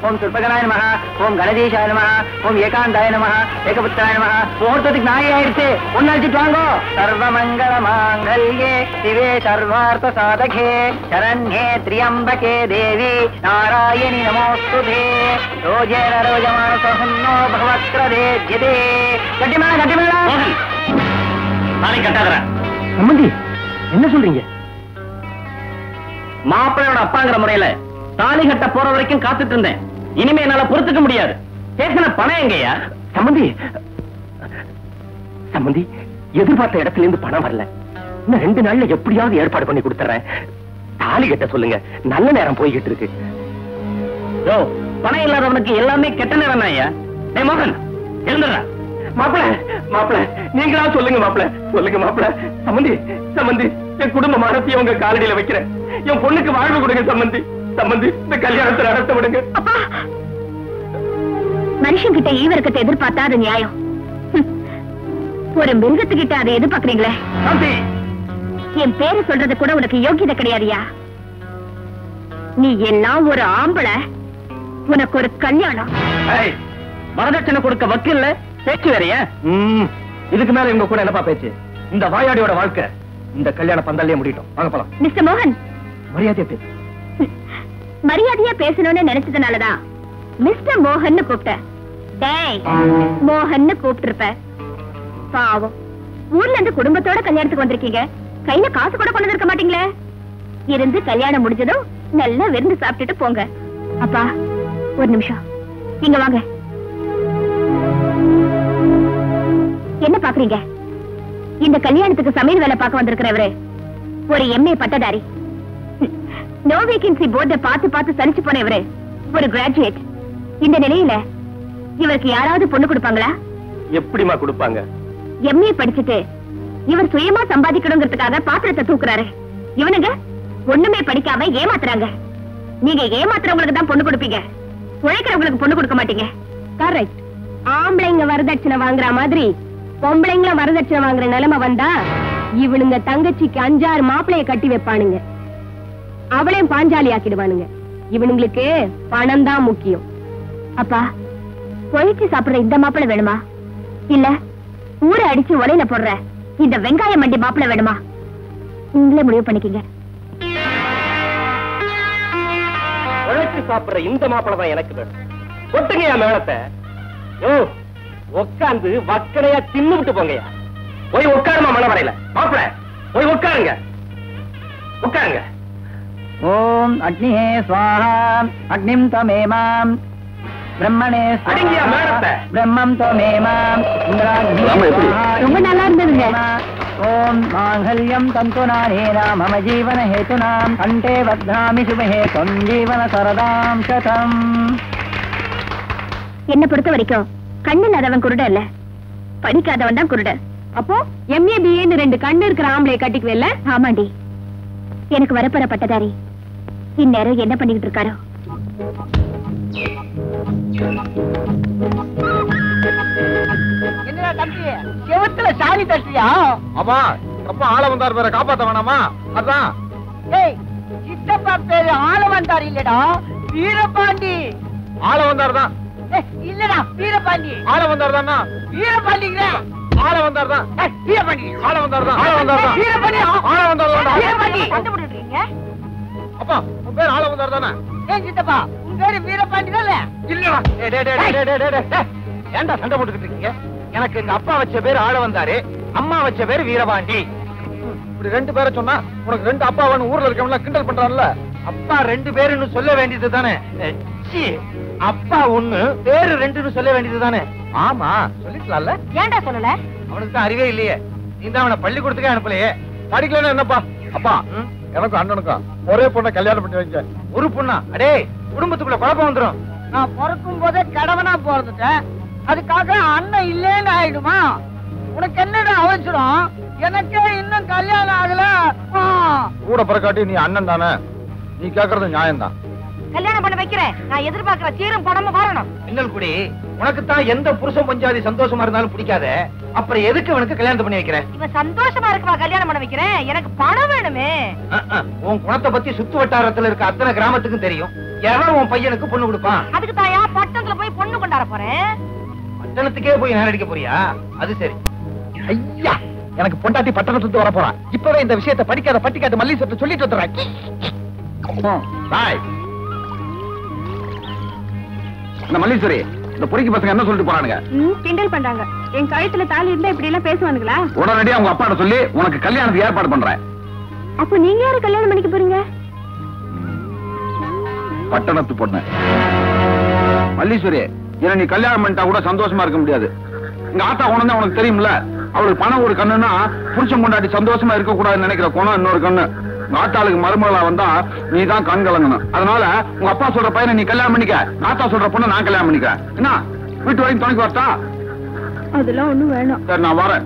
ஓம் சுற்பகனாய நம ஓம் கணதீஷாய நம ஓம் ஏகாந்தாய நம ஏகபுத்திராய நம முகூர்த்தத்துக்கு நாளை ஆயிடுச்சு ஒன்னு அழைச்சிட்டு வாங்கோ சர்வமங்கள மாங்கல்யே சிவே சர்வார்த்த சாதகே சரண்யே திரியம்பகே தேவி நாராயணி நமோஸ்துதே ரோஜேன ரோஜமான சஹன்னோ பகவத்ரதேஜ்யதே கட்டிமேள கட்டிமேள நாளை கட்டாதற சம்பந்தி என்ன சொல்றீங்க மாப்பிள்ளையோட அப்பாங்கிற முறையில தாலி கட்ட போற வரைக்கும் காத்துட்டு இருந்தேன் இனிமே என்னால பொறுத்துக்க முடியாது பேசின பணம் எங்கயா சம்பந்தி சம்பந்தி எதிர்பார்த்த இடத்துல இருந்து பணம் வரல இன்னும் ரெண்டு நாள்ல எப்படியாவது ஏற்பாடு பண்ணி கொடுத்துறேன் தாலி கட்ட சொல்லுங்க நல்ல நேரம் போய்கிட்டு இருக்கு யோ பணம் இல்லாதவனுக்கு எல்லாமே கெட்ட நேரம் ஐயா டேய் மோகன் எழுந்துடுறா மாப்பிள மாப்பிள நீங்களா சொல்லுங்க மாப்பிள சொல்லுங்க மாப்பிள சம்பந்தி சம்பந்தி என் குடும்ப மானத்தையும் உங்க காலடியில வைக்கிறேன் என் பொண்ணுக்கு வாழ்வு கொடுங்க சம்பந்தி சம்பந்தி இந்த கல்யாணத்தை நடத்த விடுங்க அப்பா மனுஷன் கிட்ட ஈவரக்கத்தை எதிர்பார்த்தா அது நியாயம் ஹம். ஒரு மிருகத்துக்கிட்ட அதை எதிர்பார்க்கறீங்களே சாந்தி என் பேரு சொல்றது கூட உனக்கு யோகியதை கிடையாதுயா நீ எல்லாம் ஒரு ஆம்பளை உனக்கு ஒரு கல்யாணம் ஏய், வரதட்சணை கொடுக்க வக்கீல்ல பேச்சு வேறையா இதுக்கு மேல இவங்க கூட என்னப்பா பேச்சு இந்த வாயாடியோட வாழ்க்கை இந்த கல்யாண பந்தல்லே முடியட்டும் வாங்க போலாம் மிஸ்டர் மோகன் மரியாதையா பேசு ஹம். மரியாதையா பேசணும்னு நினைச்சதுனாலதான் மிஸ்டர் மோகன் கூப்பிட்டேன் டேய் மோகன் கூப்பிட்டு இருப்ப பாவம் ஊர்ல இருந்து குடும்பத்தோட கல்யாணத்துக்கு வந்திருக்கீங்க கையில காசு கூட கொண்டு இருக்க மாட்டீங்களே இருந்து கல்யாணம் முடிஞ்சதும் நல்லா விருந்து சாப்பிட்டுட்டு போங்க அப்பா ஒரு நிமிஷம் இங்க வாங்க என்ன பாக்குறீங்க இந்த கல்யாணத்துக்கு சமையல் வேலை பார்க்க வந்திருக்கிறவரு ஒரு எம்ஏ பட்டதாரி நோ வேகன்சி போர்ட பார்த்து பார்த்து சலிச்சு போனவரு ஒரு கிராஜுவேட் இந்த நிலையில இவருக்கு யாராவது பொண்ணு கொடுப்பாங்களா எப்படிமா கொடுப்பாங்க எம்ஏ படிச்சுட்டு இவர் சுயமா சம்பாதிக்கணுங்கிறதுக்காக பாத்திரத்தை தூக்குறாரு இவனுங்க ஒண்ணுமே படிக்காம ஏமாத்துறாங்க நீங்க ஏமாத்துறவங்களுக்கு தான் பொண்ணு கொடுப்பீங்க உழைக்கிறவங்களுக்கு பொண்ணு கொடுக்க மாட்டீங்க கரெக்ட் ஆம்பளைங்க வரதட்சணை வாங்குற மாதிரி பொம்பளைங்கள வரதட்சணை வாங்குற நிலைமை வந்தா இவனுங்க தங்கச்சிக்கு அஞ்சாறு மாப்பிளைய கட்டி வைப்பானுங்க அவளையும் பாஞ்சாலி ஆக்கிடுவானுங்க இவனுங்களுக்கு பணம் தான் முக்கியம் அப்பா பொழிச்சு சாப்பிடுற இந்த மாப்பிளை வேணுமா இல்ல ஊரை அடிச்சு உலையில போடுற இந்த வெங்காய மண்டி மாப்பிளை வேணுமா நீங்களே முடிவு பண்ணிக்கங்க உழைச்சு சாப்பிடுற இந்த மாப்பிள தான் எனக்கு வேணும் கொட்டுங்கயா மேளத்தை யோ உட்காந்து வக்கடையா தின்னு விட்டு போங்கயா போய் உட்காருமா மனவரையில மாப்பிள போய் உட்காருங்க உட்காருங்க ஓம் அக்னிஹே ஸ்வாஹா அக்னிம் தமேமாம் பிரம்மணே ஸ்வாஹா. அடங்கியா மேளத்தை. பிரம்மம் தமேமாம் இந்திராக்னி ராம எப்படி? ஸ்வாஹா. ரொம்ப நல்லா இருந்ததுங்க. ஓம் மாங்கல்யம் தந்துநானேன மம ஜீவன ஹேதுனாம் கண்டே வத்னாமி சுபஹே தொம் ஜீவன சரதாம் சதம் என்ன பொறுத்த வரைக்கும் கண்ணு இல்லாதவன் குருட இல்ல படிக்காதவன் தான் குருட அப்போ எம்ஏ பிஏன்னு ரெண்டு கண்ணு இருக்கிற ஆம்பளைய கட்டிக்குவேல்ல ஆமாண்டி எனக்கு வரப்போற பட்டதாரி இந்நேரம் என்ன பண்ணிக்கிட்டு இருக்காரோ என்னடா தம்பி செவத்துல சாணி தட்டியா ஆமா ரொம்ப ஆள வந்தார் பேர காப்பாத்த வேணாமா அதான் ஏய் சித்தப்பா பேரு ஆள வந்தார் இல்லடா வீரபாண்டி ஆள வந்தார் தான் ஏய், இல்லடா வீரபாண்டி ஆள வந்தார் தானா வீரபாண்டிங்க ஆள வந்தார் தான் ஏய், வீரபாண்டி ஆள வந்தார் தான் ஆள வந்தார் தான் வீரபாண்டி ஆள வந்தார் தான்டா. வீரபாண்டி கண்டுபிடிக்கிறீங்க அப்பா உன் பேர் ஆள வந்தார் தானே ஏன் சித்தப்பா உன் பேரு வீரபாண்டி தானே இல்லடா டேய், டேய், டேய், டேய், டேய், டேய், டேய். ஏன்டா சண்டை போட்டுக்கிட்டு இருக்கீங்க எனக்கு எங்க அப்பா வச்ச பேரு ஆள வந்தாரு அம்மா வச்ச பேரு வீரபாண்டி இப்படி ரெண்டு பேரை சொன்னா உனக்கு ரெண்டு அப்பாவன்னு ஊர்ல இருக்கவங்க கிண்டல் பண்றான்ல அப்பா ரெண்டு பேருன்னு சொல்ல வேண்டியது தானே அப்பா ஒண்ணு பேரு ரெண்டுன்னு சொல்ல வேண்டியது தானே ஆமா சொல்லிக்கலாம்ல ஏன்டா சொல்லல அவனுக்கு தான் அறிவே இல்லையே நீ தான் அவனை பள்ளிக்கூடத்துக்கே அனுப்பலையே படிக்கலன்னா என்னப்பா அப்பா எனக்கும் அண்ணனுக்கும் ஒரே பொண்ணை கல்யாணம் பண்ணி வைங்க ஒரு பொண்ணா அடே குடும்பத்துக்குள்ள குழப்பம் வந்துரும் நான் பிறக்கும் போதே கடவனா பிறந்துட்டேன் அதுக்காக அண்ணன் இல்லேன்னு ஆயிடுமா உனக்கு என்னடா அவசரம் எனக்கே இன்னும் கல்யாணம் ஆகல ஆ. கூட பிறக்காட்டி நீ அண்ணன் தானே நீ கேக்குறது நியாயம்தான் கல்யாணம் பண்ண வைக்கிறேன் நான் எதிர்பார்க்கிற சீரும் படமும் வரணும் மின்னல் குடி உனக்கு தான் எந்த புருஷன் பஞ்சாதி சந்தோஷமா இருந்தாலும் பிடிக்காத அப்புறம் எதுக்கு இவனுக்கு கல்யாணம் பண்ணி வைக்கிறேன் இவன் சந்தோஷமா இருக்குவா கல்யாணம் பண்ண வைக்கிறேன் எனக்கு பணம் வேணுமே அஹ், அஹ். உன் குணத்தை பத்தி சுத்து வட்டாரத்துல இருக்க அத்தனை கிராமத்துக்கும் தெரியும் எவன் உன் பையனுக்கு பொண்ணு கொடுப்பான் அதுக்கு தாயா பட்டணத்துல போய் பொண்ணு கொண்டாட போறேன் பட்டணத்துக்கே போய் நேரம் அடிக்க போறியா அது சரி ஐயா எனக்கு பொண்டாட்டி பட்டணத்துக்கு வர போறான் இப்பவே இந்த விஷயத்தை படிக்காத பட்டிக்காத மல்லி சட்டு சொல்லிட்டு வந்துடுறேன் பாய் இந்த மல்லீஸ்வரி இந்த பொறிக்கு பசங்க என்ன சொல்லிட்டு போறானுங்க கிண்டல் பண்றாங்க என் கழுத்துல தாலி இருந்தா இப்படி எல்லாம் பேசுவானுங்களா உடனடியா உங்க அப்பாட்ட சொல்லி உனக்கு கல்யாணத்துக்கு ஏற்பாடு பண்றேன் அப்போ நீங்க யாரு கல்யாணம் பண்ணிக்க போறீங்க பட்டணத்து பொண்ணு மல்லீஸ்வரி என்ன நீ கல்யாணம் பண்ணிட்டா கூட சந்தோஷமா இருக்க முடியாது எங்க ஆத்தா குணம் தான் உனக்கு தெரியும்ல அவளுக்கு பணம் ஒரு கண்ணுன்னா புருஷன் கொண்டாடி சந்தோஷமா இருக்க கூடாதுன்னு நினைக்கிற குணம் இன்னொரு கண்ணு உங்க ஆத்தாளுக்கு மருமகளா வந்தா நீ தான் கண் கலங்கணும் அதனால உங்க அப்பா சொல்ற பையனை நீ கல்யாணம் பண்ணிக்க ஆத்தா சொல்ற பொண்ணை நான் கல்யாணம் பண்ணிக்கிறேன் என்ன வீட்டு வரைக்கும் துணைக்கு வரட்டா அதெல்லாம் ஒண்ணும் வேணும் சரி நான் வரேன்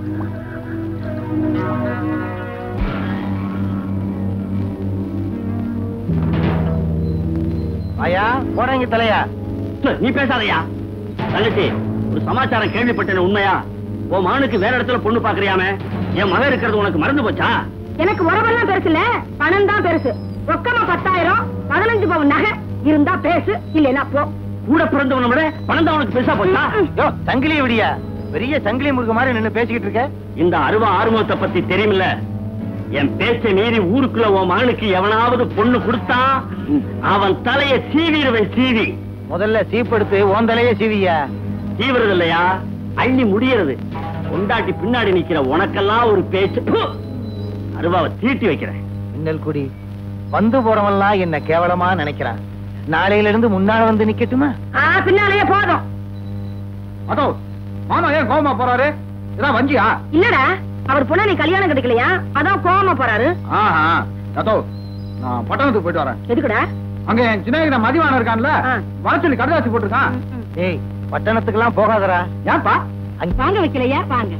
ஐயா போறீங்க தலையா நீ பேசாதயா தங்கச்சி ஒரு சமாச்சாரம் கேள்விப்பட்டேன் உண்மையா உன் மகனுக்கு வேற இடத்துல பொண்ணு பாக்குறியாமே என் மகன் இருக்கிறது உனக்கு மறந்து போச்சா எனக்கு உறவெல்லாம் பெருசு இல்ல பணம் தான் பெருசு ரொக்கமா பத்தாயிரம் பதினஞ்சு பவுன் நகை இருந்தா பேசு இல்லைன்னா போ கூட பிறந்தவனை விட பணம் தான் உனக்கு பெருசா போச்சா யோ சங்கிலி விடியா பெரிய சங்கிலி முருக மாதிரி நின்னு பேசிக்கிட்டு இருக்க இந்த அருவா ஆறுமுகத்தை பத்தி தெரியுமில்ல என் பேச்சை மீறி ஊருக்குள்ள உன் மகனுக்கு எவனாவது பொண்ணு கொடுத்தா அவன் தலைய சீவிடுவேன் சீவி முதல்ல சீப்படுத்து ஓன் தலையே சீவியா சீவுறது இல்லையா அள்ளி முடியறது கொண்டாட்டி பின்னாடி நிக்கிற உனக்கெல்லாம் ஒரு பேச்சு ப்பு! அருவாவை தீட்டி வைக்கிறேன் மின்னல் குடி வந்து போறவன்லாம் என்ன கேவலமா நினைக்கிறான் நாளையில இருந்து முன்னால வந்து நிக்கட்டுமா ஆ பின்னாலேயே போதும் அதோ மாமா ஏன் கோவமா போறாரு இதான் வஞ்சியா இல்லடா அவர் பொண்ணு நீ கல்யாணம் கிடைக்கலையா அதான் கோவமா போறாரு ஆஹா அதோ நான் பட்டணத்துக்கு போயிட்டு வரேன் எதுக்குடா அங்க என் சின்ன மதிவான இருக்கான்ல ஆ. வர சொல்லி கடுதாசி போட்டிருக்கான் ஏய் பட்டணத்துக்கெல்லாம் போகாதடா ஏன்பா வாங்க வைக்கலையா வாங்க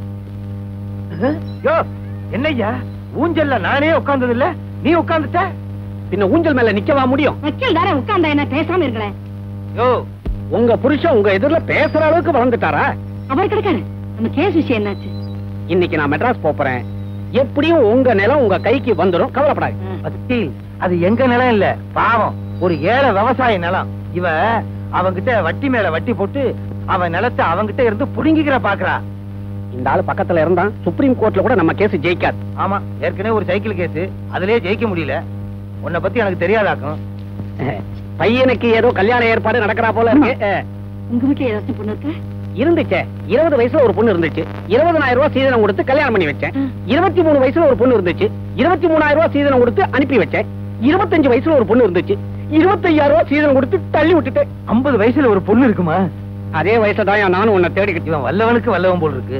யோ என்னய்யா ஊஞ்சல்ல நானே உட்கார்ந்தது இல்ல நீ உட்கார்ந்துட்ட பின்ன ஊஞ்சல் மேல நிக்கவா முடியும் வக்கீல் தானே உட்கார்ந்தா என்ன பேசாம இருக்கலேன் யோ உங்க புருஷன் உங்க எதிரில பேசுற அளவுக்கு வளர்ந்துட்டாரா அவர் கிடைக்காரு நம்ம கேஸ் விஷயம் என்னாச்சு இன்னைக்கு நான் மெட்ராஸ் போறேன் எப்படியும் உங்க நிலம் உங்க கைக்கு வந்துடும் கவலைப்படாது வக்கீல் அது எங்க நிலம் இல்ல பாவம் ஒரு ஏழை விவசாய நிலம் இவ அவங்கிட்ட வட்டி மேல வட்டி போட்டு அவன் நிலத்தை அவங்கிட்ட இருந்து புடுங்கிக்கிற பாக்குறா இந்த ஆளு பக்கத்துல இருந்தான் சுப்ரீம் கோர்ட்ல கூட நம்ம கேஸ் ஜெயிக்காது ஆமா ஏற்கனவே ஒரு சைக்கிள் கேஸ் அதுலயே ஜெயிக்க முடியல உன்னை பத்தி எனக்கு தெரியாதாக்கும் பையனுக்கு ஏதோ கல்யாண ஏற்பாடு நடக்கிறா போல இருக்கு உங்க வீட்டுல ஏதாச்சும் பொண்ணு இருக்கா இருந்துச்சே இருபது வயசுல ஒரு பொண்ணு இருந்துச்சு இருபதனாயிரம் ரூபாய் சீதனம் கொடுத்து கல்யாணம் பண்ணி வச்சேன் இருபத்தி மூணு வயசுல ஒரு பொண்ணு இருந்துச்சு இருபத்தி மூணாயிரம் ரூபாய் சீதனம் கொடுத்து அனுப்பி வச்சேன் இருபத்தஞ்சு வயசுல ஒரு பொண்ணு இருந்துச்சு இருபத்தையாயிரம் ரூபாய் சீதனம் கொடுத்து தள்ளி விட்டுட்டேன் ஐம்பது வயசுல ஒரு பொண்ணு இருக்குமா அதே வயசுல தான் நானும் உன்னை தேடிக்கிட்டு இவன் வல்லவனுக்கு வல்லவன் போல் இருக்கு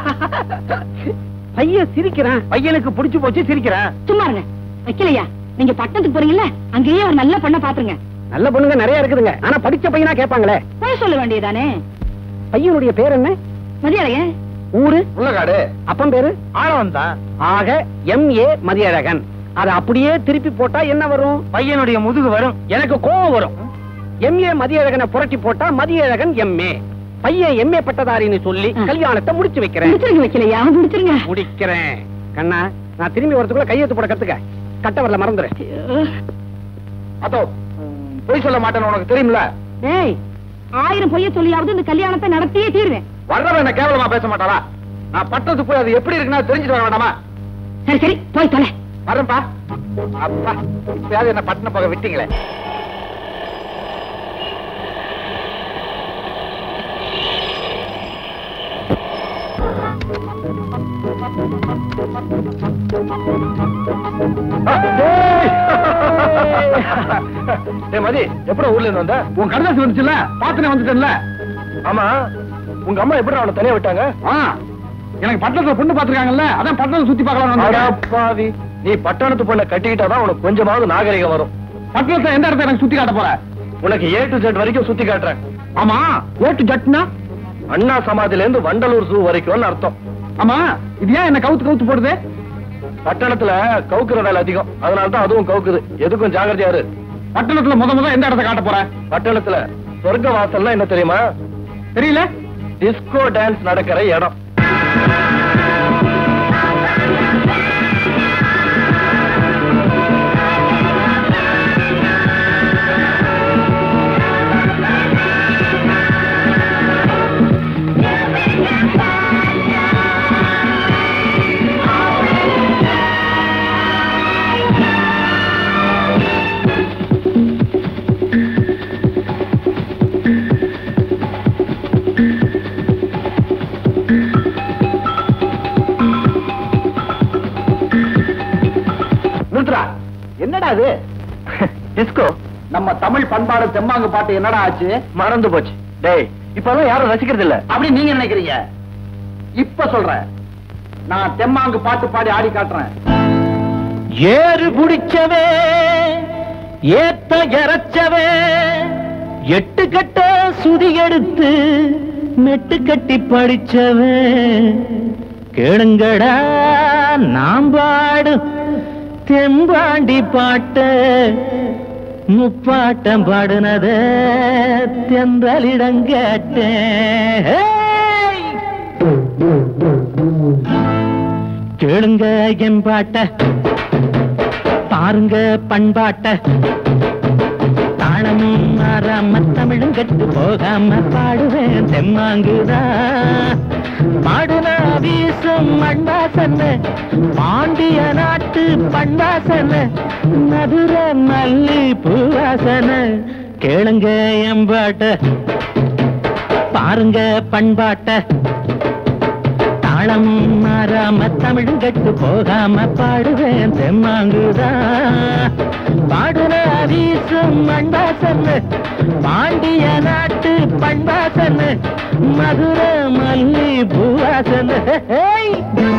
பையன் சிரிக்கிறான் பையனுக்கு புடிச்சு போச்சு சிரிக்கிறான் சும்மா இருங்க வைக்கலையா நீங்க பட்டணத்துக்கு போறீங்கல்ல அங்கேயே ஒரு நல்ல பொண்ணை பாத்துருங்க நல்ல பொண்ணுங்க நிறைய இருக்குதுங்க ஆனா படிச்ச பையனா கேட்பாங்களே போய் சொல்ல வேண்டியதானே பையனுடைய பேர் என்ன மதியாளைய ஊரு உள்ளகாடு அப்பன் பேரு ஆழவன் தான் ஆக எம் ஏ மதியழகன் அதை அப்படியே திருப்பி போட்டா என்ன வரும் பையனுடைய முதுகு வரும் எனக்கு கோபம் வரும் எம்ஏ மதியழகனை புரட்டி போட்டா மதியழகன் எம்ஏ பையன் எம்ஏ பட்டதாரின்னு சொல்லி ம். கல்யாணத்தை முடிச்சு வைக்கிறேன் முடிச்சிருங்க வைக்கலையா முடிச்சிருங்க முடிக்கிறேன் கண்ணா நான் திரும்பி வரதுக்குள்ள கையெழுத்து போட கத்துக்க கட்ட வரல மறந்துரு அதோ பொய் சொல்ல மாட்டேன்னு உனக்கு தெரியும்ல டேய் ஆயிரம் பொய்ய சொல்லியாவது இந்த கல்யாணத்தை நடத்தியே தீருவேன் வர்றவன் என்ன கேவலமா பேச மாட்டாளா நான் பட்டணத்துக்கு போய் அது எப்படி இருக்குன்னா தெரிஞ்சுட்டு வர வேண்டாமா சரி சரி போய் தொலை வரேன்பா அப்பா இப்பயாவது என்ன பட்டணம் போக விட்டீங்களே ஏய் மதி எப்படி ஊர்ல இருந்து வந்த உன் கடைசி வந்துச்சுல்ல பாத்துனே வந்துட்டேன்ல ஆமா உங்க அம்மா எப்படி அவனை தனியா விட்டாங்க ஆ எனக்கு பட்டணத்துல பொண்ணு பாத்துருக்காங்கல்ல அதான் பட்டணத்தை சுத்தி பார்க்கலாம் அடப்பாவி நீ பட்டணத்து பொண்ணை கட்டிக்கிட்டாதான் உனக்கு கொஞ்சமாவது நாகரிகம் வரும் பட்டணத்தை எந்த இடத்த எனக்கு சுத்தி காட்ட போற உனக்கு ஏ டு ஜெட் வரைக்கும் சுத்தி காட்டுறேன் ஆமா ஓட்டு ஜட்னா அண்ணா சமாதில இருந்து வண்டலூர் ஜூ வரைக்கும்னு அர்த்தம் ஆமா இது ஏன் என்ன கவுத்து கவுத்து போடுது பட்டணத்துல கவுக்குற வேலை அதிகம் அதனால தான் அதுவும் கவுக்குது எதுக்கும் ஜாகிரதையா இரு பட்டணத்துல முத முத எந்த இடத்த காட்ட போற பட்டணத்துல சொர்க்க வாசல்னா என்ன தெரியுமா தெரியல டிஸ்கோ டான்ஸ் நடக்கிற இடம் நிறுத்துறா என்னடா இது டிஸ்கோ நம்ம தமிழ் பண்பாடு தெம்மாங்கு பாட்டு என்னடா ஆச்சு மறந்து போச்சு டேய் இப்பெல்லாம் யாரும் ரசிக்கிறது இல்ல அப்படி நீங்க நினைக்கிறீங்க இப்ப சொல்றேன் நான் தெம்மாங்கு பாட்டு பாடி ஆடி காட்டுறேன் ஏறு புடிச்சவே ஏத்த இறச்சவே எட்டு கட்ட சுதி எடுத்து மெட்டு கட்டி படிச்சவே கேளுங்கடா நாம் பாடு தெம்பாண்டி பாட்ட முப்பாட்டம் பாடுனத தென்றலிடம் கேட்டேன் கேளுங்க என் பாட்ட பாருங்க பண்பாட்ட தாளமும் மாறாம தமிழும் கெட்டு போகாம பாடுவேன் தெம்மாங்குதா பாடுனா வீசும் மண்வாசன பாண்டிய நாட்டு பண்பாசன மதுர மல்லி பூவாசன கேளுங்க என் பாட்ட பாருங்க பண்பாட்ட தாளம் மாறாம தமிழும் கட்டு போகாம பாடுவேன் தெம்மாங்குதா பாடுற வீசும் மண்பாசன் பாண்டிய நாட்டு பண்பாசன் மதுர மல்லி பூவாசன் ஹேய்!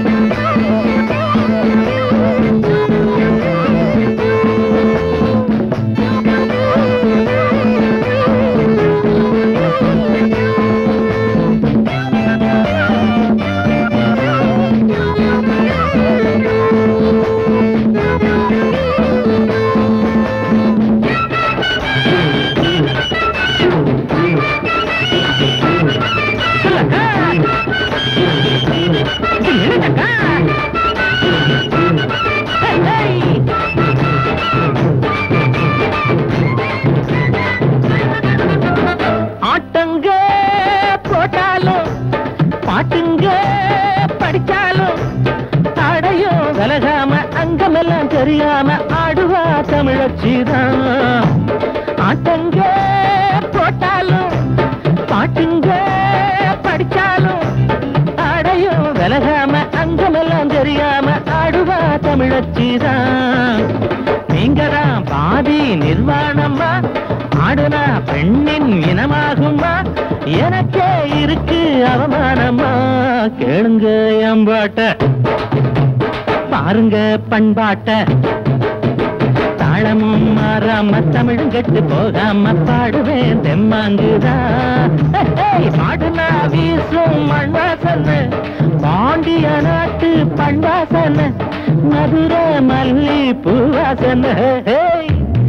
ஆட்டங்க போட்டாலும் பாட்டுங்க படிச்சாலும் தடையும் விலகாம அங்கமெல்லாம் தெரியாம ஆடுவா தமிழச்சிதான் ஆட்டங்க போட்டாலும் பாட்டுங்க படிச்சாலும் அடையும் விலகாம அங்கமெல்லாம் தெரியாம ஆடுவா தமிழச்சிதான் நீங்கதான் பாதி நிர்வாணமா ஆடுனா பெண்ணின் இனமாகுமா எனக்கே இருக்கு அவமானமா கேளுங்க எம்பாட்ட பாருங்க பண்பாட்ட தாளமும் மாறாம தமிழும் கெட்டு போகாம பாடுவேன் தெம்மாங்குதா பாடுனா வீசும் மண்வாசன பாண்டிய நாட்டு பண்பாசன மதுர மல்லி பூவாசன ஹேய்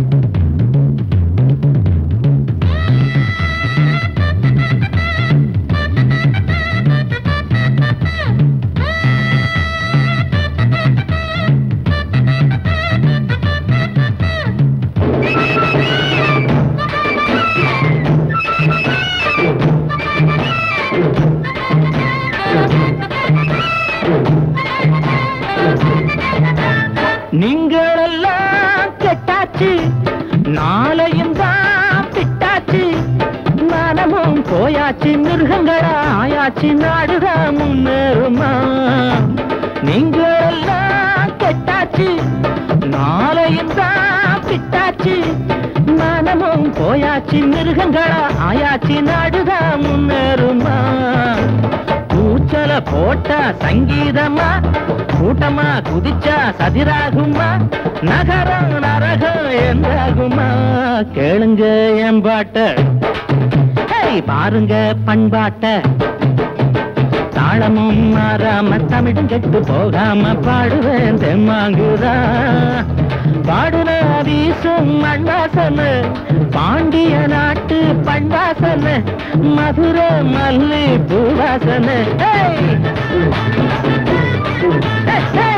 நீங்களெல்லாம் கெட்டாச்சு நாளையும் தான் பிட்டாச்சு மனமும் போயாச்சு மிருகங்களா ஆயாச்சு நாடுதான் முன்னேறுமா நீங்களெல்லாம் கெட்டாச்சு நாளையும் தான் பிட்டாச்சு மனமும் போயாச்சு மிருகங்களா ஆயாச்சு நாடுதான் முன்னேறுமா கூச்சல போட்டா சங்கீதமா கூட்டமா குதிச்சா சதிராகுமா நகரம் நரகம் என்றாகுமா கேளுங்க என் பாட்ட ஹேய், பாருங்க பண்பாட்ட தாளமும் மாறாம தமிழும் கெட்டு போகாம பாடுவேன் தெம்மாங்குதா பாடுன வீசும் மண்வாசன பாண்டிய நாட்டு பண்வாசன மதுரை மல்லி பூவாசன Hey! Hey, hey!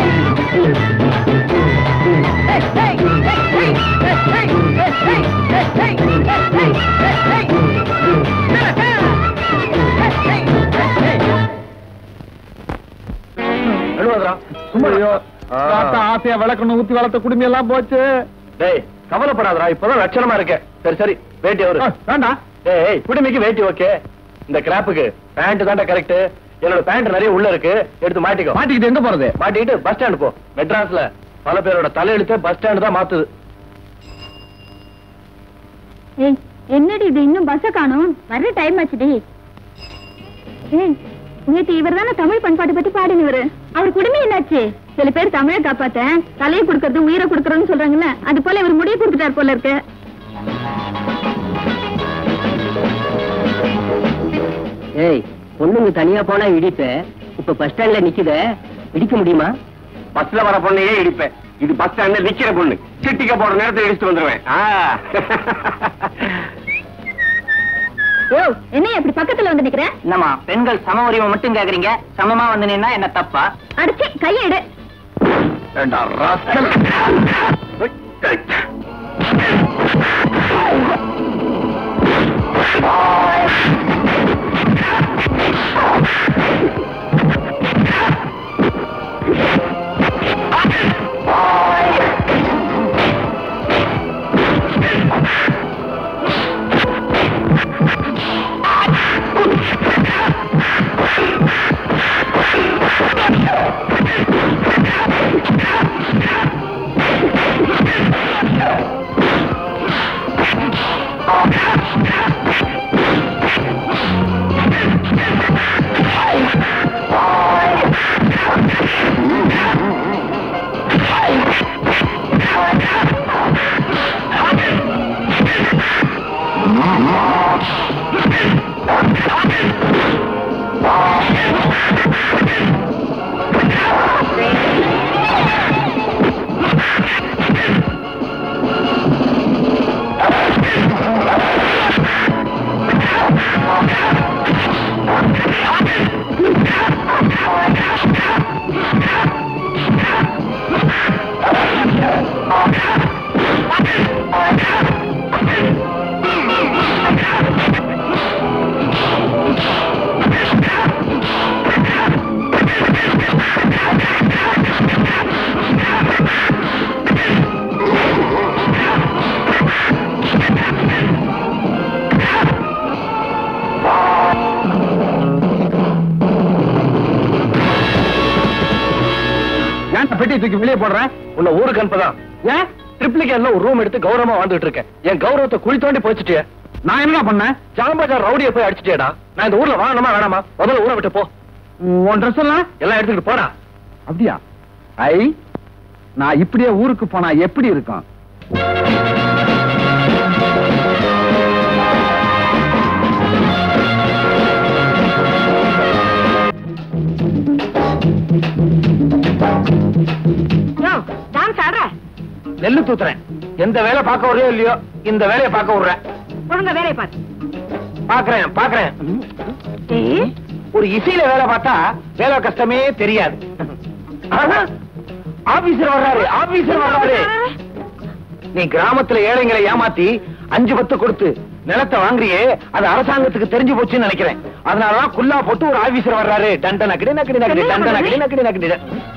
Hey, hey, hey, hey, hey, hey, hey, hey, hey, hey, hey, hey, hey, hey. எழுவதுரா சும்மா தாத்தா ஆசையா விளக்கணும் ஊத்தி வளர்த்த குடும்பம் எல்லாம் போச்சு டேய் கவலைப்படாதடா இப்பதான் லட்சணமா இருக்க சரி சரி வேட்டி அவரு ஆ, வேண்டாம் டேய் குடுமிக்கு வேட்டி ஓகே இந்த கிராப்புக்கு பேண்ட் தான்டா கரெக்ட் என்னோட பேண்ட் நிறைய உள்ள இருக்கு எடுத்து மாட்டிக்கோ மாட்டிக்கிட்டு எங்க போறது மாட்டிக்கிட்டு பஸ் ஸ்டாண்ட் போ மெட்ராஸ்ல பல பேரோட தலையெழுத்து பஸ் ஸ்டாண்ட் தான் மாத்துது ஏய் என்னடி இது இன்னும் பஸ்ஸ காணோம் வர்ற டைம் ஆச்சுடி ஏய் நேத்து இவர் தானே தமிழ் பண்பாட்டை பத்தி பாடினவரு அவர் குடும்பம் என்னாச்சு சில பேர் தமிழை காப்பாத்த தலையை கொடுக்கறது உயிரை கொடுக்கறதுன்னு சொல்றாங்கல்ல அது போல இவர் முடிய கொடுத்துட்டார் போல இருக்கு ஏய் பொண்ணுங்க தனியா போனா இடிப்ப இப்ப பஸ் ஸ்டாண்ட்ல நிக்குத இடிக்க முடியுமா பஸ்ல வர பொண்ணையே இடிப்பேன் இது பஸ் ஸ்டாண்ட்ல நிக்கிற பொண்ணு சிட்டிக்க போற நேரத்துல இடிச்சுட்டு வந்துருவேன் ஆ. ஓ என்ன இப்படி பக்கத்துல வந்து நிக்கிற என்னம்மா பெண்கள் சம உரிமை மட்டும் கேக்குறீங்க சமமா வந்து நின்னா என்ன தப்பா அடிச்சு கையெடு ஏண்டா, rascal. ஏன்டா பெட்டி தூக்கி வெளியே போடுற உன்னை ஊருக்கு அனுப்பதான் ஏன் ட்ரிப்ளிகேட்ல ஒரு ரூம் எடுத்து கௌரவமா வாழ்ந்துட்டு இருக்கேன் என் கௌரவத்தை குழி தோண்டி போச்சுட்டியே நான் என்ன பண்ணேன் ஜாம்பஜார் ரவுடிய போய் அடிச்சிட்டேடா நான் இந்த ஊர்ல வாங்கணுமா வேணாமா முதல்ல ஊரை விட்டு போ உன் ட்ரெஸ் எல்லாம் எல்லாம் எடுத்துக்கிட்டு போடா அப்படியா ஐ நான் இப்படியே ஊருக்கு போனா எப்படி இருக்கும் டான்ஸ் ஆடுற நெல்லு தூத்துறேன் எந்த வேலை பார்க்க வரையோ இல்லையோ இந்த வேலையை பார்க்க விடுறேன் ஒழுங்க வேலையை பாரு பாக்குறேன் பாக்குறேன் ஏய், ஒரு இசையில வேலை பார்த்தா வேலை கஷ்டமே தெரியாது ஆனா, ஆபீசர் வர்றாரு ஆபீசர் வர்றாரு நீ கிராமத்துல ஏழைங்களை ஏமாத்தி அஞ்சு பத்து கொடுத்து நிலத்தை வாங்குறியே அது அரசாங்கத்துக்கு தெரிஞ்சு போச்சுன்னு நினைக்கிறேன் அதனாலதான் குல்லா போட்டு ஒரு ஆபீசர் வர்றாரு டண்ட நக்கடி நக்கடி நக்கடி டண்ட நக்கடி நக்கடி நக்கடி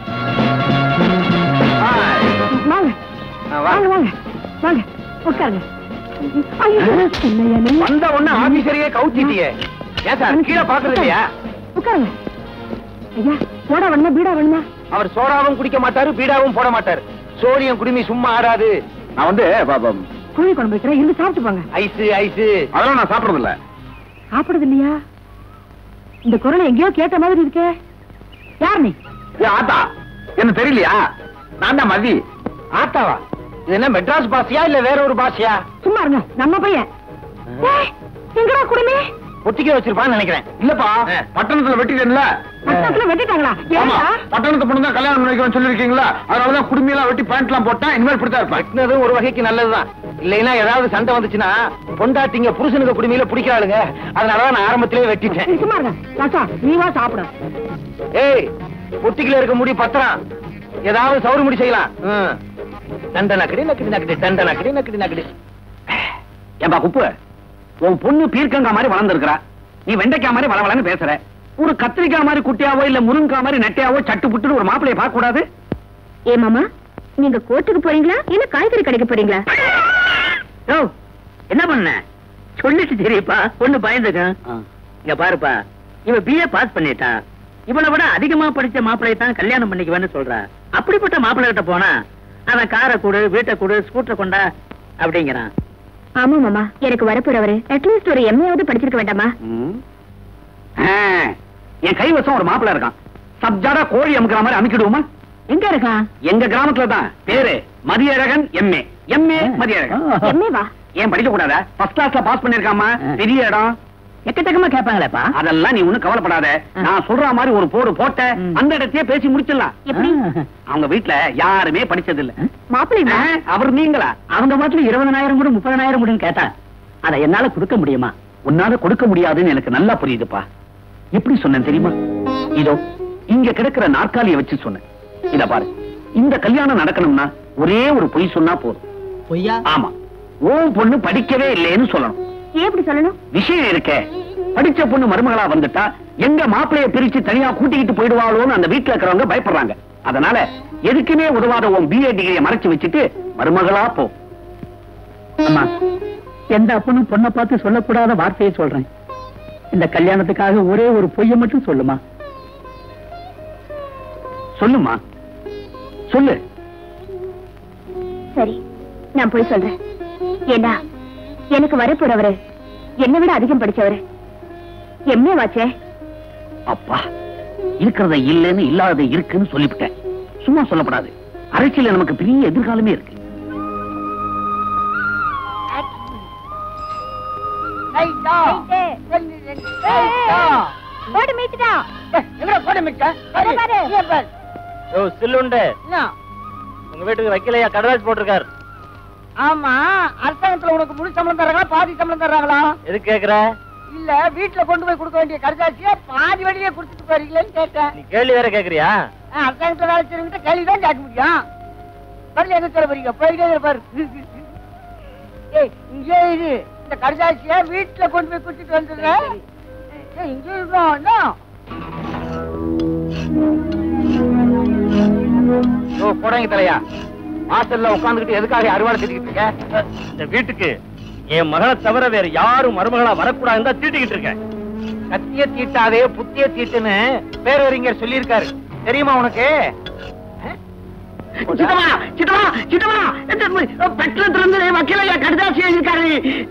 வாங்க வாங்க வாங்க வாங்க உட்காருங்க ஐயோ, என்னய்யா நீ? வந்த உடனே ஆபீசரையே கவுத்திட்டியே ஏன் சார் கீழே பாக்குறது இல்லையா உட்காருங்க ஐயா போடா வேணுமா பீடா வேணுமா அவர் சோடாவும் குடிக்க மாட்டாரு பீடாவும் போட மாட்டாரு சோடியம் குடுமி சும்மா ஆடாது நான் வந்து ப- ப- கோழி குழம்பு வைக்கிறேன் இருந்து சாப்பிட்டு போங்க ஐஸு ஐஸு அதெல்லாம் நான் சாப்பிடுறது இல்ல சாப்பிடுறது இல்லையா இந்த குரலை எங்கேயோ கேட்ட மாதிரி இருக்கே யார் நீ ஏன் ஆத்தா என்ன தெரியலையா நான் தான் மதி ஆத்தாவா இது என்ன மெட்ராஸ் பாஷையா இல்ல வேற ஒரு பாஷையா சும்மா இருங்க நம்ம பையன் ஏய், எங்கடா குடுமி பொட்டிக்கே வச்சிருப்பான்னு நினைக்கிறேன் இல்லப்பா ஆ. பட்டணத்துல வெட்டிட்டேன்ல பட்டணத்துல வெட்டிட்டாங்களா ஆமா ஏன்டா? பட்டணத்து பொண்ணு தான் கல்யாணம் பண்ணிக்கிறேன் சொல்லிருக்கீங்களா அதனாலதான் குடுமையெல்லாம் வெட்டி பேண்ட் எல்லாம் போட்டேன் இனிமேல் இப்படித்தான் இருப்பேன் வெட்டினது ஒரு வகைக்கு நல்லதுதான் இல்லைன்னா ஏதாவது சண்டை வந்துச்சுன்னா பொண்டாட்டிங்க புருஷனுக்கு குடுமையில பிடிக்கிறாளுங்க அதனாலதான் நான் ஆரம்பத்திலேயே வெட்டிட்டேன் நீ சும்மா இருங்க ராசா நீ வா சாப்பிடு ஏய் பொட்டிக்குள்ள இருக்க முடி பத்திரம் ஏதாவது சவுறு முடி செய்யலாம் ம். தண்ட நக்கடி நக்கடி நக்கடி தண்ட நக்கடி நக்கடி நக்கடி ஏன்பா குப்பு உன் பொண்ணு பீர்க்கங்கா மாதிரி வளர்ந்துருக்கா நீ வெண்டைக்காய் மாதிரி வளவளன்னு பேசுற ஒரு கத்திரிக்காய் மாதிரி குட்டியாவோ இல்ல முருங்கக்காய் மாதிரி நெட்டையாவோ சட்டு புட்டுன்னு ஒரு மாப்பிளைய பார்க்க கூடாது ஏ மாமா நீங்க கோர்ட்டுக்கு போறீங்களா இல்ல காய்கறி கடைக்கு போறீங்களா யோ, என்ன பண்ண சொல்லிட்டு சரிப்பா பொண்ணு பயந்துக்க இங்க பாருப்பா இவன் பிஏ பாஸ் பண்ணிட்டான் இவனை விட அதிகமா படிச்ச மாப்பிளைய தான் கல்யாணம் பண்ணிக்குவேன்னு சொல்றா அப்படிப்பட்ட மாப்பிள்ளை கிட்ட போனா அவன் காரை கொடு வீட்டை கொடு ஸ்கூட்டர் கொண்டா அப்படிங்கிறான் ஆமா மாமா எனக்கு வரப்போறவரு அட்லீஸ்ட் ஒரு எம்ஏவாவது படிச்சிருக்க வேண்டாமா ம். ஆ, என் கைவசம் ஒரு மாப்பிளை இருக்கான் சப்ஜாடா கோழி அமுக்கிற மாதிரி அமுக்கிடுவோமா எங்க இருக்கான் எங்க கிராமத்துல தான் பேரு மதியழகன் எம்ஏ எம்ஏ மதியழகன் எம்ஏவா ஏன் படிக்க கூடாதா ஃபர்ஸ்ட் கிளாஸ்ல பாஸ் பண்ணிருக்காமா பெரிய இடம் எக்கச்சக்கமா கேட்பாங்களேப்பா அதெல்லாம் நீ ஒண்ணும் கவலைப்படாத நான் சொல்ற மாதிரி ஒரு போடு போட்ட ம். அந்த இடத்தையே பேசி முடிச்சிடலாம் எப்படி அவங்க வீட்ல யாருமே படிச்சது இல்ல மாப்பிள்ளைமா அவர் நீங்களா அவங்க பாட்டுல இருபதனாயிரம் கூட முப்பதனாயிரம் கூட கேட்டா அதை என்னால கொடுக்க முடியுமா உன்னால கொடுக்க முடியாதுன்னு எனக்கு நல்லா புரியுதுப்பா எப்படி சொன்னேன் தெரியுமா இதோ இங்க கிடக்கிற நாற்காலிய வச்சு சொன்னேன் இத பாரு இந்த கல்யாணம் நடக்கணும்னா ஒரே ஒரு பொய் சொன்னா போதும் பொய்யா ஆமா உன் பொண்ணு படிக்கவே இல்லைன்னு சொல்லணும் ஏன் இப்படி சொல்லணும் விஷயம் இருக்கே படிச்ச பொண்ணு மருமகளா வந்துட்டா எங்க மாப்பிளைய பிரிச்சு தனியா கூட்டிக்கிட்டு போயிடுவாளோன்னு அந்த வீட்டுல இருக்கிறவங்க பயப்படுறாங்க அதனால எதுக்குமே உதவாத உன் பிஏ டிகிரியை மறைச்சு வச்சுட்டு மருமகளா போ அம்மா எந்த அப்பனும் பொண்ணை பார்த்து சொல்லக்கூடாத வார்த்தையை சொல்றேன் இந்த கல்யாணத்துக்காக ஒரே ஒரு பொய்யை மட்டும் சொல்லுமா சொல்லுமா சொல்லு சரி நான் போய் சொல்றேன் ஏண்டா எனக்கு வரப்போறவரு என்னை விட அதிகம் படிச்சவரு எம்ஏ வாச்சே அப்பா இருக்கிறத இல்லைன்னு இல்லாதத இருக்குன்னு சொல்லிவிட்டேன் சும்மா சொல்லப்படாது அரசியல நமக்கு பெரிய எதிர்காலமே இருக்கு ரைட்டா ரெண்டு ரெண்டு ரைட்டா போட்டு மீச்சுட்டா எங்கடா போட மிச்சா பாரு, பாரு. பாரு ஓ சில்லுண்டு என்ன உங்க வீட்டுக்கு வைக்கலையா கடலாஸ் போட்டிருக்காரு ஆமா அரசாங்கத்துல உனக்கு முழு சம்பளம் தர்றாங்களா பாதி சம்பளம் தர்றாங்களா எது கேக்குற இல்ல வீட்டுல கொண்டு போய் கொடுக்க வேண்டிய கடைசாட்சிய பாதி வழியே கொடுத்துட்டு போறீங்களேன்னு கேட்டேன் நீ கேள்வி வேற கேக்குறியா ஆ, அரசாங்கத்துல வேலை செய்யறவங்கிட்ட கேள்விதான் கேட்க முடியும் வரல எங்க சொல்ல போறீங்க போயிட்டே இரு பாரு ஏய் இங்கே இரு இந்த கடைசாட்சிய வீட்டுல கொண்டு போய் கொடுத்துட்டு வந்துடுறேன் ஏய், இங்கே இருக்கோம் என்ன ஓ போடாங்க தலையா வாசல்ல உட்காந்துக்கிட்டு எதுக்காக அறுவாடை திட்டிக்கிட்டு இருக்க இந்த வீட்டுக்கு என் மகளை தவிர வேற யாரும் மருமகளா வரக்கூடாதுன்னு தான் தீட்டிக்கிட்டு இருக்கேன் கத்திய தீட்டாதே புத்திய தீட்டுன்னு பேரறிஞர் சொல்லியிருக்காரு தெரியுமா உனக்கு சித்தமா சித்தமா சித்தமா பெற்றத்துல இருந்து வக்கீலையா கடிதாசி எழுதிருக்காரு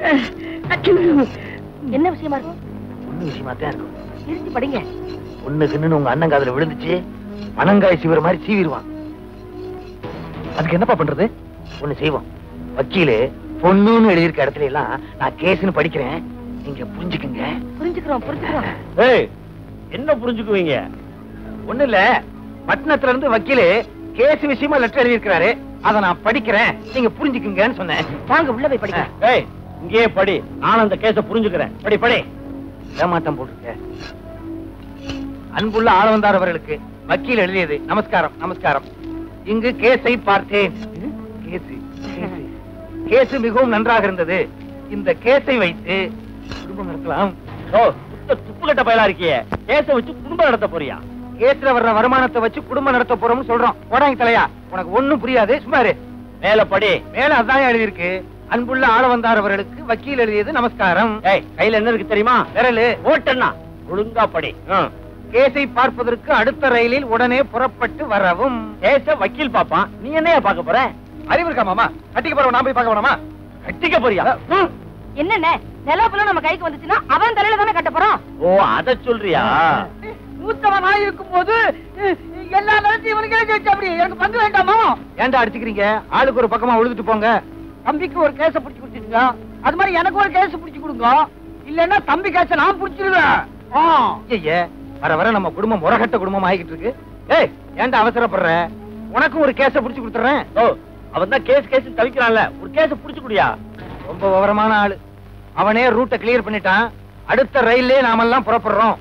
என்ன விஷயமா இருக்கும் ஒண்ணு விஷயமா தான் இருக்கும் இருந்து படிங்க ஒண்ணுக்குன்னு உங்க அண்ணன் காதுல விழுந்துச்சு பனங்காய் சீவிர மாதிரி சீவிடுவான் அதுக்கு என்னப்பா பண்றது ஒண்ணு செய்வோம் வக்கீலு பொண்ணுன்னு எழுதியிருக்க இடத்துல எல்லாம் நான் கேஸ்னு படிக்கிறேன் நீங்க புரிஞ்சுக்குங்க புரிஞ்சுக்கிறோம் புரிஞ்சுக்கிறோம் ஏய் என்ன புரிஞ்சுக்குவீங்க ஒண்ணு இல்ல பட்டணத்துல இருந்து வக்கீலு கேஸ் விஷயமா லெட்டர் எழுதியிருக்கிறாரு அத நான் படிக்கிறேன் நீங்க புரிஞ்சுக்குங்கன்னு சொன்னேன் வாங்க உள்ள போய் படிங்க ஏய் இங்கேயே படி நான் அந்த கேஸ புரிஞ்சுக்கிறேன் படி படி ஏமாட்டம் போட்டுருக்க அன்புள்ள ஆளவந்தார் அவர்களுக்கு வக்கீல் எழுதியது நமஸ்காரம் நமஸ்காரம் இங்கு கேஸை பார்த்தேன் கேஸ் கேஸ். கேஸ் மிகவும் நன்றாக இருந்தது இந்த கேஸை வைத்து குடும்பம் நடத்தலாம் ஓ சுத்த துப்புக்கட்ட பயலா இருக்கியே கேஸை வச்சு குடும்பம் நடத்த போறியா கேஸ்ல வர்ற வருமானத்தை வச்சு குடும்பம் நடத்த போறோம்னு சொல்றோம் போடாங்க தலையா உனக்கு ஒண்ணும் புரியாது சும்மா இரு மேல படி மேல அதான் எழுதியிருக்கு அன்புள்ள ஆள வந்தார் அவர்களுக்கு வக்கீல் எழுதியது நமஸ்காரம் ஏய் கையில என்ன இருக்கு தெரியுமா விரலு ஓட்டண்ணா ஒழுங்கா படி கேஸை பார்ப்பதற்கு அடுத்த ரயிலில் உடனே புறப்பட்டு வரவும் கேஸ வக்கீல் பாப்பான் நீ என்னையா பார்க்க போற அறிவு இருக்கா மாமா கட்டிக்க போறவன் நான் போய் பார்க்க வேணாமா கட்டிக்க போறியா ம். என்னண்ணே நிலப்புல நம்ம கைக்கு வந்துச்சுன்னா அவன் தலையில தானே கட்ட போறோம் ஓ அத சொல்றியா மூத்தவனா இருக்கும் போது எல்லா நிலத்தையும் இவனுக்கு எழுதி வச்சு அப்படி எனக்கு பங்கு வேண்டாமா ஏன்டா அடிச்சுக்கிறீங்க ஆளுக்கு ஒரு பக்கமா உழுதுட்டு போங்க தம்பிக்கு ஒரு கேஸ பிடிச்சு கொடுத்துருங்க அது மாதிரி எனக்கு ஒரு கேஸ் பிடிச்சு கொடுங்க இல்லன்னா தம்பி காசை நான் புடிச்சிருவேன் ஆ. ஐயே வர வர நம்ம குடும்பம் முறகட்ட குடும்பம் ஆகிட்டு இருக்கு ஏய் ஏன்டா அவசரப்படுற உனக்கும் ஒரு கேஸ புடிச்சு கொடுத்துறேன் ஓ அவன் தான் கேஸ் கேஸ் தவிக்கிறான்ல ஒரு கேஸ் புடிச்சு குடியா ரொம்ப விவரமான ஆளு அவனே ரூட்டை கிளியர் பண்ணிட்டான் அடுத்த ரயிலே நாமெல்லாம் புறப்படுறோம்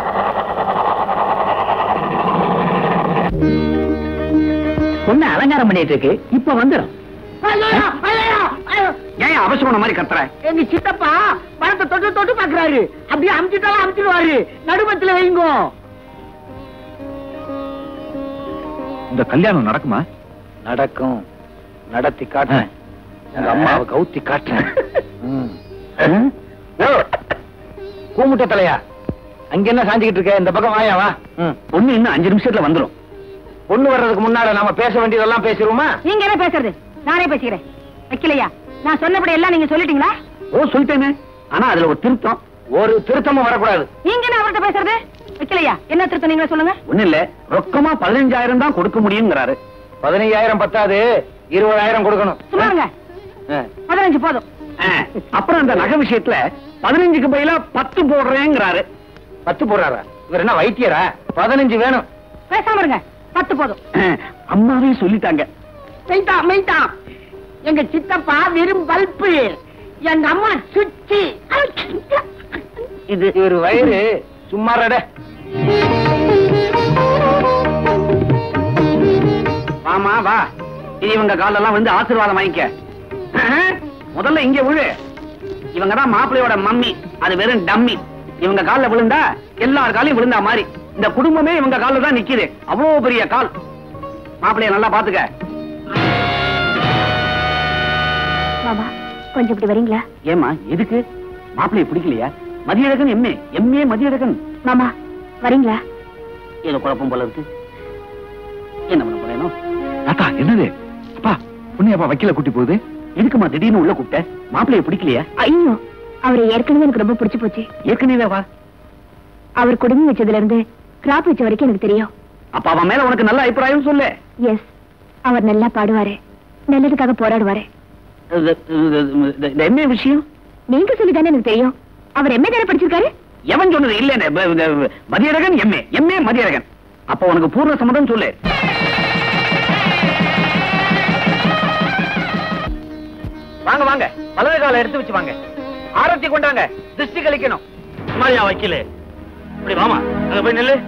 பொண்ணு அலங்காரம் பண்ணிட்டு இருக்கு இப்ப வந்துடும் ஐயையோ, ஐயையோ, ஐயோ. ஏன் அவசரம் மாதிரி கத்துற எங்க சித்தப்பா பணத்தை தொட்டு தொட்டு பாக்குறாரு அப்படியே அமுச்சிட்டாலும் அமுச்சிடுவாரு நடுமத்துல வைங்கோ இந்த கல்யாணம் நடக்குமா நடக்கும் நடத்தி காட்டுறேன் உங்க அம்மாவை கவுத்தி காட்டுறேன் ம். ஓ, கூமுட்ட தலையா அங்க என்ன சாஞ்சிக்கிட்டு இருக்க இந்த பக்கம் வாயா வா ம். பொண்ணு இன்னும் அஞ்சு நிமிஷத்துல வந்துடும் பொண்ணு வர்றதுக்கு முன்னால நாம பேச வேண்டியதெல்லாம் பேசிடுவோமா நீங்க என்ன பேசுறது நானே பேசிக்கிறேன் வைக்கலையா நான் சொன்னபடி எல்லாம் நீங்க சொல்லிட்டீங்களா ஓ சொல்லிட்டேனே ஆனா அதுல ஒரு திருத்தம் ஒரு திருத்தமும் வரக்கூடாது நீங்க என்ன அவர்கிட்ட பேசுறது வைக்கலையா என்ன திருத்தம் நீங்க சொல்லுங்க ஒண்ணு இல்ல ரொக்கமா பதினஞ்சாயிரம் தான் கொடுக்க முடியுங்கிறாரு பதினையாயிரம் பத்தாது இருபதாயிரம் கொடுக்கணும் சும்மாருங்க ஆ. பதினஞ்சு போதும் ஆ, அப்புறம் அந்த நகை விஷயத்துல பதினஞ்சுக்கு பதிலா பத்து போடுறேங்கிறாரு பத்து போடுறாரா இவர் என்ன வைத்தியரா பதினஞ்சு வேணும் பேசாம இருங்க பத்து போதும் ஆ, அம்மாவே சொல்லிட்டாங்க மெய்தா மெய்தா எங்க சித்தப்பா வெறும் பல்பு எங்க அம்மா சுச்சி இது இவர் வயிறு சும்மாறட வாமா வா இனி இவங்க காலெல்லாம் வந்து ஆசீர்வாதம் வாங்கிக்க ஆஹா, முதல்ல இங்க விழு இவங்க தான் மாப்பிள்ளையோட மம்மி அது வெறும் டம்மி இவங்க கால்ல விழுந்தா எல்லார் காலையும் விழுந்தா மாதிரி இந்த குடும்பமே இவங்க கால்ல தான் நிக்குது அவ்வளவு பெரிய கால் மாப்பிள்ளைய நல்லா பாத்துக்க மாமா கொஞ்சம் இப்படி வரீங்களா ஏமா எதுக்கு மாப்பிள்ளைய பிடிக்கலையா மதியழகன் எம்ஏ எம்ஏ மதியழகன் மாமா வரீங்களா ஏதோ குழப்பம் போல இருக்கு என்ன பண்ண போறேனோ தாத்தா என்னது அப்பா புண்ணியப்பா வக்கீல கூட்டி போகுது எதுக்குமா திடீர்னு உள்ள கூப்பிட்ட மாப்பிள்ளைய பிடிக்கலையா ஐயோ அவரை ஏற்கனவே எனக்கு ரொம்ப பிடிச்சு போச்சு ஏற்கனவே வா அவர் குடும்பம் வச்சதுல இருந்து கிராப் வச்ச வரைக்கும் எனக்கு தெரியும் அப்ப அவன் மேல உனக்கு நல்ல அபிப்பிராயம் சொல்லு எஸ் அவர் நல்லா பாடுவாரு நல்லதுக்காக போராடுவாரு இது- இது- இது- இந்த எம்ஏ விஷயம் நீங்க சொல்லிதானே எனக்கு தெரியும் அவர் எம்ஏ தானே படிச்சிருக்காரு எவன் சொன்னது இல்ல மதியழகன் எம்ஏ எம்ஏ மதியழகன் அப்ப உனக்கு பூர்ண சம்மதம் சொல்லு வாங்க வாங்க வலது கால எடுத்து வச்சு வாங்க ஆரத்தி கொண்டாங்க திருஷ்டி கழிக்கணும் சும்மாரியா வைக்கல இப்படி வாமா அங்க போய் நில்லு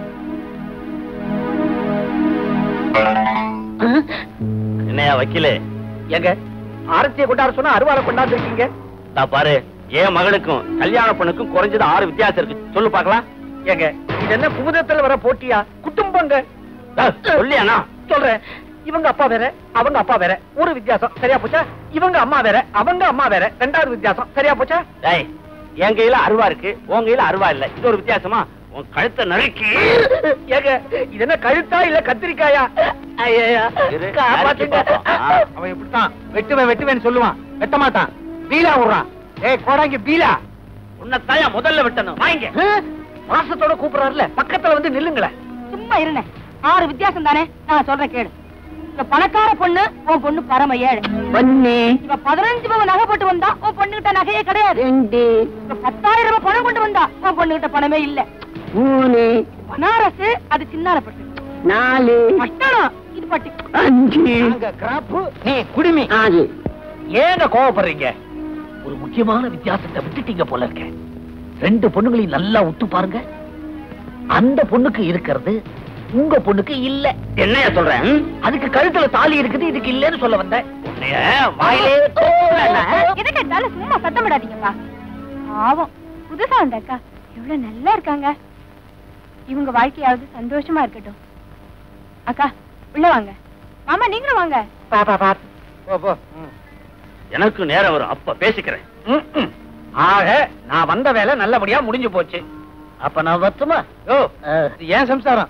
என்னையா வைக்கல எங்க ஆரத்தியை கொண்டாட சொன்னா அருவாளை கொண்டாந்து இருக்கீங்க நான் பாரு என் மகளுக்கும் கல்யாண பொண்ணுக்கும் குறைஞ்சது ஆறு வித்தியாசம் இருக்கு சொல்லு பாக்கலாம் ஏங்க இது என்ன குமுதத்துல வர போட்டியா குடும்பங்க சொல்லியாண்ணா சொல்றேன் இவங்க அப்பா வேற அவங்க அப்பா வேற ஒரு வித்தியாசம் சரியா போச்சா இவங்க அம்மா வேற அவங்க அம்மா வேற ரெண்டாவது வித்தியாசம் சரியா போச்சா டேய் என் கையில அருவா இருக்கு உன் கையில அருவா இல்ல இது ஒரு வித்தியாசமா உன் கழுத்தை நறுக்கி ஏங்க இது என்ன கழுத்தா இல்ல கத்திரிக்காயா ஐயா இரு, காப்பாத்துங்க நறுக்கி பார்ப்போம். ஆ. அவன் இப்படித்தான் வெட்டுவேன் வெட்டுவேன்னு சொல்லுவான் வெட்ட மாட்டான் பீலா விடுறான் ஏய் கோடாங்கி பீலா உன்னைத்தாயா முதல்ல விட்டணும் வாங்க மாசத்தோட கூப்பிடுறாருல பக்கத்துல வந்து நில்லுங்களேன் சும்மா இருங்க ஆறு வித்தியாசம் தானே நான் சொல்றேன் கேளு இந்த பணக்கார பொண்ணு உன் பொண்ணு பரம ஏழு ஒன்னு இவ பதினஞ்சு பவன் நகை போட்டு வந்தா உன் பொண்ணுகிட்ட நகையே கிடையாது ரெண்டு இவ பத்தாயிரம் ரூபாய் பணம் கொண்டு வந்தா உன் பொண்ணுகிட்ட பணமே இல்ல மூணு பனாரஸ் அது சின்னாலப்பட்டு நாலு பட்டணம் இது பட்டி அஞ்சு நாங்க கிராப்பு நீ குடுமி ஆறு ஏங்க கோவப்படுறீங்க ஒரு முக்கியமான வித்தியாசத்தை விட்டுட்டீங்க போல இருக்க ரெண்டு பொண்ணுங்களையும் நல்லா உத்து பாருங்க அந்த பொண்ணுக்கு இருக்கிறது உங்க பொண்ணுக்கு இல்ல என்னையா சொல்றேன் அதுக்கு கழுத்துல தாலி இருக்குது இதுக்கு இல்லன்னு சொல்ல வந்தேன் உன்னைய வாயிலே எதை கேட்டாலும் சும்மா சத்தம் விடாதீங்கப்பா பாவம் புதுசா வந்த அக்கா எவ்வளவு நல்லா இருக்காங்க இவங்க வாழ்க்கையாவது சந்தோஷமா இருக்கட்டும் அக்கா உள்ள வாங்க மாமா நீங்களும் வாங்க பா பா பா போ போ ம். எனக்கு நேரம் வரும் அப்ப பேசிக்கிறேன் ம், ம். ஆக நான் வந்த வேலை நல்லபடியா முடிஞ்சு போச்சு அப்ப நான் வத்துமா ஓ இது ஏன் சம்சாரம்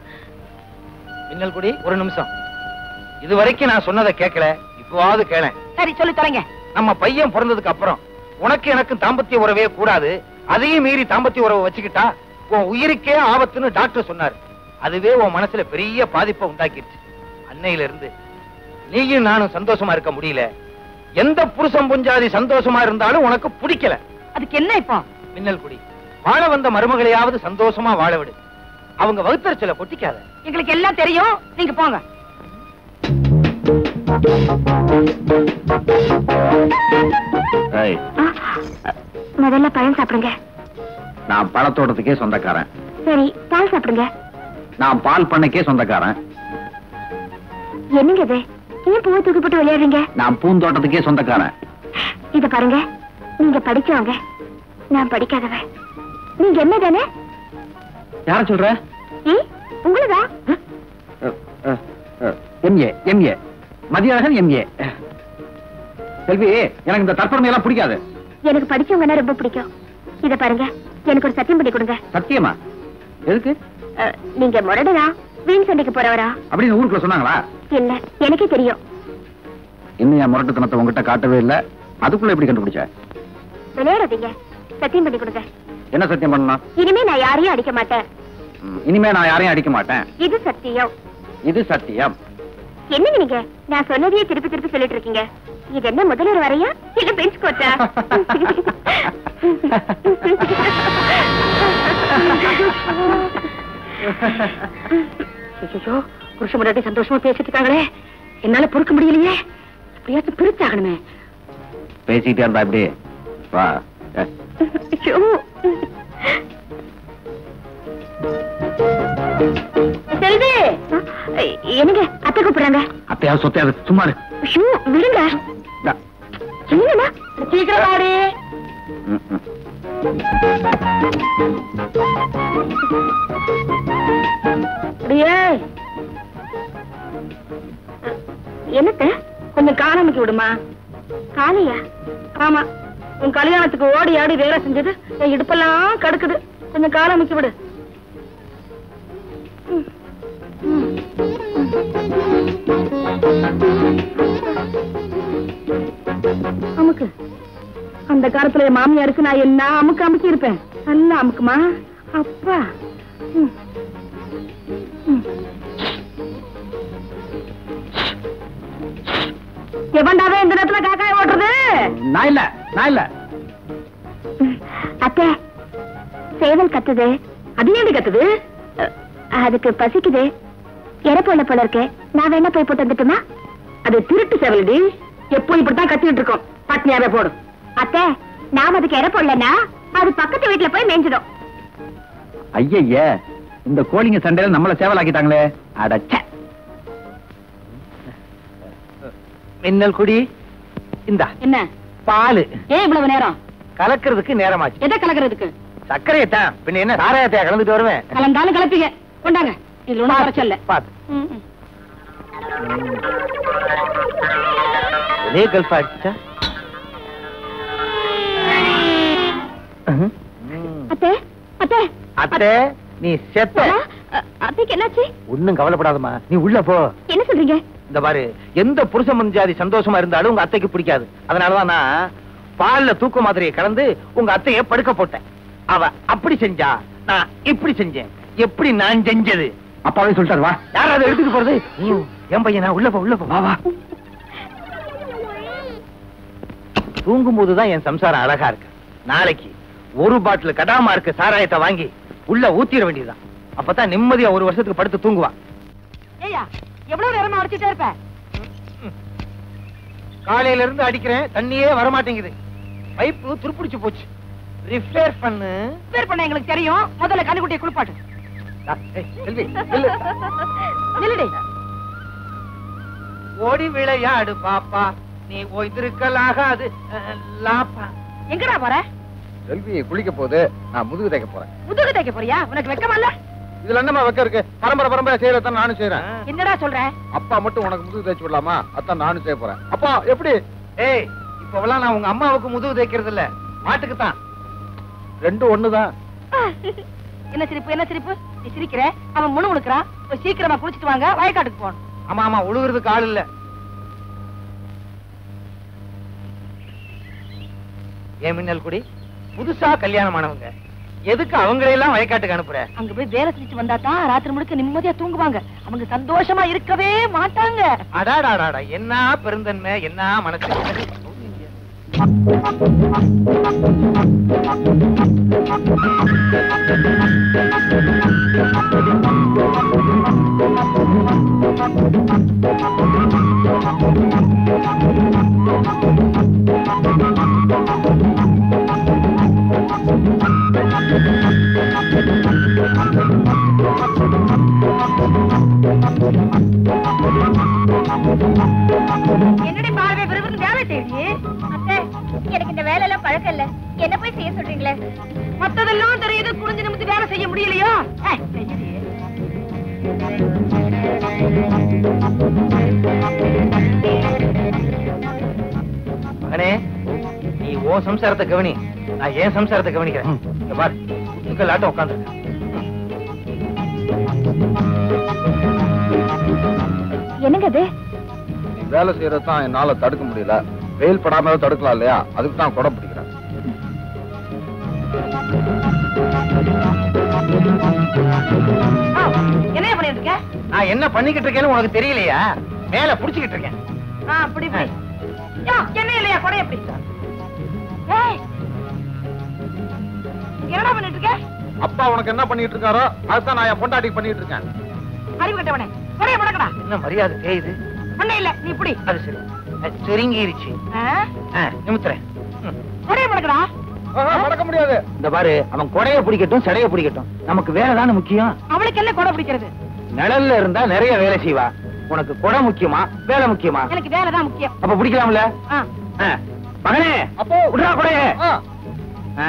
மின்னல் குடி ஒரு நிமிஷம் இது வரைக்கும் நான் சொன்னதை கேட்கல இப்பவாவது கேளேன் சரி சொல்லி தொலைங்க நம்ம பையன் பிறந்ததுக்கு அப்புறம் உனக்கு எனக்கு தாம்பத்திய உறவே கூடாது அதையும் மீறி தாம்பத்திய உறவை வச்சுக்கிட்டா உன் உயிருக்கே ஆபத்துன்னு டாக்டர் சொன்னார் அதுவே உன் மனசுல பெரிய பாதிப்பை உண்டாக்கிடுச்சு அன்னையில இருந்து நீயும் நானும் சந்தோஷமா இருக்க முடியல எந்த புருஷன் புஞ்சாதி சந்தோஷமா இருந்தாலும் உனக்கு பிடிக்கல அதுக்கு என்ன இப்போ மின்னல் குடி வாழ வந்த மருமகளையாவது சந்தோஷமா வாழ விடு அவங்க வகுத்தறிச்சல கொட்டிக்காத எங்களுக்கு எல்லாம் தெரியும் நீங்க போங்க ஏய், முதல்ல பழம் சாப்பிடுங்க நான் பழத்தோட்டத்துக்கே சொந்தக்காரன் சரி பால் சாப்பிடுங்க நான் பால் பண்ணைக்கே சொந்தக்காரன் என்னங்க இது ஏன் பூவை தூக்கி போட்டு விளையாடுறீங்க நான் பூந்தோட்டத்துக்கே சொந்தக்காரன் இத பாருங்க நீங்க படிச்சவங்க நான் படிக்காதவன் நீங்க என்ன தானே யார சொல்ற உங்களுதான் MA MA Mathiyazhagan MA Selvi எனக்கு இந்த தற்பெருமை எல்லாம் பிடிக்காது எனக்கு படிச்சவங்கன்னா ரொம்ப பிடிக்கும் இத பாருங்க எனக்கு ஒரு சத்தியம் பண்ணி கொடுங்க சத்தியமா எதுக்கு அஹ், நீங்க முரடரா வீண் சண்டைக்கு போறவரா அப்படின்னு ஊருக்குள்ள சொன்னாங்களா இல்ல எனக்கே தெரியும் இன்னும் என் முரட்டுத்தனத்தை உங்ககிட்ட காட்டவே இல்ல அதுக்குள்ள எப்படி கண்டுபிடிச்ச விளையாடாதீங்க சத்தியம் பண்ணி கொடுங்க என்ன சத்தியம் பண்ணணும் இனிமே நான் யாரையும் அடிக்க மாட்டேன் ம், இனிமே நான் யாரையும் அடிக்க மாட்டேன் இது சத்தியம் இது சத்தியம் என்னங்க நீங்க நான் சொன்னதையே திருப்பி திருப்பி சொல்லிட்டு இருக்கீங்க இது என்ன முதல்வர் வரையா இல்ல பெஞ்ச் கோட்டா ஐயோ புருஷ முன்னாடி சந்தோஷமா பேசிட்டு இருக்காங்களே என்னால பொறுக்க முடியலையே எப்படியாச்சும் பிரிச்சாகணுமே பேசிக்கிட்டே இருந்தா இப்படி வா ஏ, ஐயோ. செல்வி அஹ், என்னங்க அத்தை கூப்பிடுறாங்க அத்தையாவது சொத்தையாவது சும்மா இரு. ஐயோ விடுங்க இந்தா. என்னண்ணா சீக்கிரம் வாடி ம், ம். அப்படியே என்னத்த கொஞ்சம் காணாமக்கி விடுமா காலையா ஆமா உன் கல்யாணத்துக்கு ஓடி ஆடி வேலை செஞ்சது என் இடுப்பெல்லாம் கடுக்குது கொஞ்சம் காணாமக்கி விடு அமுக்கு அந்த காலத்துல என் மாமியாருக்கு நான் என்ன அமுக்கு அமுக்கி இருப்பேன் நல்லா அமுக்குமா அப்பா ம். ம். எவன்டாவே இந்த நேரத்துல காக்காய் ஓட்டுறது நான் இல்ல நான் இல்ல அத்தை சேவல் கத்துது அது ஏண்டி கத்துது அஹ், அதுக்கு பசிக்குது இறப்போல போல இருக்கு நான் வேணா போய் போட்டு வந்துட்டுமா அது திருட்டு சேவலடி எப்போ இப்படித்தான் கத்திட்டு இருக்கோம் பட்னியாவே போடு அத்தை நாம அதுக்கு இறப்போல்லனா அது பக்கத்து வீட்டுல போய் மேய்ஞ்சிடும் ஐயய்ய இந்த கோழிங்க சண்டையில நம்மள சேவலாக்கிட்டாங்களே அடச்சே மின்னல் குடி இந்தா என்ன பாலு ஏன் இவ்வளவு நேரம் கலக்கிறதுக்கு நேரமாச்சு எதை கலக்கிறதுக்கு சர்க்கரையை தான் பின்ன என்ன சாராயத்தையா கலந்துட்டு வருவேன் கலந்தாலும் கலப்பிங்க கொண்டாங்க இதுல ஒண்ணும் குறைச்சல்ல பாத்து ம், ம். ஒரே கல்ஃப் அடிச்சா அத்தை அத்தை அத்தை நீ செத்த அஹ், அஹ், அத்தைக்கு என்னாச்சு ஒண்ணும் கவலைப்படாதம்மா நீ உள்ள போ என்ன சொல்றீங்க இந்த பாரு எந்த புருஷ மஞ்சாதி சந்தோஷமா இருந்தாலும் உங்க அத்தைக்கு பிடிக்காது அதனாலதான் நான் பால்ல தூக்க மாத்திரையை கலந்து உங்க அத்தைய படுக்க போட்டேன் அவ அப்படி செஞ்சா நான் இப்படி செஞ்சேன் எப்படி நான் செஞ்சது அப்பாவே சொல்லிட்டாரு வா யாராவது எடுத்துட்டு போறது என் பையனா உள்ள போ உள்ள போ வா வா தூங்கும் போதுதான் என் சம்சாரம் அழகா இருக்கு நாளைக்கு ஒரு பாட்டில் கடாமா இருக்க சாராயத்தை வாங்கி உள்ள ஊத்திட வேண்டியதுதான் அப்பதான் நிம்மதியா ஒரு வருஷத்துக்கு படுத்து தூங்குவான் ஏய்யா எவ்வளவு நேரமா அடிச்சிட்டே இருப்ப காலையில இருந்து அடிக்கிறேன் தண்ணியே வர மாட்டேங்குது பைப்பு துருப்பிடிச்சு போச்சு ரிப்பேர் பண்ணு பேர் பண்ண எங்களுக்கு தெரியும் முதல்ல கண்ணுக்குட்டியை குளிப்பாட்டு டா, ஏய், செல்வி, நில்லு. நில்லுடி ஓடி விளையாடு பாப்பா நீ ஓய்ந்திருக்கலாகாது அஹ், லாப்பா எங்கடா போற செல்வி குளிக்க போகுது நான் முதுகு தைக்க போறேன் முதுகு தைக்க போறியா உனக்கு வெக்கமா இல்ல இதுல என்னமா வைக்க இருக்கு பரம்பரை பரம்பரை செய்யறதான் நானும் செய்யறேன் என்னடா சொல்ற அப்பா மட்டும் உனக்கு முதுகு தைச்சு விடலாமா அதான் நானும் செய்ய போறேன் அப்பா எப்படி ஏய் இப்பவெல்லாம் நான் உங்க அம்மாவுக்கு முதுகு தைக்கிறது இல்ல மாட்டுக்கு தான் ரெண்டும் ஒண்ணுதான் என்ன சிரிப்பு என்ன சிரிப்பு நீ சிரிக்கிற அவன் முணு முழுக்கிறான் போய் சீக்கிரமா குளிச்சிட்டு வாங்க வயக்காட்டுக்கு போகணும் ஆமா ஆமா உழுகுறதுக்கு ஆள் இல்ல ஏன் மின்னல் குடி புதுசா கல்யாணம் ஆனவங்க எதுக்கு அவங்களையெல்லாம் வயக்காட்டுக்கு அனுப்புற அங்க போய் வேலை செஞ்சு வந்தா தான் ராத்திரி முழுக்க நிம்மதியா தூங்குவாங்க அவங்க சந்தோஷமா இருக்கவே மாட்டாங்க அடாடாடாடா என்ன பெருந்தன்மை என்ன மனசு என்னடி பார்வை விறுவிறுன்னு வேலை செய்யுது அத்தை எனக்கு இந்த வேலை எல்லாம் பழக்கம் இல்ல என்ன போய் செய்ய சொல்றீங்களே மத்ததெல்லாம் தெரியுது குனிஞ்சு நிமிந்து வேலை செய்ய முடியலையோ ஏய், செய்யுடி. மகனே நீ ஓ சம்சாரத்தை கவனி நான் ஏன் சம்சாரத்தை கவனிக்கிறேன் இங்க பாரு முத்துக்கல்லாட்டம் உட்காந்துருக்கேன் என்னங்க அது நீ வேலை செய்யறது தான் என்னால தடுக்க முடியல வெயில் படாம தடுக்கலாம் இல்லையா அதுக்கு தான் குடம் பிடிக்கிறேன் ஆ, என்ன பண்ணிட்டு இருக்க நான் என்ன பண்ணிக்கிட்டு இருக்கேன்னு உனக்கு தெரியலையா மேல புடிச்சுக்கிட்டு இருக்கேன் ஆ, அப்படி இப்படி. யா, என்ன இல்லையா கொடைய எப்படி ஏய், என்னடா பண்ணிட்டு இருக்க அப்பா உனக்கு என்ன பண்ணிட்டு இருக்காரோ அதுதான் நான் என் பொண்டாட்டிக்கு பண்ணிட்டு இருக்கேன் அறிவு கட்டவனே கொடைய படக்கடா என்ன மரியாதை தேயுது ஒண்ணே இல்ல நீ இப்படி அது சரி அது சுருங்கிருச்சு ஆ, நிமித்துறேன் ம். கொடைய படக்கடா மடக்க முடியாது இந்த பாரு அவன் கொடைய பிடிக்கட்டும் சடைய பிடிக்கட்டும் நமக்கு வேலை தானே முக்கியம் அவளுக்கு என்ன கொடை பிடிக்கிறது நிழல்ல இருந்தா நிறைய வேலை செய்வா உனக்கு கொடை முக்கியமா வேலை முக்கியமா எனக்கு வேலை தான் முக்கியம் அப்ப பிடிக்கலாம்ல ஆ. ஆ. மகனே அப்போ விடுறா கொடைய ஆ. ஆ.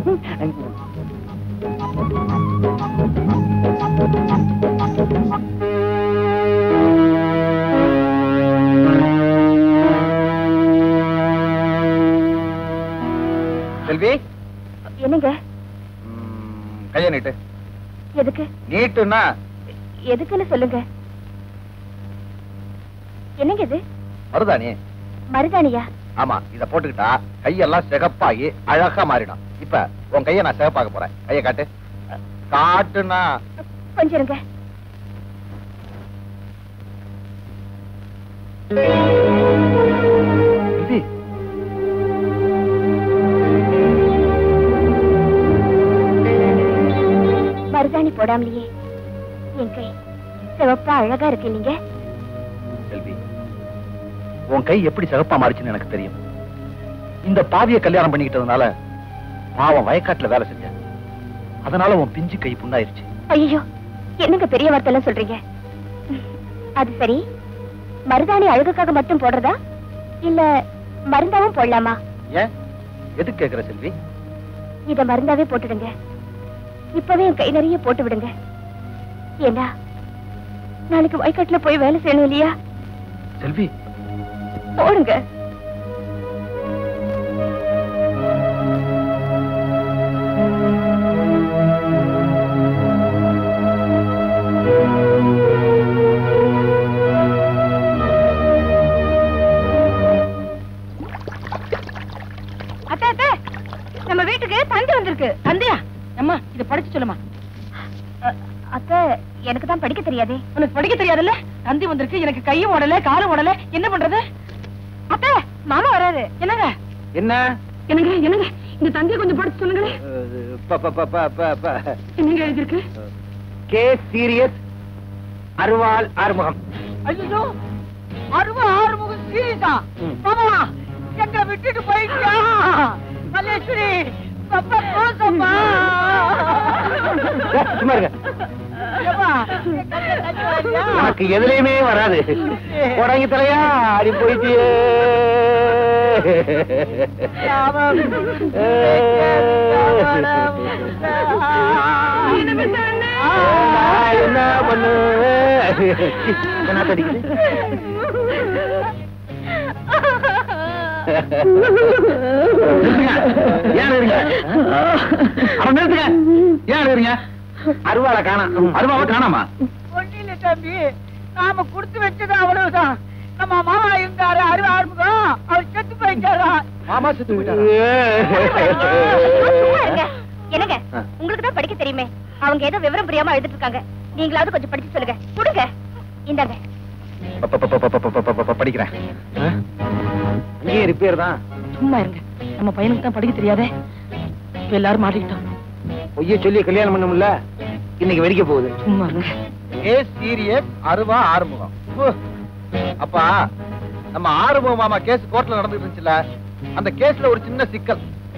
செல்வி என்னங்க ம், கைய நீட்டு எதுக்கு நீட்டுன்னா எதுக்குன்னு சொல்லுங்க என்னங்க இது மருதாணி மருதாணியா ஆமா இத போட்டுக்கிட்டா கையெல்லாம் சிகப்பாகி அழகா மாறிடும் இப்ப உன் கைய நான் சிகப்பாக்க போறேன் கைய காட்டு காட்டுனா கொஞ்சம் இருங்க செல்வி, மருதாணி போடாமலேயே என் கை சிவப்பா அழகா இருக்கு நீங்க செல்வி உன் கை எப்படி சிகப்பா மாறிச்சுன்னு எனக்கு தெரியும் இந்த பாவிய கல்யாணம் பண்ணிக்கிட்டதுனால பாவம் வயக்காட்டுல வேலை செஞ்சேன் அதனால உன் பிஞ்சு கை புண்ணாயிருச்சு ஐயோ என்னங்க பெரிய வார்த்தை எல்லாம் சொல்றீங்க அது சரி மருதாணி அழகுக்காக மட்டும் போடுறதா இல்ல மருந்தாவும் போடலாமா ஏன் எதுக்கு கேக்குற செல்வி இத மருந்தாவே போட்டுடுங்க இப்பவே என் கை நிறைய போட்டு விடுங்க ஏண்டா நாளைக்கு வயக்காட்டுல போய் வேலை செய்யணும் இல்லையா செல்வி போடுங்க அத்தை அத்தை நம்ம வீட்டுக்கு தந்தி வந்திருக்கு தந்தியா அம்மா இத படிச்சு சொல்லுமா அத்தை எனக்கு தான் படிக்க தெரியாதே உனக்கு படிக்க தெரியாதுல்ல தந்தி வந்திருக்கு எனக்கு கையும் ஓடல காலும் ஓடல என்ன பண்றது அத்தை மாமா வராரு என்னங்க என்ன என்னங்க என்னங்க இந்த தந்தியை கொஞ்சம் படிச்சு சொல்லுங்களேன் ப- ப- ப- ப- ப- ப- என்னங்க எழுதிருக்கு கே சீரியஸ் அருவாள் ஆறுமுகம் ஐயோ அருவா ஆறுமுகம் சீரியஸா ம். மாமா எங்களை விட்டுட்டு போயிட்டியா மல்லேஸ்வரி பப்பா ரோசப்பா ஏ, சும்மா இருங்க ஏப்பா, என் கண்ணுல தண்ணி வருதா? எனக்கு எதுலயுமே வராது உடங்கி தலையா அடி போயிட்டியே அவன் நான் என்ன பண்ணுவேன் என்ன தடிக்குது ஏன் இருங்க அவன் நிறுத்துங்க ஏன் இருங்க அருவாளை காணாம் அருவாவை காணாமா ஒண்ணில தம்பி நாம குடுத்து வச்சது அவ்வளவுதான் நம்ம மாமா இருந்தாரு அருவா ஆறுமுகம் அவர் செத்து போயிட்டாரா மாமா செத்து சும்மா இருங்க. என்னங்க ஆ. உங்களுக்கு தான் படிக்க தெரியுமே அவங்க ஏதோ விவரம் புரியாம எழுதிட்டு இருக்காங்க நீங்களாவது கொஞ்சம் படிச்சு சொல்லுங்க கொடுங்க இந்தாங்க ப- ப- ப- ப- ப- ப- ப- ப- படிக்கிறேன் அங்கேயே ரிப்பேர் தான் சும்மா இருங்க நம்ம பையனுக்கு தான் படிக்க தெரியாதே இப்ப எல்லாரும் மாட்டிக்கிட்டோம் பொய்ய சொல்லி கல்யாணம் பண்ணமுல்ல இன்னைக்கு வெடிக்க போகுது சும்மா இருங்க ஏ சீரியஸ் அருவா ஆறுமுகம் ஹு. அப்பா நம்ம ஆறுமுகம் மாமா கேஸ் கோர்ட்ல நடந்துட்டு இருந்துச்சுல அந்த கேஸ்ல ஒரு சின்ன சிக்கல்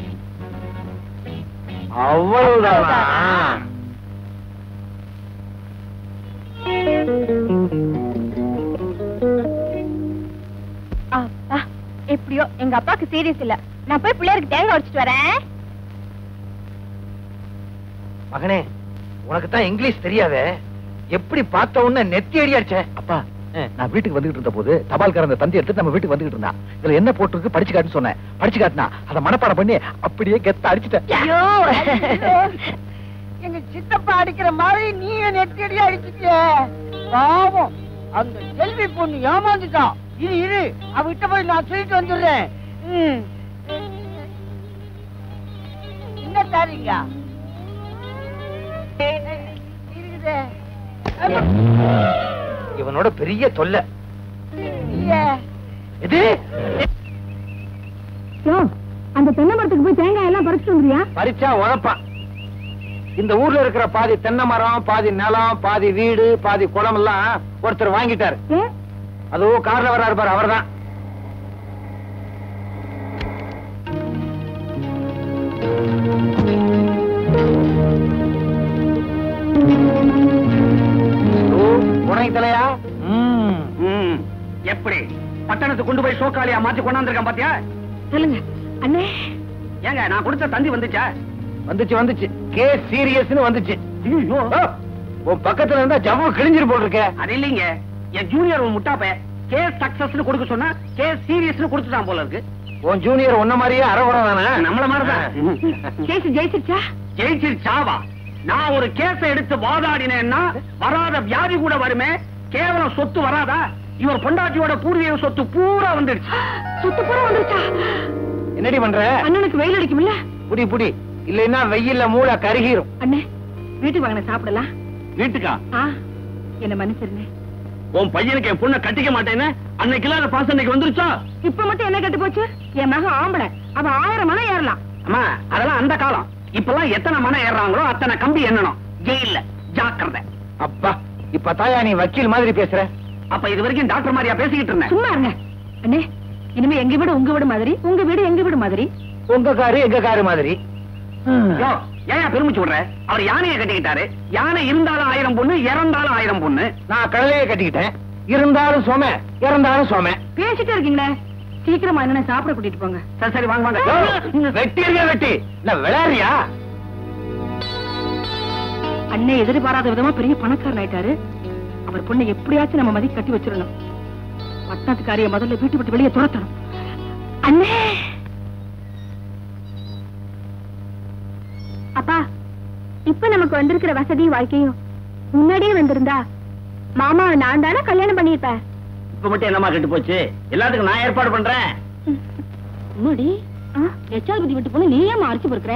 அவ்வளவுதானா அப்பா எப்படியோ எங்க அப்பாக்கு சீரியஸ் இல்ல நான் போய் பிள்ளையாருக்கு தேங்காய் உடைச்சிட்டு வரேன் மகனே உனக்கு தான் இங்கிலீஷ் தெரியாதே எப்படி பார்த்த உடனே நெத்தி அடி அடிச்ச அப்பா நான் வீட்டுக்கு வந்துகிட்டு இருந்த போது தபால்காரன் அந்த தந்தி எடுத்து நம்ம வீட்டுக்கு வந்துகிட்டு இருந்தான் இதுல என்ன போட்டிருக்கு படிச்சு காட்டுன்னு சொன்னேன் படிச்சு காட்டினா அதை மனப்பாடம் பண்ணி அப்படியே கெத்த அடிச்சுட்டேன் ஐயோ எங்க சித்தப்பா அடிக்கிற மாதிரி நீங்க நெத்தடி அடிச்சிட்டிய பாவம் அந்த செல்வி பொண்ணு ஏமாந்துட்டான் இரு இரு அவகிட்ட போய் நான் சொல்லிட்டு வந்துடுறேன் ம். என்ன தாரீங்க இருக்குதே இவனோட பெரிய தொல்லை இல்லையே இது அந்த தென்னை மரத்துக்கு போய் தேங்காய் எல்லாம் பறிச்சுட்டு வந்துறியா பறிச்சா உழப்பான் இந்த ஊர்ல இருக்கிற பாதி தென்னை மரம் பாதி நிலம் பாதி வீடு பாதி குளம் எல்லாம் ஒருத்தர் வாங்கிட்டாரு அதுவும் கார்ல வர்றாரு பாரு அவர்தான் உனக்கு தலையா ம், எப்படி பட்டணத்துக்கு கொண்டு போய் சோக்காலியா மாத்தி கொண்டாந்துருக்கேன் பாத்தியா சொல்லுங்க அண்ணே ஏங்க நான் கொடுத்த தந்தி வந்துச்சா வந்துச்சு வந்துச்சு கே சீரியஸ்னு வந்துச்சு ஐயோ ஓ, உன் பக்கத்துல இருந்தா ஜவ்வு கிழிஞ்சிரு போல் இருக்க அது இல்லைங்க என் ஜூனியர் ஒரு முட்டாப்ப கேஸ் சக்சஸ்னு கொடுக்க சொன்னா கேஸ் சீரியஸ்னு கொடுத்துட்டான் போல இருக்கு உன் ஜூனியர் உன்ன மாதிரியே அறகுறம் தானே நம்மள மாதிரிதான் கேஸ் ஜெயிச்சிருச்சா ஜெயிச்சிருச்சாவா நான் ஒரு கேஸ எடுத்து வாதாடினேன்னா வராத வியாதி கூட வருமே கேவலம் சொத்து வராதா இவர் பொண்டாட்டியோட பூர்வீக சொத்து பூரா வந்துடுச்சு சுத்து பூரா வந்துருச்சா என்னடி பண்ற அண்ணனுக்கு வெயில் அடிக்கும்ல புடி புடி இல்லைன்னா வெயில்ல மூளை கருகிரும் அண்ணே வீட்டுக்கு வாங்க சாப்பிடலாம் வீட்டுக்கா ஆ என்ன மன்னிச்சிருங்க உன் பையனுக்கு என் பொண்ணை கட்டிக்க மாட்டேன்னு அன்னைக்கு இல்லாத பாசம் இன்னைக்கு வந்துருச்சா இப்ப மட்டும் என்ன கெட்டு போச்சு என் மகன் ஆம்பளை அவன் ஆயிரம் மனம் ஏறலாம் அம்மா அதெல்லாம் அந்த காலம் இப்பெல்லாம் எத்தனை மனம் ஏறாங்களோ அத்தனை கம்பி எண்ணணும் ஜெயில்ல ஜாக்கிரதை அப்பா இப்ப தாயா நீ வக்கீல் மாதிரி பேசுற அப்ப இது வரைக்கும் டாக்டர் மாதிரியா பேசிக்கிட்டு இருந்தேன் சும்மா இருங்க அண்ணே இனிமே எங்க வீடு உங்க வீடு மாதிரி உங்க வீடு எங்க வீடு மாதிரி உங்க காரு எங்க காரு மாதிரி யோ, ஏன் பெருமிச்சு விடுற அவர் யானையை கட்டிக்கிட்டாரு யானை இருந்தாலும் ஆயிரம் பொண்ணு இறந்தாலும் ஆயிரம் பொண்ணு நான் கடலையே கட்டிக்கிட்டேன் இருந்தாலும் சோம இறந்தாலும் சோம பேசிட்டே இருக்கீங்களே சீக்கிரமா என்ன சாப்பிட கூட்டிட்டு போங்க சரி சரி வாங்க வாங்க யோ, வெட்டி இருக்க வெட்டி இல்ல விளையாடுறியா அண்ணே எதிர்பாராத விதமா பெரிய பணக்காரன் ஆயிட்டாரு அவர் பொண்ணை எப்படியாச்சும் நம்ம மதி கட்டி வச்சிடணும் பட்டணத்துக்காரிய முதல்ல வீட்டு விட்டு வெளியே துரத்தணும் அண்ணே அப்பா இப்ப நமக்கு வந்திருக்கிற வசதி வாழ்க்கையும் முன்னாடியே வந்திருந்தா மாமாவை நான் தானே கல்யாணம் பண்ணிருப்பேன் இப்ப மட்டும் என்னமா கெட்டு போச்சு எல்லாத்துக்கும் நான் ஏற்பாடு பண்றேன் முடி லட்சாதிபதி விட்டு போன நீ ஏமா அரிசி பொறுக்கிற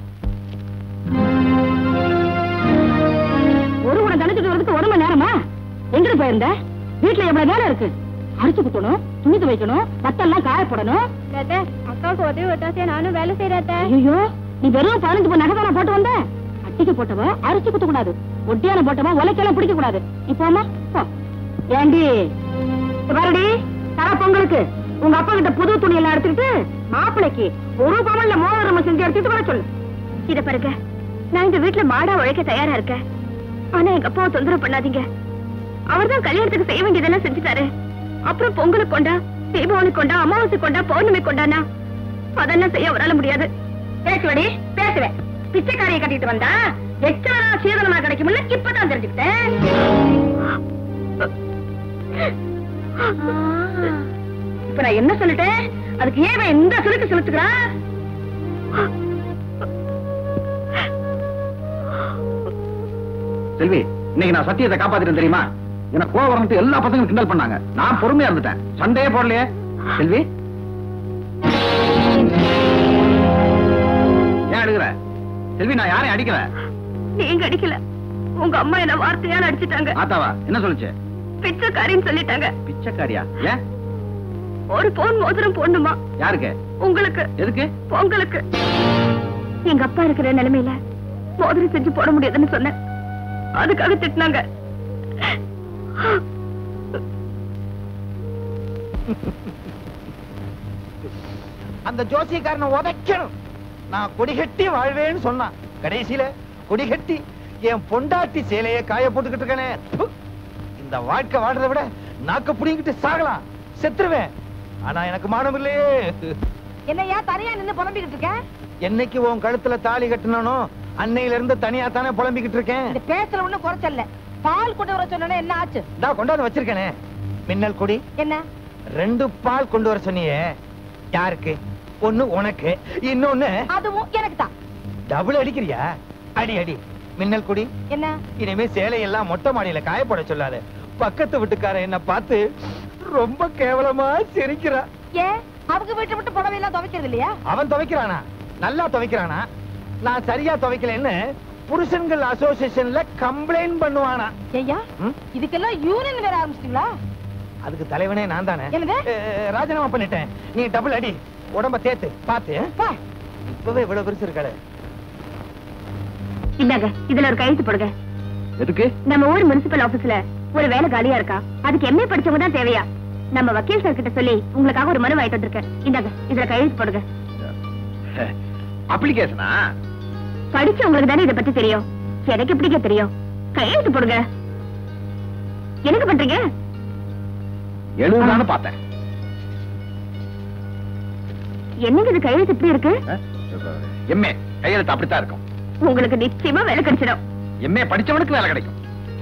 ஒரு உன தனத்துக்கு வரதுக்கு ஒரு மணி நேரமா எங்கிட்டு போயிருந்த வீட்டுல எவ்வளவு வேலை இருக்கு அரிசி குத்தணும் துணி துவைக்கணும் பத்தெல்லாம் காய போடணும் அக்காவுக்கு உதவி ஒத்தாசையா நானும் வேலை செய்யறேன் ஐயோ நீ வெறும் பதினஞ்சு போ நகை போட்டு வந்த அட்டிக்கு போட்டவ அரிசி குத்த கூடாது ஒட்டியான போட்டவ உலைக்கெல்லாம் பிடிக்க கூடாது நீ போமா போ ஏண்டி இங்க பாருடி தர பொங்கலுக்கு உங்க அப்பா கிட்ட புது துணி எல்லாம் எடுத்துக்கிட்டு மாப்பிளைக்கு ஒரு பவன்ல மோதிரம் செஞ்சு எடுத்துட்டு வர சொல்லு இத பாருங்க நான் இந்த வீட்டுல மாடா உழைக்க தயாரா இருக்கேன் ஆனா எங்க அப்பாவை தொந்தரவு பண்ணாதீங்க அவர்தான் கல்யாணத்துக்கு செய்ய வேண்டியதெல்லாம் செஞ்சுட்டாரு அப்புறம் பொங்கலுக்கு கொண்டா தீபாவளிக்கு கொண்டா அமாவாசை கொண்டா பௌர்ணமி கொண்டானா அதெல்லாம் செய்ய அவரால முடியாது பேசுவடி பேசுவேன் பிச்சைக்காரியை கட்டிட்டு வந்தா எச்சா சீதனமா கிடைக்கும்ல இப்பதான் தெரிஞ்சுக்கிட்டேன் இப்ப நான் என்ன சொல்லிட்டேன் அதுக்கு ஏன் இவன் இந்த சுருக்கு செலுத்துக்கிறான் செல்வி இன்னைக்கு நான் சத்தியத்தை காப்பாத்திட்டேன் தெரியுமா எனக்கு கோவம் வரணுட்டு எல்லா பசங்களும் கிண்டல் பண்ணாங்க நான் பொறுமையா இருந்துட்டேன் சண்டையே போடலையே செல்வி ஏன் அழுகுற செல்வி நான் யாரையும் அடிக்கல நீங்க அடிக்கல உங்க அம்மா என்ன வார்த்தையால அடிச்சிட்டாங்க ஆத்தாவா என்ன சொல்லுச்சு பிச்சைக்காரின்னு சொல்லிட்டாங்க பிச்சைக்காரியா ஏன் ஒரு போன் மோதிரம் போடணுமா யாருக்கு உங்களுக்கு எதுக்கு பொங்கலுக்கு எங்க அப்பா இருக்கிற நிலைமையில மோதிரம் செஞ்சு போட முடியாதுன்னு சொன்னேன் அதுக்காக திட்டினாங்க அந்த ஜோசியக்காரனை உதைக்கணும் நான் கொடிகட்டி வாழ்வேன்னு சொன்னான் கடைசியில கொடிகட்டி என் பொண்டாட்டி சேலைய காய போட்டுக்கிட்டு இருக்கனே ப்பு. இந்த வாழ்க்கை வாழ்றதை விட நாக்க புடிங்கிட்டு சாகலாம் செத்துருவேன் ஆனா எனக்கு மானம் இல்லையே என்னையா தனியா நின்னு புலம்பிக்கிட்டு இருக்க என்னைக்கு உன் கழுத்துல தாலி கட்டணும் அன்னையில இருந்து தனியா தானே புலம்பிக்கிட்டு இருக்கேன் இந்த பேச்சுல ஒண்ணும் குறைச்சல்ல பால் கொண்டு வர சொன்னேன்னா என்ன ஆச்சு நான் கொண்டாந்து வச்சிருக்கேனே மின்னல் கொடி என்ன ரெண்டு பால் கொண்டு வர சொன்னியே யாருக்கு ஒண்ணு உனக்கு இன்னொன்னு அதுவும் எனக்கு தான் டபுள் அடிக்கிறியா அடி அடி மின்னல் கொடி என்ன இனிமே சேலையெல்லாம் மொட்டை மாடியில காயப்பட சொல்லாத பக்கத்து வீட்டுக்காரன் என்ன பார்த்து ரொம்ப கேவலமா சிரிக்கிறா ஏன் அவங்க வீட்டை விட்டு புடவை எல்லாம் துவைக்கிறது இல்லையா அவன் துவைக்கிறானா நல்லா துவைக்கிறானா நான் சரியா துவைக்கலன்னு புருஷன்கள் அசோசியேஷன்ல கம்ப்ளைண்ட் பண்ணுவானா ஐயா ம்? இதுக்கெல்லாம் யூனியன் வேற ஆரம்பிச்சிட்டீங்களா அதுக்கு தலைவனே நான் தானே என்னது? அஹ், ராஜினாமா பண்ணிட்டேன் நீ டபுள் அடி உடம்ப தேத்து பாத்து வா. இப்பவே இவ்வளவு பெருசு இருக்காளே இந்தாங்க இதுல ஒரு கையெழுத்து போடுங்க எதுக்கு நம்ம ஊர் முனிசிபல் ஆபீஸ்ல ஒரு வேலை காலியா இருக்கா அதுக்கு எம்ஏ படிச்சவங்க தான் தேவையா நம்ம வக்கீல் சார் கிட்ட சொல்லி உங்களுக்காக ஒரு மனு வாங்கிட்டு வந்திருக்கேன் இந்தாங்க இதுல கையெழுத்து போடுங்க அப்ளிகேஷனா படிச்சவங்களுக்கு தானே இத பத்தி தெரியும் எனக்கு எப்படிங்க தெரியும் கையெழுத்து போடுங்க எனக்கு பண்றீங்க எழுதுதான்னு பார்த்தேன் என்னங்க இது கையெழுத்து இப்படி இருக்கு எம்ஏ கையெழுத்து அப்படித்தான் இருக்கும் உங்களுக்கு நிச்சயமா வேலை கிடைச்சிடும் எம்ஏ படிச்சவனுக்கு வேலை கிடைக்கும்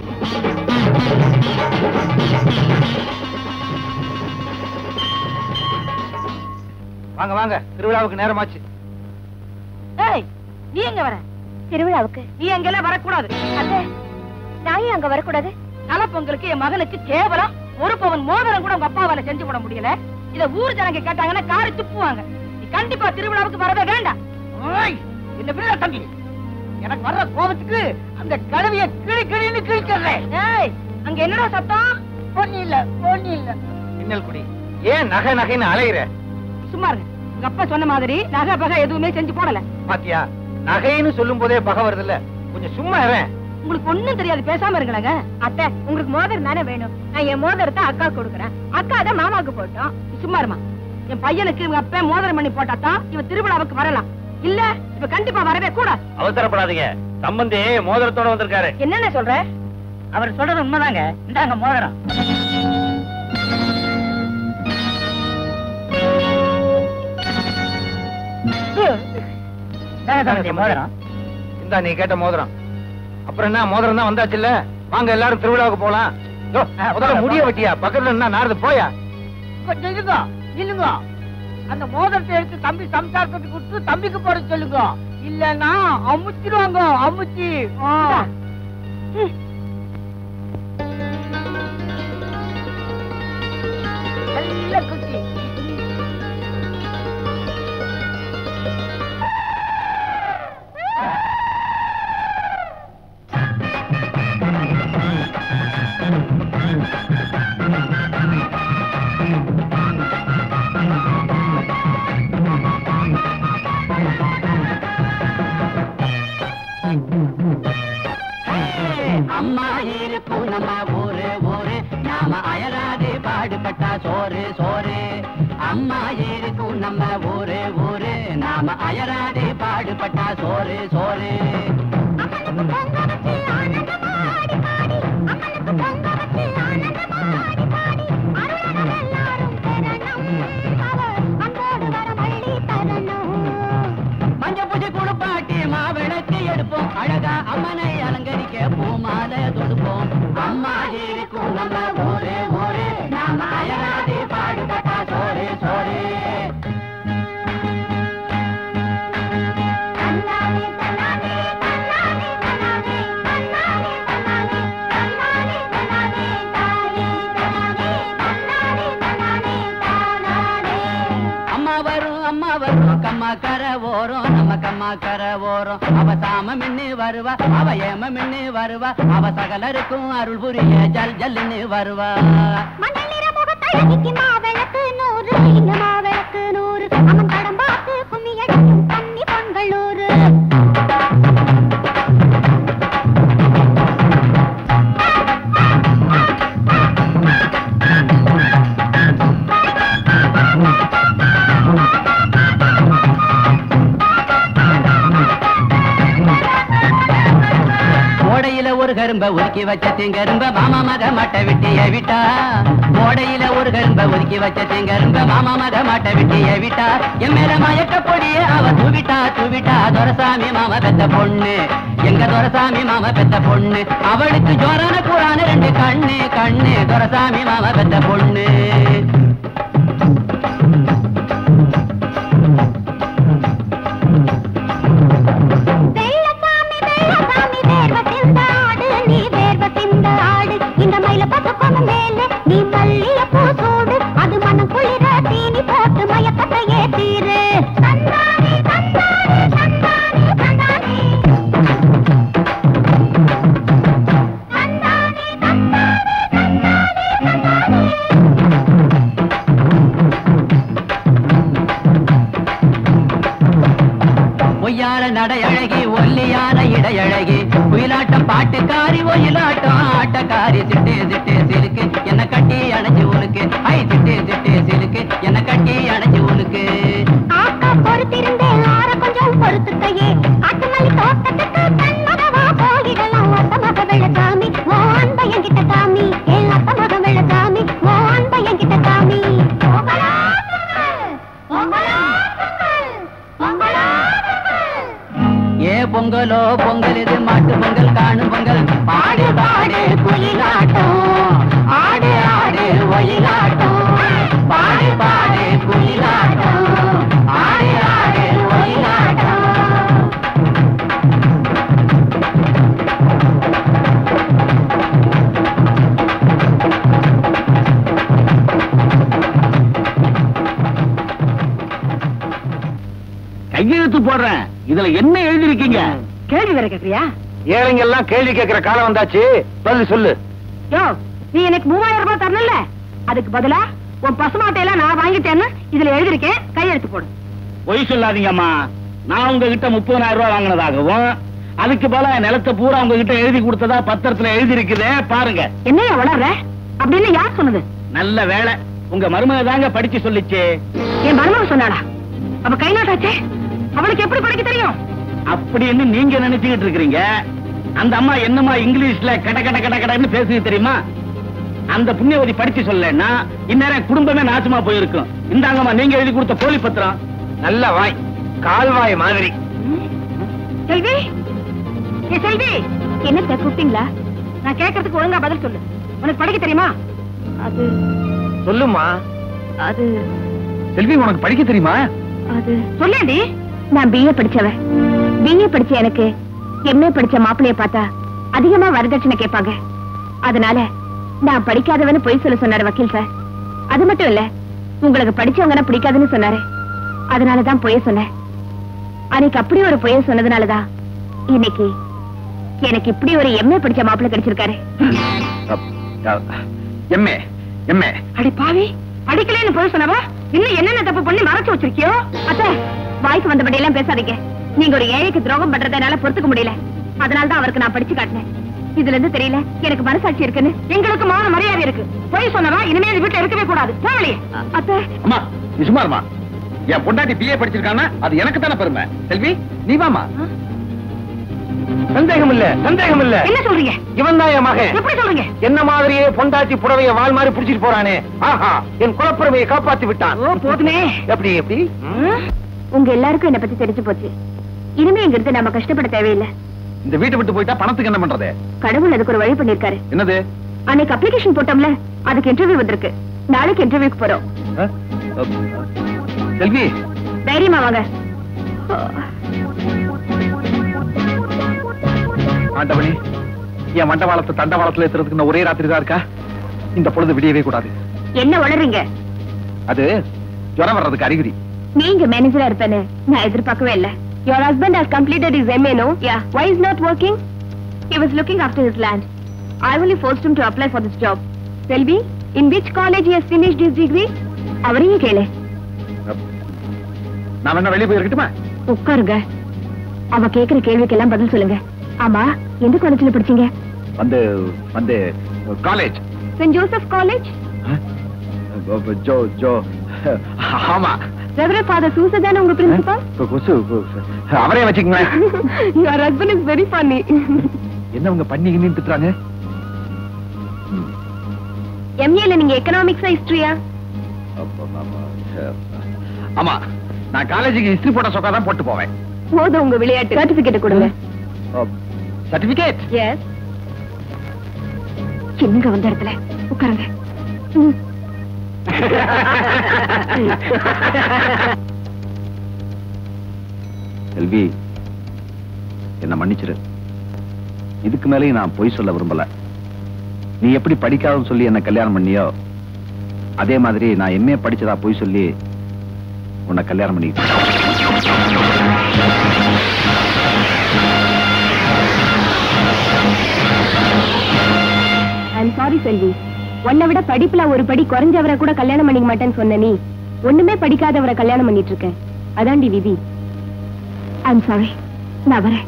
வாங்க வாங்க திருவிழாவுக்கு நேரமாச்சு ஏய் நீ எங்க வர திருவிழாவுக்கு நீ எங்கெல்லாம் வரக்கூடாது அத்தை நான் ஏன் அங்க வரக்கூடாது நலப்பொங்கலுக்கு என் மகனுக்கு கேவலம் ஒரு பவன் மோதிரம் கூட உங்க அப்பாவால செஞ்சு போட முடியல இத ஊர் ஜனங்க கேட்டாங்கன்னா காரி துப்புவாங்க நீ கண்டிப்பா திருவிழாவுக்கு வரவே வேண்டாம் ஓய், இந்த பிள்ளை தம்பி எனக்கு வர்ற கோபத்துக்கு அந்த கழுவிய கிளி கிளின்னு கிழிச்சிடுறேன் ஏய் அங்க என்னடா சத்தம் ஒண்ணு இல்ல ஒண்ணு இல்ல மின்னல் குடி ஏன் நகை நகைன்னு அலையிற சும்மா இருங்க உங்க அப்பா சொன்ன மாதிரி நகை பகை எதுவுமே செஞ்சு போடல பாத்தியா நகைன்னு சொல்லும் போதே பகை வருதுல்ல கொஞ்சம் சும்மா இருவேன் உங்களுக்கு ஒண்ணும் தெரியாது பேசாம இருங்களேங்க அத்தை உங்களுக்கு மோதிரம் தானே வேணும் நான் என் மோதிரத்தை அக்கா கொடுக்குறேன் அக்கா அதை மாமாக்கு போட்டோம் நீ சும்மா இருமா என் பையனுக்கு இவங்க அப்பா மோதிரம் பண்ணி போட்டா தான் இவன் திருவிழாவுக்கு வரலாம் இல்ல இப்ப கண்டிப்பா வரவே கூடாது அவசரப்படாதீங்க சம்பந்தி மோதிரத்தோட வந்திருக்காரு என்னென்ன சொல்ற அவர் சொல்றது உண்மைதாங்க இந்தாங்க மோதிரம் இந்தாங்க தம்பி, மோதிரம் இந்தா நீ கேட்ட மோதிரம் அப்புறம் என்ன மோதிரம் தான் வந்தாச்சுல்ல வாங்க எல்லாரும் திருவிழாவுக்கு போலாம் யோ, முதல்ல முடிய வெட்டியா பக்கத்துல என்ன நாரது போயா கொஞ்சம் இருங்க இல்லுங்க அந்த மோதிரத்தை எடுத்து தம்பி சம்சாரத்துக்கு கொடுத்து தம்பிக்கு போட சொல்லுங்க இல்லன்னா அமுச்சிடுவாங்க அமுச்சி ஆ. நல்ல குட்டி அம்மா இருக்கும் நம்ம ஊரு ஊரு நாம அயராது பாடுபட்டா சோறு சோறு அம்மா இருக்கும் நம்ம ஊரு ஊரு நாம அயராது பாடுபட்டா சோறு சோறு மஞ்ச பூஜை குளிப்பாட்டி மாவிளக்கு எடுப்போம் அழகா அம்மனை அலங்கரிக்க பூமாலை தொடுப்போம் அம்மா இருக்கும் நம்ம ஊரு ஊரு நாம அயராது பாடுபட்டா சோறு சோறு அம்மா வரும் அம்மா வரும் கம்மா கரை ஓரம் நம்ம கம்மா கரை ஓரம் அவ சாம மின்னு வருவா அவ ஏம மின்னு வருவா அவ சகலருக்கும் அருள் புரிய ஜல் ஜல்லுன்னு வருவா மண்டலிர முகத்தழகிக்கு மாவிளக்கு நூறு நூறு இங்க மாவிளக்கு நூறு அவன் படம் பார்த்து கும்மி அடிக்கும் கன்னி பொங்கல் நூறு ஓடையில ஒரு கரும்ப ஒதுக்கி வச்ச திங்கரும்ப மாமா மக மட்டை விட்டிய விட்டா ஓடையில ஒரு கரும்ப ஒதுக்கி வச்ச திங்கரும்ப மாமா மக மட்டை விட்டிய விட்டா என் மேல மயக்க பொடிய அவ தூவிட்டா தூவிட்டா துரசாமி மாமா பெத்த பொண்ணு எங்க துரசாமி மாமா பெத்த பொண்ணு அவளுக்கு ஜோரான கூறான ரெண்டு கண்ணு கண்ணு துரசாமி மாமா பெத்த பொண்ணு வெள்ளசாமி வெள்ளசாமி வேர்வ சிந்த ஆடு நீ வேர்வ சிந்த ஆடு இந்த மயில பசுக்கொண்டு மேல நீ மல்லிய பூ சூடு அது மனம் குளிர தீனி போட்டு மயக்கத்தை ஏத்தீரு தந்தானே தந்தானே தந்தானே தந்தானே தந்தானே தந்தானே தந்தானே தந்தானே பொய்யால நடையழகி ஒல்லியான இடையழகி குயிலாட்டம் பாட்டுக்காரி ஒயிலாட்டம் ஆட்டக்காரி சிட்டு சிட்டு சிலுக்கு என்ன கட்டி அணைச்சு உனக்கு ஐ சிட்டு சிட்டு சிலுக்கு என்ன கட்டி அணைச்சு உனக்கு ஆக்கா பொறுத்திருந்தேன் ஆற கொஞ்சம் பொறுத்துக்கையே ஆட்டுமல்லி தோட்டத்துக்கு கண்மகவா போயிடலாம் அத்த மக வெள்ளசாமி ஓ அன்ப என்கிட்ட காமி என் அத்த மக வெள்ளசாமி ஓ அன்ப என்கிட்ட காமி பொங்கலா பொங்கல், பொங்கலா பொங்கல், பொங்கலா பொங்கல். ஏ பொங்கலோ பொங்கல் இது மாட்டு பொங்கல் காணும் பொங்கல் பாடு பாடு குயிலாட்டம் ஆடு ஆடு ஒயிலாட்டம் பாடு பாடு குயிலாட்டம் ஆடு ஆடு ஒயிலாட்டம் கையெழுத்து போடுறேன் இதுல என்ன எழுதிருக்கீங்க கேள்வி வேற கேக்குறியா ஏழைங்க எல்லாம் கேள்வி கேட்கிற காலம் வந்தாச்சு பதில் சொல்லு யோ நீ எனக்கு மூவாயிரம் ரூபாய் தரணும்ல அதுக்கு பதிலா உன் பசுமாட்டையெல்லாம் நான் வாங்கிட்டேன்னு இதுல எழுதிருக்கேன் கையெழுத்து போடு பொய் சொல்லாதீங்கம்மா நான் உங்ககிட்ட முப்பதாயிரம் ரூபாய் வாங்கினதாகவும் அதுக்கு போல நிலத்தை பூரா உங்ககிட்ட எழுதி கொடுத்ததா பத்திரத்துல எழுதி இருக்குதே பாருங்க என்னையா வளர்ற அப்படின்னு யார் சொன்னது நல்ல வேலை உங்க மருமக தாங்க படிச்சு சொல்லிச்சு என் மருமக சொன்னாளா அவ கை நாட்டாச்சே அவளுக்கு எப்படி படிக்க தெரியும் அப்படின்னு நீங்க நினைச்சுக்கிட்டு இருக்கிறீங்க அந்த அம்மா என்னமா இங்கிலீஷ்ல கட கட கட கடன்னு பேசுது தெரியுமா அந்த புண்ணியவதி படிச்சு சொல்லலைன்னா இந்நேரம் குடும்பமே நாசமா போயிருக்கும் இந்தாங்கம்மா நீங்க எழுதி கொடுத்த போலி பத்திரம் நல்ல வாய் கால்வாய் மாதிரி செல்வி ஏ செல்வி என்னத்த கூப்பிட்டீங்களா நான் கேட்கறதுக்கு ஒழுங்கா பதில் சொல்லு உனக்கு படிக்க தெரியுமா அது சொல்லுமா அது செல்வி உனக்கு படிக்க தெரியுமா அது சொல்லேண்டி நான் பிஏ படிச்சவன் பிஏ படிச்ச எனக்கு எம்ஏ படிச்ச மாப்பிளைய பார்த்தா அதிகமா வரதட்சணை கேட்பாங்க அதனால நான் படிக்காதவன்னு பொய் சொல்ல சொன்னாரு வக்கீல் சார் அது மட்டும் இல்ல உங்களுக்கு படிச்சவங்கன்னா பிடிக்காதுன்னு சொன்னாரு அதனாலதான் பொய்ய சொன்னேன் அன்னைக்கு அப்படி ஒரு பொய்ய சொன்னதுனாலதான் இன்னைக்கு எனக்கு இப்படி ஒரு எம்ஏ படிச்ச மாப்பிள்ளை கிடைச்சிருக்காரு எம்ஏ எம்ஏ அடி பாவி படிக்கலைன்னு போய் சொன்னவா இன்னும் என்னென்ன தப்பு பண்ணி மறைச்சு வச்சிருக்கியோ அத்தை வாய்க்கு வந்தபடி எல்லாம் பேசாதீங்க நீங்க ஒரு ஏழைக்கு துரோகம் பண்றதை என்னால பொறுத்துக்க முடியல அதனால தான் அவருக்கு நான் படிச்சு காட்டினேன் இதுல இருந்து தெரியல எனக்கு மனசாட்சி இருக்குன்னு எங்களுக்கு மான மரியாதை இருக்கு போய் சொன்னவா இனிமே இந்த வீட்டுல இருக்கவே கூடாது போகலையே அத்தை அம்மா நீ சும்மா இருமா என் பொண்டாட்டி பிஏ படிச்சிருக்கானா அது எனக்கு தானே பெருமை செல்வி நீ வாமா சந்தேகம் இல்ல சந்தேகம் இல்ல என்ன சொல்றீங்க இவன் தான் என் மகன் எப்படி சொல்றீங்க என்ன மாதிரியே பொண்டாட்டி புடவைய வால் மாதிரி புடிச்சிட்டு போறானே ஆஹா என் குலப்புறமையை காப்பாத்தி விட்டான் ஓ போதுமே எப்படி எப்படி ம்? உங்க எல்லாருக்கும் என்ன பத்தி தெரிஞ்சு போச்சு இனிமே இங்க இருந்து நாம கஷ்டப்பட தேவையில்லை இந்த வீட்டை விட்டு போயிட்டா பணத்துக்கு என்ன பண்றது கடவுள் அதுக்கு ஒரு வழி பண்ணிருக்காரு என்னது அன்னைக்கு அப்ளிகேஷன் போட்டோம்ல அதுக்கு இன்டர்வியூ வந்திருக்கு நாளைக்கு இன்டர்வியூக்கு போறோம் அஹ், அஹ், செல்வி தைரியமா வாங்க ஆண்டவனே என் மண்டவாளத்தை தண்டவாளத்துல ஏத்துறதுக்கு இன்னும் ஒரே ராத்திரி தான் இருக்கா இந்த பொழுது விடியவே கூடாது என்ன வளர்றீங்க அது ஜுரம் வர்றதுக்கு அறிகுறி நீங்க மேனேஜரா இருப்பேன்னு நான் எதிர்பார்க்கவே இல்ல Your husband has completed his MA, no? Yeah. Why is not working? He was looking after his land. I only forced him to apply for this job. Selvi, in which college he has finished his degree? அவரையும் கேளு நான் வேணா வெளியே போய் இருக்கட்டுமா உட்காருங்க அவ கேக்குற கேள்விக்கெல்லாம் பதில் சொல்லுங்க ஆமா எந்த காலேஜ்ல படிச்சீங்க வந்து வந்து காலேஜ் சென்ட் ஜோசப் காலேஜ் ஜோ ஜோ ஆமா ரெவரண்ட் ஃபாதர் சூசா தானே உங்க பிரின்சிபல் கொ- கொசு கொசு. அவரே வச்சுக்கங்களேன் your husband is very funny என்ன உங்க பண்ணி திட்டுறாங்க ம். எம்ஏல நீங்க எக்கனாமிக்ஸா ஹிஸ்டரியா ஆமா நான் காலேஜுக்கு ஹிஸ்டரி போட்ட சொக்கா தான் போட்டு போவேன் போதும் உங்க விளையாட்டு சர்டிபிகேட் கொடுங்க சர்டிபிகேட் எஸ் சின்னங்க வந்த இடத்துல உட்காருங்க ம். செல்வி என்ன மன்னிச்சிரு இதுக்கு மேலேயும் நான் பொய் சொல்ல விரும்பல நீ எப்படி படிக்காதன்னு சொல்லி என்ன கல்யாணம் பண்ணியோ அதே மாதிரி நான் எம்ஏ படிச்சதா பொய் சொல்லி உன்னை கல்யாணம் பண்ணிக்கிட்டேன் ஐம் சாரி செல்வி உன்னை விட படிப்புல ஒரு படி குறைஞ்சவரை கூட கல்யாணம் பண்ணிக்க மாட்டேன்னு சொன்ன நீ ஒண்ணுமே படிக்காதவரை கல்யாணம் பண்ணிட்டு இருக்க அதாண்டி விதி ஐம் சாரி நான் வரேன்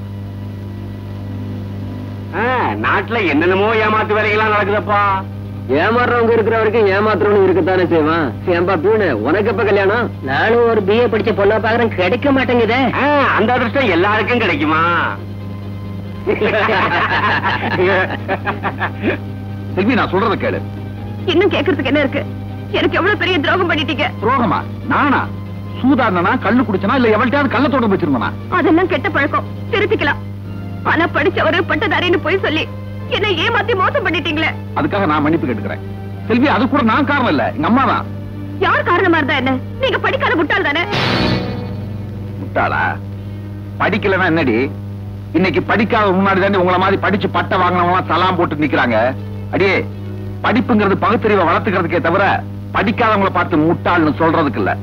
நாட்டுல என்னென்னமோ ஏமாத்து வேலைகள்லாம் நடக்குதப்பா ஏமாறுறவங்க இருக்கிற வரைக்கும் ஏமாத்துறவங்க இருக்கத்தானே செய்வான் ஏன்பா பியூனு உனக்கு எப்ப கல்யாணம் நானும் ஒரு பிஏ படிச்ச பொண்ணா பாக்குறேன் கிடைக்க மாட்டேங்குதே அந்த அதிர்ஷ்டம் எல்லாருக்கும் கிடைக்குமா செல்வி நான் சொல்றத கேளு இன்னும் கேக்குறதுக்கு என்ன இருக்கு எனக்கு எவ்வளவு பெரிய துரோகம் பண்ணிட்டீங்க துரோகமா நானா சூதாடினா கல்லு குடிச்சனா இல்ல எவள்கிட்டயாவது கள்ள தொடர்பு வச்சிருந்தனா அதெல்லாம் கெட்ட பழக்கம் திருத்திக்கலாம் ஆனா படிச்சவரு பட்டதாரின்னு போய் சொல்லி என்ன ஏமாத்தி மோசம் பண்ணிட்டீங்களே அதுக்காக நான் மன்னிப்பு கேட்டுக்கிறேன் செல்வி அது கூட நான் காரணம் இல்ல எங்க அம்மா தான் யார் காரணமா இருந்தா என்ன நீங்க படிக்காத முட்டாள் தானே முட்டாளா படிக்கலன்னா என்னடி இன்னைக்கு படிக்காத முன்னாடி தாண்டி உங்களை மாதிரி படிச்சு பட்டை வாங்கினவங்க சலாம் போட்டு நிக்கிறாங்க அடியே படிப்புங்கிறது பகுத்தறிவை வளர்த்துக்கிறதுக்கே தவிர படிக்காதவங்கள பார்த்து முட்டாள்னு சொல்றதுக்கு இல்ல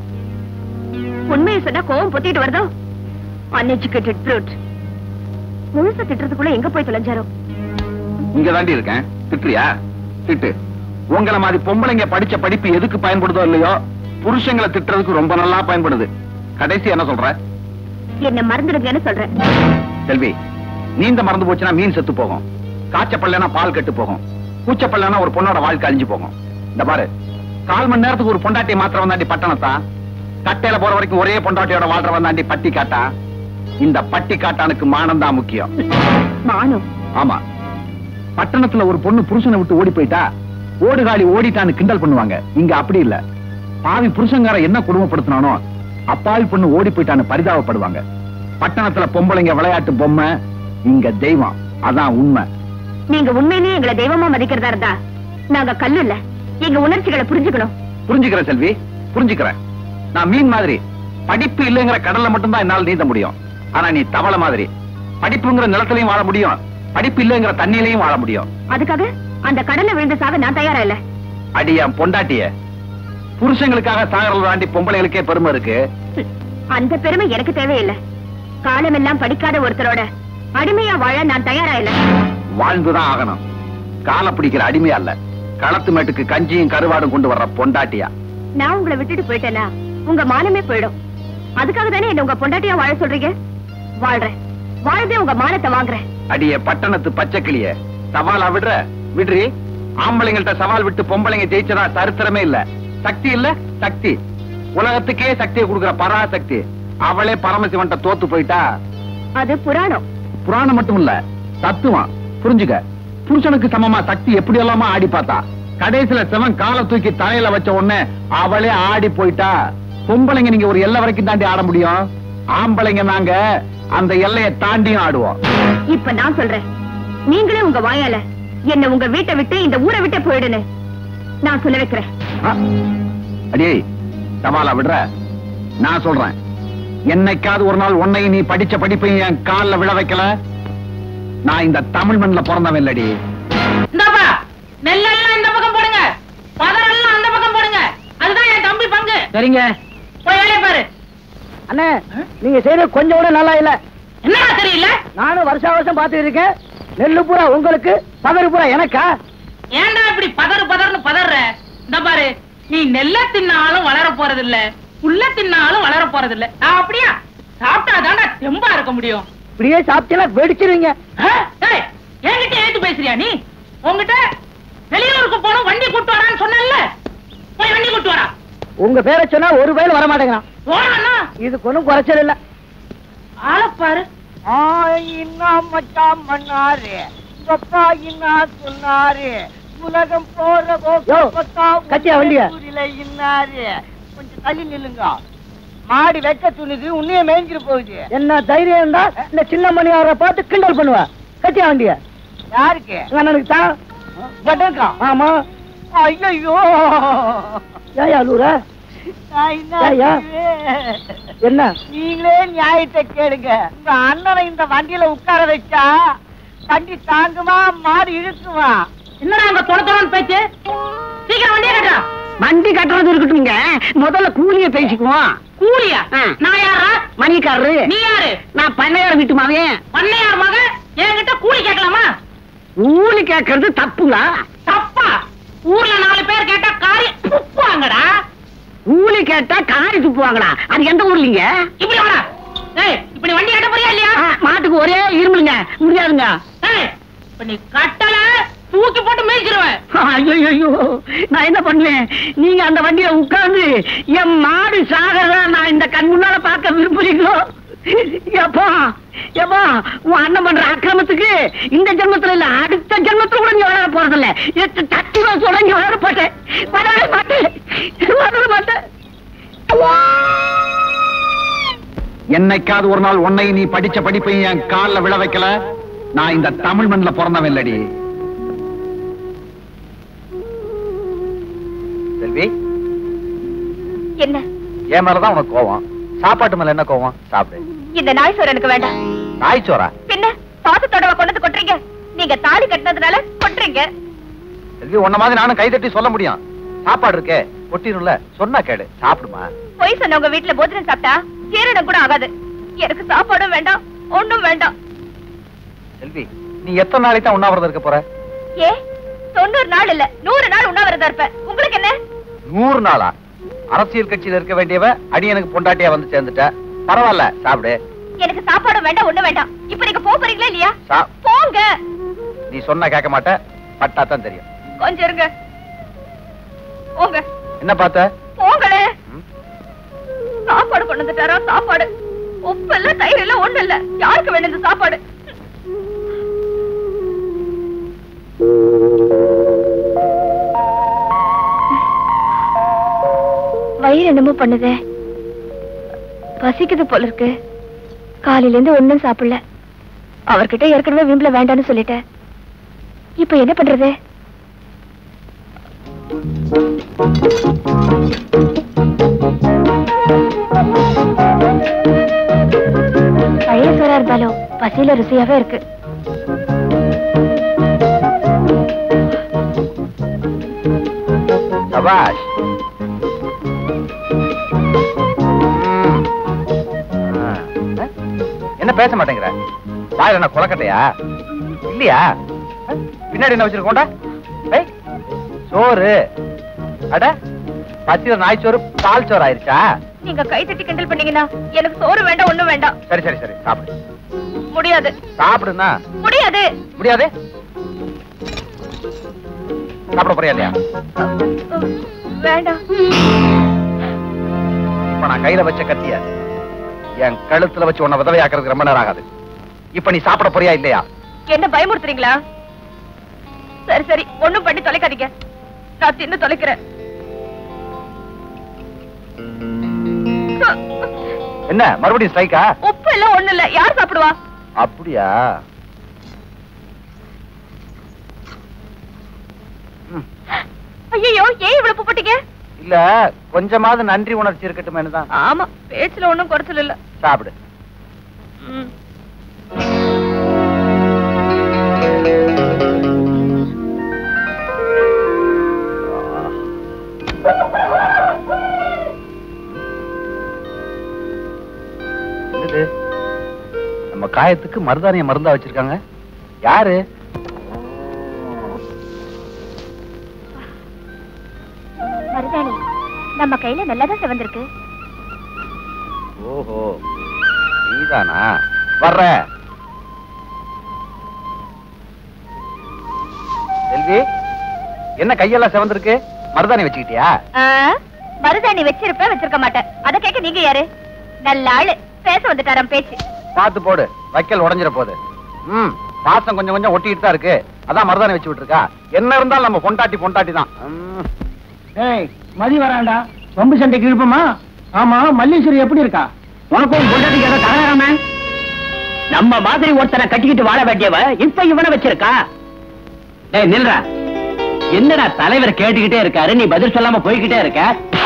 உண்மையை சொன்னா கோவம் பொத்திட்டு வருதோ அன்எஜுகேட்டட் ப்ரூட் முழுச திட்டுறதுக்குள்ள எங்க போய் தொலைஞ்சாரோ இங்க தாண்டி இருக்கேன் திட்டுறியா திட்டு உங்களை மாதிரி பொம்பளைங்க படிச்ச படிப்பு எதுக்கு பயன்படுதோ இல்லையோ புருஷங்களை திட்டுறதுக்கு ரொம்ப நல்லா பயன்படுது கடைசி என்ன சொல்ற என்ன மறந்துடுங்கன்னு சொல்றேன் செல்வி நீந்த மறந்து போச்சுன்னா மீன் செத்து போகும் காய்ச்சப்படலைன்னா பால் கெட்டு போகும் கூச்சப்படலைன்னா ஒரு பொண்ணோட வாழ்க்கை அழிஞ்சு போகும் இந்த பாரு கால் மணி நேரத்துக்கு ஒரு பொண்டாட்டியை மாத்திரம் வந்தாண்டி பட்டணத்தா கட்டையில போற வரைக்கும் ஒரே பொண்டாட்டியோட வாழ்ற வந்தாண்டி பட்டி காட்டா இந்த பட்டி காட்டானுக்கு மானம் தான் முக்கியம் மானம் ஆமா பட்டணத்துல ஒரு பொண்ணு புருஷனை விட்டு ஓடி போயிட்டா ஓடுகாலி ஓடிட்டான்னு கிண்டல் பண்ணுவாங்க இங்க அப்படி இல்ல பாவி புருஷங்கார என்ன குடும்பப்படுத்தினானோ அப்பாவி பொண்ணு ஓடி போயிட்டான்னு பரிதாபப்படுவாங்க பட்டணத்துல பொம்பளைங்க விளையாட்டு பொம்மை இங்க தெய்வம் அதான் உண்மை நீங்க உண்மையிலேயே எங்களை தெய்வமா மதிக்கிறதா இருந்தா நாங்க கல்லு இல்ல எங்க உணர்ச்சிகளை புரிஞ்சுக்கணும் புரிஞ்சுக்கிறேன் செல்வி புரிஞ்சுக்கிறேன் நான் மீன் மாதிரி படிப்பு இல்லைங்கிற கடல்ல மட்டும்தான் என்னால நீந்த முடியும் ஆனா நீ தவளை மாதிரி படிப்புங்கிற நிலத்திலையும் வாழ முடியும் படிப்பு இல்லைங்கிற தண்ணியிலையும் வாழ முடியும் அதுக்காக அந்த கடல்ல விழுந்து சாக நான் தயாரா இல்ல அடி என் பொண்டாட்டிய புருஷங்களுக்காக சாகரல் தாண்டி பொம்பளைகளுக்கே பெருமை இருக்கு அந்த பெருமை எனக்கு தேவையில்லை காலமெல்லாம் படிக்காத ஒருத்தரோட அடிமையா வாழ நான் தயாரா இல்ல வாழ்ந்துதான் ஆகணும் காலை பிடிக்கிற அடிமையா இல்ல களத்து மேட்டுக்கு கஞ்சியும் கருவாடும் கொண்டு வர்ற பொண்டாட்டியா நான் உங்களை விட்டுட்டு போயிட்டேனா உங்க மானமே போயிடும் அதுக்காக தானே என்ன உங்க பொண்டாட்டியா வாழ சொல்றீங்க வாழ்றேன் வாழ்ந்தே உங்க மானத்தை வாங்குறேன் அடிய பட்டணத்து பச்சை கிளிய சவாலா விடுற விடுறி ஆம்பளைங்கள்ட்ட சவால் விட்டு பொம்பளைங்க ஜெயிச்சதா சரித்திரமே இல்ல சக்தி இல்ல சக்தி உலகத்துக்கே சக்தியை கொடுக்கிற பராசக்தி அவளே பரமசிவன்ட்ட தோத்து போயிட்டா அது புராணம் புராணம் மட்டும் இல்ல தத்துவம் புரிஞ்சுக்க புருஷனுக்கு சமமா சக்தி எப்படி எல்லாமா ஆடி பார்த்தா கடைசியில சிவன் காலை தூக்கி தலையில வச்ச உடனே அவளே ஆடி போயிட்டா பொம்பளைங்க நீங்க ஒரு எல்லை வரைக்கும் தாண்டி ஆட முடியும் ஆம்பளைங்க நாங்க அந்த எல்லையை தாண்டியும் ஆடுவோம் இப்ப நான் சொல்றேன் நீங்களே உங்க வாயால என்ன உங்க வீட்டை விட்டு இந்த ஊரை விட்டு போயிடுன்னு நான் சொல்ல வைக்கிறேன் ஆ, அடே சவாலா விடுற நான் சொல்றேன் என்னைக்காவது ஒரு நாள் உன்னையும் நீ படிச்ச படிப்பையும் என் கால்ல விழ வைக்கல நான் இந்த தமிழ் மண்ணுல பிறந்தவன் இல்லடி இந்தாப்பா நெல்லெல்லாம் இந்த பக்கம் போடுங்க பதரெல்லாம் அந்த பக்கம் போடுங்க அதுதான் என் தம்பி பங்கு சரிங்க போய் வேலையை பாரு அண்ணே நீங்க செய்யறது கொஞ்சம் கூட நல்லா இல்ல என்னடா தெரியல நானும் வருஷா வருஷம் பாத்துட்டு இருக்கேன் நெல்லு பூரா உங்களுக்கு பதறு பூரா எனக்கா ஏன்டா இப்படி பதறு பதர்னு பதற இந்த பாரு நீ நெல்ல தின்னாலும் வளர போறது இல்ல புல்ல தின்னாலும் வளர போறது இல்ல நான் அப்படியா சாப்பிட்டாதான்டா தெம்பா இருக்க முடியும் இப்படியே சாப்பிட்டா வெடிச்சிருவீங்க ஆ? டேய், என்கிட்ட ஏத்து பேசுறியா நீ உன்கிட்ட வெளியூருக்கு போனோம் வண்டி கூட்டு வரான்னு சொன்னேன்ல போய் வண்டி கூட்டு வரா உங்க பேரை சொன்னா ஒரு வயல் வர மாட்டேங்கிறான் போறான்னா இதுக்கு ஒண்ணும் குறைச்சல் இல்ல ஆளை பாரு என்ன மச்சான் பண்ணாரு அப்பா என்ன சொன்னாரு உலகம் போற கட்டியா வண்டிய இன்னாரு கொஞ்சம் தள்ளி நில்லுங்க மாடி வெட்ட துணிது உன்னைய மேய்ஞ்சிட்டு போகுது என்ன தைரியம் இருந்தா இந்த சின்ன மணியார பார்த்து கிண்டல் பண்ணுவ கட்டியா வண்டிய யாருக்கு அண்ணனுக்கு தான் பட்டக்கா ஆமா ஐயோ ஏயா லூரா ஏய்யா. என்ன நீங்களே நியாயத்தை கேளுங்க உங்க அண்ணனை இந்த வண்டியில உட்கார வச்சா வண்டி தாங்குமா மாடு இழுக்குமா என்னடா அங்க தொட தொடன்னு பேச்சு சீக்கிரம் வண்டியை கட்டுறா வண்டி கட்டுறது இருக்கட்டும்ங்க முதல்ல கூலிய பேசிக்குவோம் கூலியா ஆ. நான் யாரா மணிக்காரரு நீ யாரு நான் பண்ணையார் வீட்டு மகன் பண்ணையார் மக என்கிட்ட கூலி கேட்கலாமா கூலி கேட்கறது தப்புங்களா தப்பா ஊர்ல நாலு பேர் கேட்டா காரி துப்புவாங்கடா கூலி கேட்டா காரி துப்புவாங்களா அது எந்த ஊர்லீங்க இப்படி வாடா ஏய் இப்ப நீ வண்டி கட்ட போறியா இல்லையா ஆ, மாட்டுக்கு ஒரே இருமலுங்க முடியாதுங்க ஏய் இப்ப நீ கட்டல தூக்கி போட்டு மேய்ச்சிருவேன் ஐயோ நான் என்ன பண்ணுவேன் நீங்க அந்த வண்டியில உட்கார்ந்து என் மாடு சாகிறதா நான் இந்த கண் முன்னால பார்க்க விரும்புறீங்களோ எப்பா எப்பா உன் அண்ணன் பண்ற அக்கிரமத்துக்கு இந்த ஜென்மத்துல இல்ல அடுத்த ஜென்மத்துல கூட நீ வளர போறதில்ல எட்டு தட்டி சொல்ல நீ வளர போட்டேன் வளர மாட்டேன் வளர மாட்டேன் என்னைக்காவது ஒரு நாள் உன்னை நீ படிச்ச படிப்பை என் கால்ல விழ வைக்கல நான் இந்த தமிழ் மண்ணுல பிறந்தவன் இல்லடி செல்வி என்ன என் மேலதான் உனக்கு கோவம் சாப்பாட்டு மேல என்ன கோவம் சாப்பிடு இந்த நாய் சோறு எனக்கு வேண்டாம் நாய் சோறா பின்ன பாத்து தொடவ கொண்டு வந்து கொட்டுறீங்க நீங்க தாலி கட்டினதுனால கொட்டுறீங்க செல்வி உன்ன மாதிரி நானும் கை தட்டி சொல்ல முடியும் சாப்பாடு இருக்கே கொட்டிரும்ல சொன்னா கேடு சாப்பிடுமா பொய் சொன்னவங்க வீட்டுல போஜனம் சாப்பிட்டா ஜீரணம் கூட ஆகாது எனக்கு சாப்பாடும் வேண்டாம் ஒண்ணும் வேண்டாம் செல்வி நீ எத்தனை நாளைக்கு தான் உண்ணாவிரதம் இருக்க போற ஏ தொண்ணூறு நாள் இல்ல நூறு நாள் உண்ணாவிரதம் இருப்பேன் உங்களுக்கு என்ன நூறு நாளா அரசியல் கட்சியில இருக்க வேண்டியவ அடியனுக்கு பொண்டாட்டியா வந்து சேர்ந்துட்ட பரவாயில்ல சாப்பிடு எனக்கு சாப்பாடும் வேண்டாம் ஒண்ணும் வேண்டாம் இப்ப நீங்க போக போறீங்களா இல்லையா சா- போங்க நீ சொன்னா கேட்க மாட்ட பட்டா தான் தெரியும் கொஞ்சம் இருங்க போங்க என்ன பார்த்த போங்களே ம்? சாப்பாடு கொண்டு வந்துட்டாரா சாப்பாடு உப்பு இல்ல தயிர் இல்ல ஒண்ணு இல்ல யாருக்கு வேணும் இந்த சாப்பாடு வயிறு என்னமோ பண்ணுதே பசிக்குது போல இருக்கு காலையில இருந்து ஒண்ணும் சாப்பிடல அவர்கிட்ட ஏற்கனவே வீம்புல வேண்டாம்னு சொல்லிட்டேன் இப்ப என்ன பண்றது பழைய சோறா இருந்தாலும் பசியில ருசியாவே இருக்கு சபாஷ் ம். ஆ. ஆ? என்ன பேச மாட்டேங்கிற வாயில என்ன கொலக்கட்டையா இல்லையா ஆ? பின்னாடி என்ன வச்சிருக்கோண்டா ஏய், சோறு அட பச்சில நாய் சோறு பால் சோறு ஆயிருச்சா நீங்க கை தட்டி கிண்டல் பண்ணீங்கன்னா எனக்கு சோறு வேண்டாம் ஒண்ணும் வேண்டாம் சரி சரி சரி சாப்பிடு முடியாது சாப்பிடுனா முடியாது முடியாது சாப்பிட போறியா இல்லையா வேண்டாம் இப்ப நான் கையில வச்ச கத்திய என் கழுத்துல வச்சு உன்னை விதவையாக்குறதுக்கு ரொம்ப நேரம் ஆகாது இப்ப நீ சாப்பிட போறியா இல்லையா என்ன பயமுறுத்துறீங்களா சரி சரி ஒண்ணும் பண்ணி தொலைக்காதீங்க நான் தின்னு தொலைக்கிறேன் என்ன மறுபடியும் ஸ்ட்ரைக்கா உப்பு எல்லாம் ஒண்ணு இல்ல யார் சாப்பிடுவா அப்படியா ம். ஐயோ ஏன் இவ்வளவு உப்பு போட்டீங்க இல்ல கொஞ்சமாவது நன்றி உணர்ச்சி இருக்கட்டுமேனு தான் ஆமா பேச்சுல ஒண்ணும் குறைச்சல் இல்ல சாப்பிடு ம். என்னது நம்ம காயத்துக்கு மருதானிய மருந்தா வச்சிருக்காங்க யாரு மருதாணி நம்ம கையில நல்லதா சிவந்திருக்கு ஓஹோ நீதானா வர்ற செல்வி என்ன கையெல்லாம் செவந்திருக்கு மருதாணி வச்சுக்கிட்டியா மருதாணி வச்சிருப்ப வச்சிருக்க மாட்டேன் அத கேட்க நீங்க யாரு நல்ல ஆளு பேச வந்துட்டாராம் பேச்சு பார்த்து போடு வைக்கல் உடைஞ்சிட போகுது ம் பாசம் கொஞ்சம் கொஞ்சம் ஒட்டிக்கிட்டு தான் இருக்கு அதான் மருதாணி வச்சு விட்டுருக்கா என்ன இருந்தாலும் நம்ம பொண்டாட்டி பொண்டாட்டி தான் ம். ஏய் மதி வராண்டா வம்பு சண்டைக்கு இழுப்பமா ஆமா மல்லீஸ்வரி எப்படி இருக்கா உனக்கும் பொண்டாட்டிக்கு ஏதோ தகராறாம நம்ம மாதிரி ஒருத்தனை கட்டிக்கிட்டு வாழ வேண்டியவ இப்ப இவனை வச்சிருக்கா டேய் நில்றா என்னடா தலைவர் கேட்டுக்கிட்டே இருக்காரு நீ பதில் சொல்லாம போய்கிட்டே இருக்க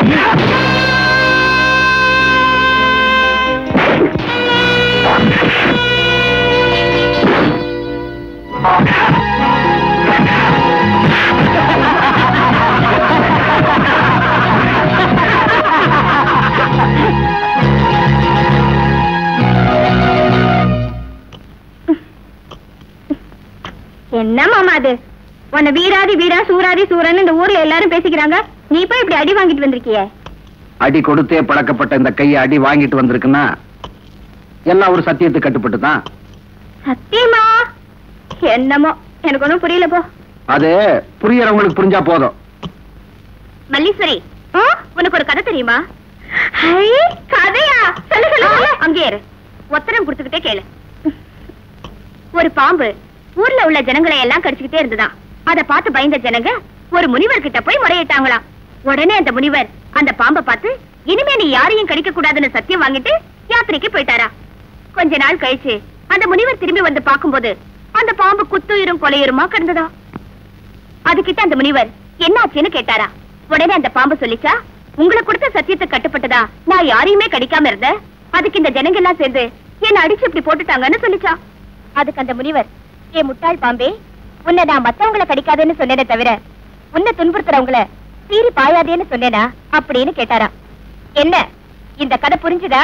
என்ன மாமா அது உன்னை வீராதி வீரா சூராதி சூரன்னு இந்த ஊர்ல எல்லாரும் பேசிக்கிறாங்க நீ போய் இப்படி அடி வாங்கிட்டு வந்திருக்கிய அடி கொடுத்தே பழக்கப்பட்ட இந்த கையை அடி வாங்கிட்டு வந்திருக்குன்னா எல்லாம் ஒரு சத்தியத்துக்கு கட்டுப்பட்டு தான் சத்தியமா என்னமோ எனக்கு ஒண்ணும் புரியல போ அது புரியறவங்களுக்கு புரிஞ்சா போதும் மல்லீஸ்வரி ஆ, உனக்கு ஒரு கதை தெரியுமா ஹை, கதையா சொல்லு சொல்லு சொல்லு அங்கே இரு ஒத்தரம் கொடுத்துக்கிட்டே கேளு ஒரு பாம்பு ஊர்ல உள்ள ஜனங்களை எல்லாம் கடிச்சுக்கிட்டே இருந்துதான் அத பார்த்து பயந்த ஜனங்க ஒரு முனிவர் கிட்ட போய் முறையிட்டாங்களாம் உடனே அந்த முனிவர் அந்த பாம்பை பார்த்து இனிமே நீ யாரையும் கடிக்க கூடாதுன்னு சத்தியம் வாங்கிட்டு யாத்திரைக்கு போயிட்டாரா கொஞ்ச நாள் கழிச்சு அந்த முனிவர் திரும்பி வந்து பார்க்கும்போது அந்த பாம்பு குத்துயிரும் கொலையுருமா கிடந்ததா அதுகிட்ட அந்த முனிவர் என்னாச்சுன்னு கேட்டாரா உடனே அந்த பாம்பு சொல்லிச்சா உங்களை கொடுத்த சத்தியத்தை கட்டுப்பட்டதா நான் யாரையுமே கடிக்காம இருந்தேன் அதுக்கு இந்த ஜனங்க எல்லாம் சேர்ந்து என்ன அடிச்சு இப்படி போட்டுட்டாங்கன்னு சொல்லிச்சா அதுக்கு அந்த முனிவர் ஏ முட்டாள் பாம்பே உன்னை நான் மத்தவங்கள கடிக்காதேன்னு சொன்னேனே தவிர உன்னை துன்புறுத்துறவங்கள சீறி பாயாதேன்னு சொன்னேனா அப்படின்னு கேட்டாரா என்ன இந்த கதை புரிஞ்சுதா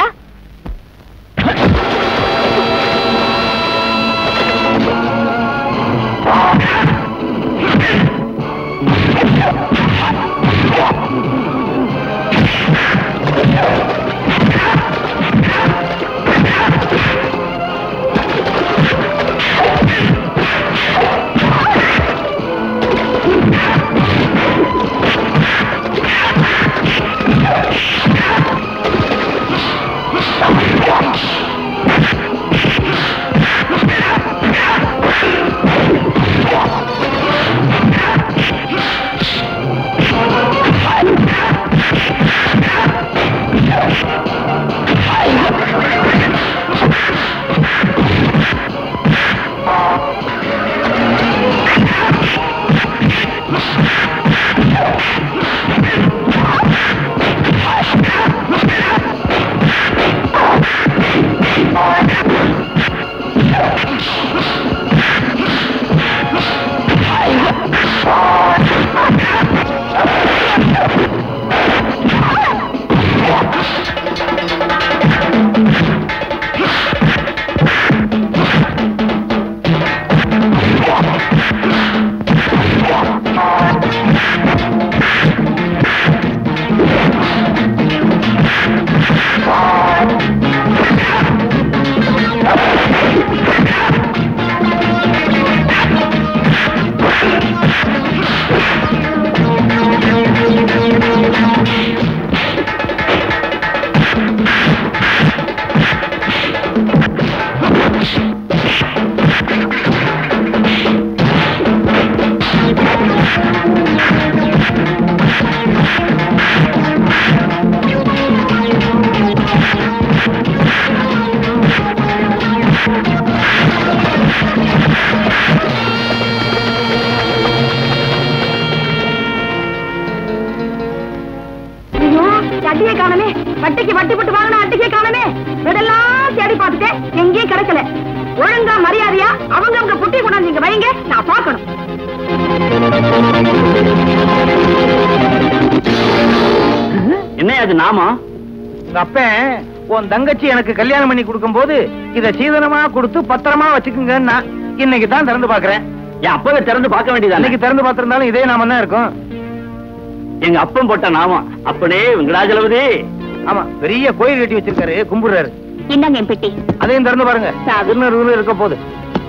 ஐயோ அட்டியை காணமே வட்டிக்கு வட்டி போட்டு வாங்கின அட்டிக்கே காணமே இதெல்லாம் தேடி பார்த்துட்டேன் எங்கேயும் கிடைக்கல ஒழுங்கா மரியாதையா அவங்க அவங்க புட்டி கொண்டாந்து இங்க வைங்க நான் பார்க்கணும் என்ன அது நாமா உங்க அப்பன் உன் தங்கச்சி எனக்கு கல்யாணம் பண்ணி கொடுக்கும்போது இத சீதனமா கொடுத்து பத்திரமா வச்சுக்குங்கன்னா இன்னைக்கு தான் திறந்து பாக்குறேன் என் அப்பவே திறந்து பார்க்க வேண்டியது அன்னைக்கு திறந்து பார்த்திருந்தாலும் இதே நாம தான் இருக்கும் எங்க அப்பன் போட்ட நாமம் அப்பனே வெங்கடாஜலபதி ஆமா பெரிய கோயில் கட்டி வச்சிருக்காரு கும்பிடுறாரு இந்தாங்க என் பெட்டி அதையும் திறந்து பாருங்க திருநூறு இருக்க போகுது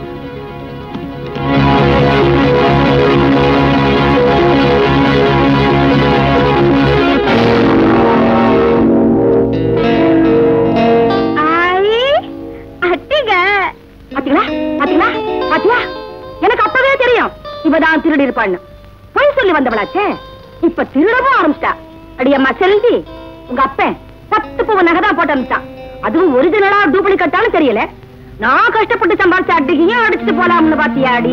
ஐ, அட்டிங்க. பாத்தீங்களா பாத்தீங்களா பாத்தியா எனக்கு அப்பவே தெரியும் இவதான் திருடி இருப்பான்னு பொய் சொல்லி வந்தவளாச்சே இப்ப திருடவும் ஆரம்பிச்சிட்டா அடியம்மா செல்வி உங்க அப்பன் பத்து பவு நகைதான் போட்டு அனுப்பிச்சான் அதுவும் ஒரிஜினலா டூப்ளிகேட்டாலும் தெரியல நான் கஷ்டப்பட்டு சம்பாதிச்ச அடிக்கையும் அடிச்சுட்டு போலாம்னு பாத்தியாடி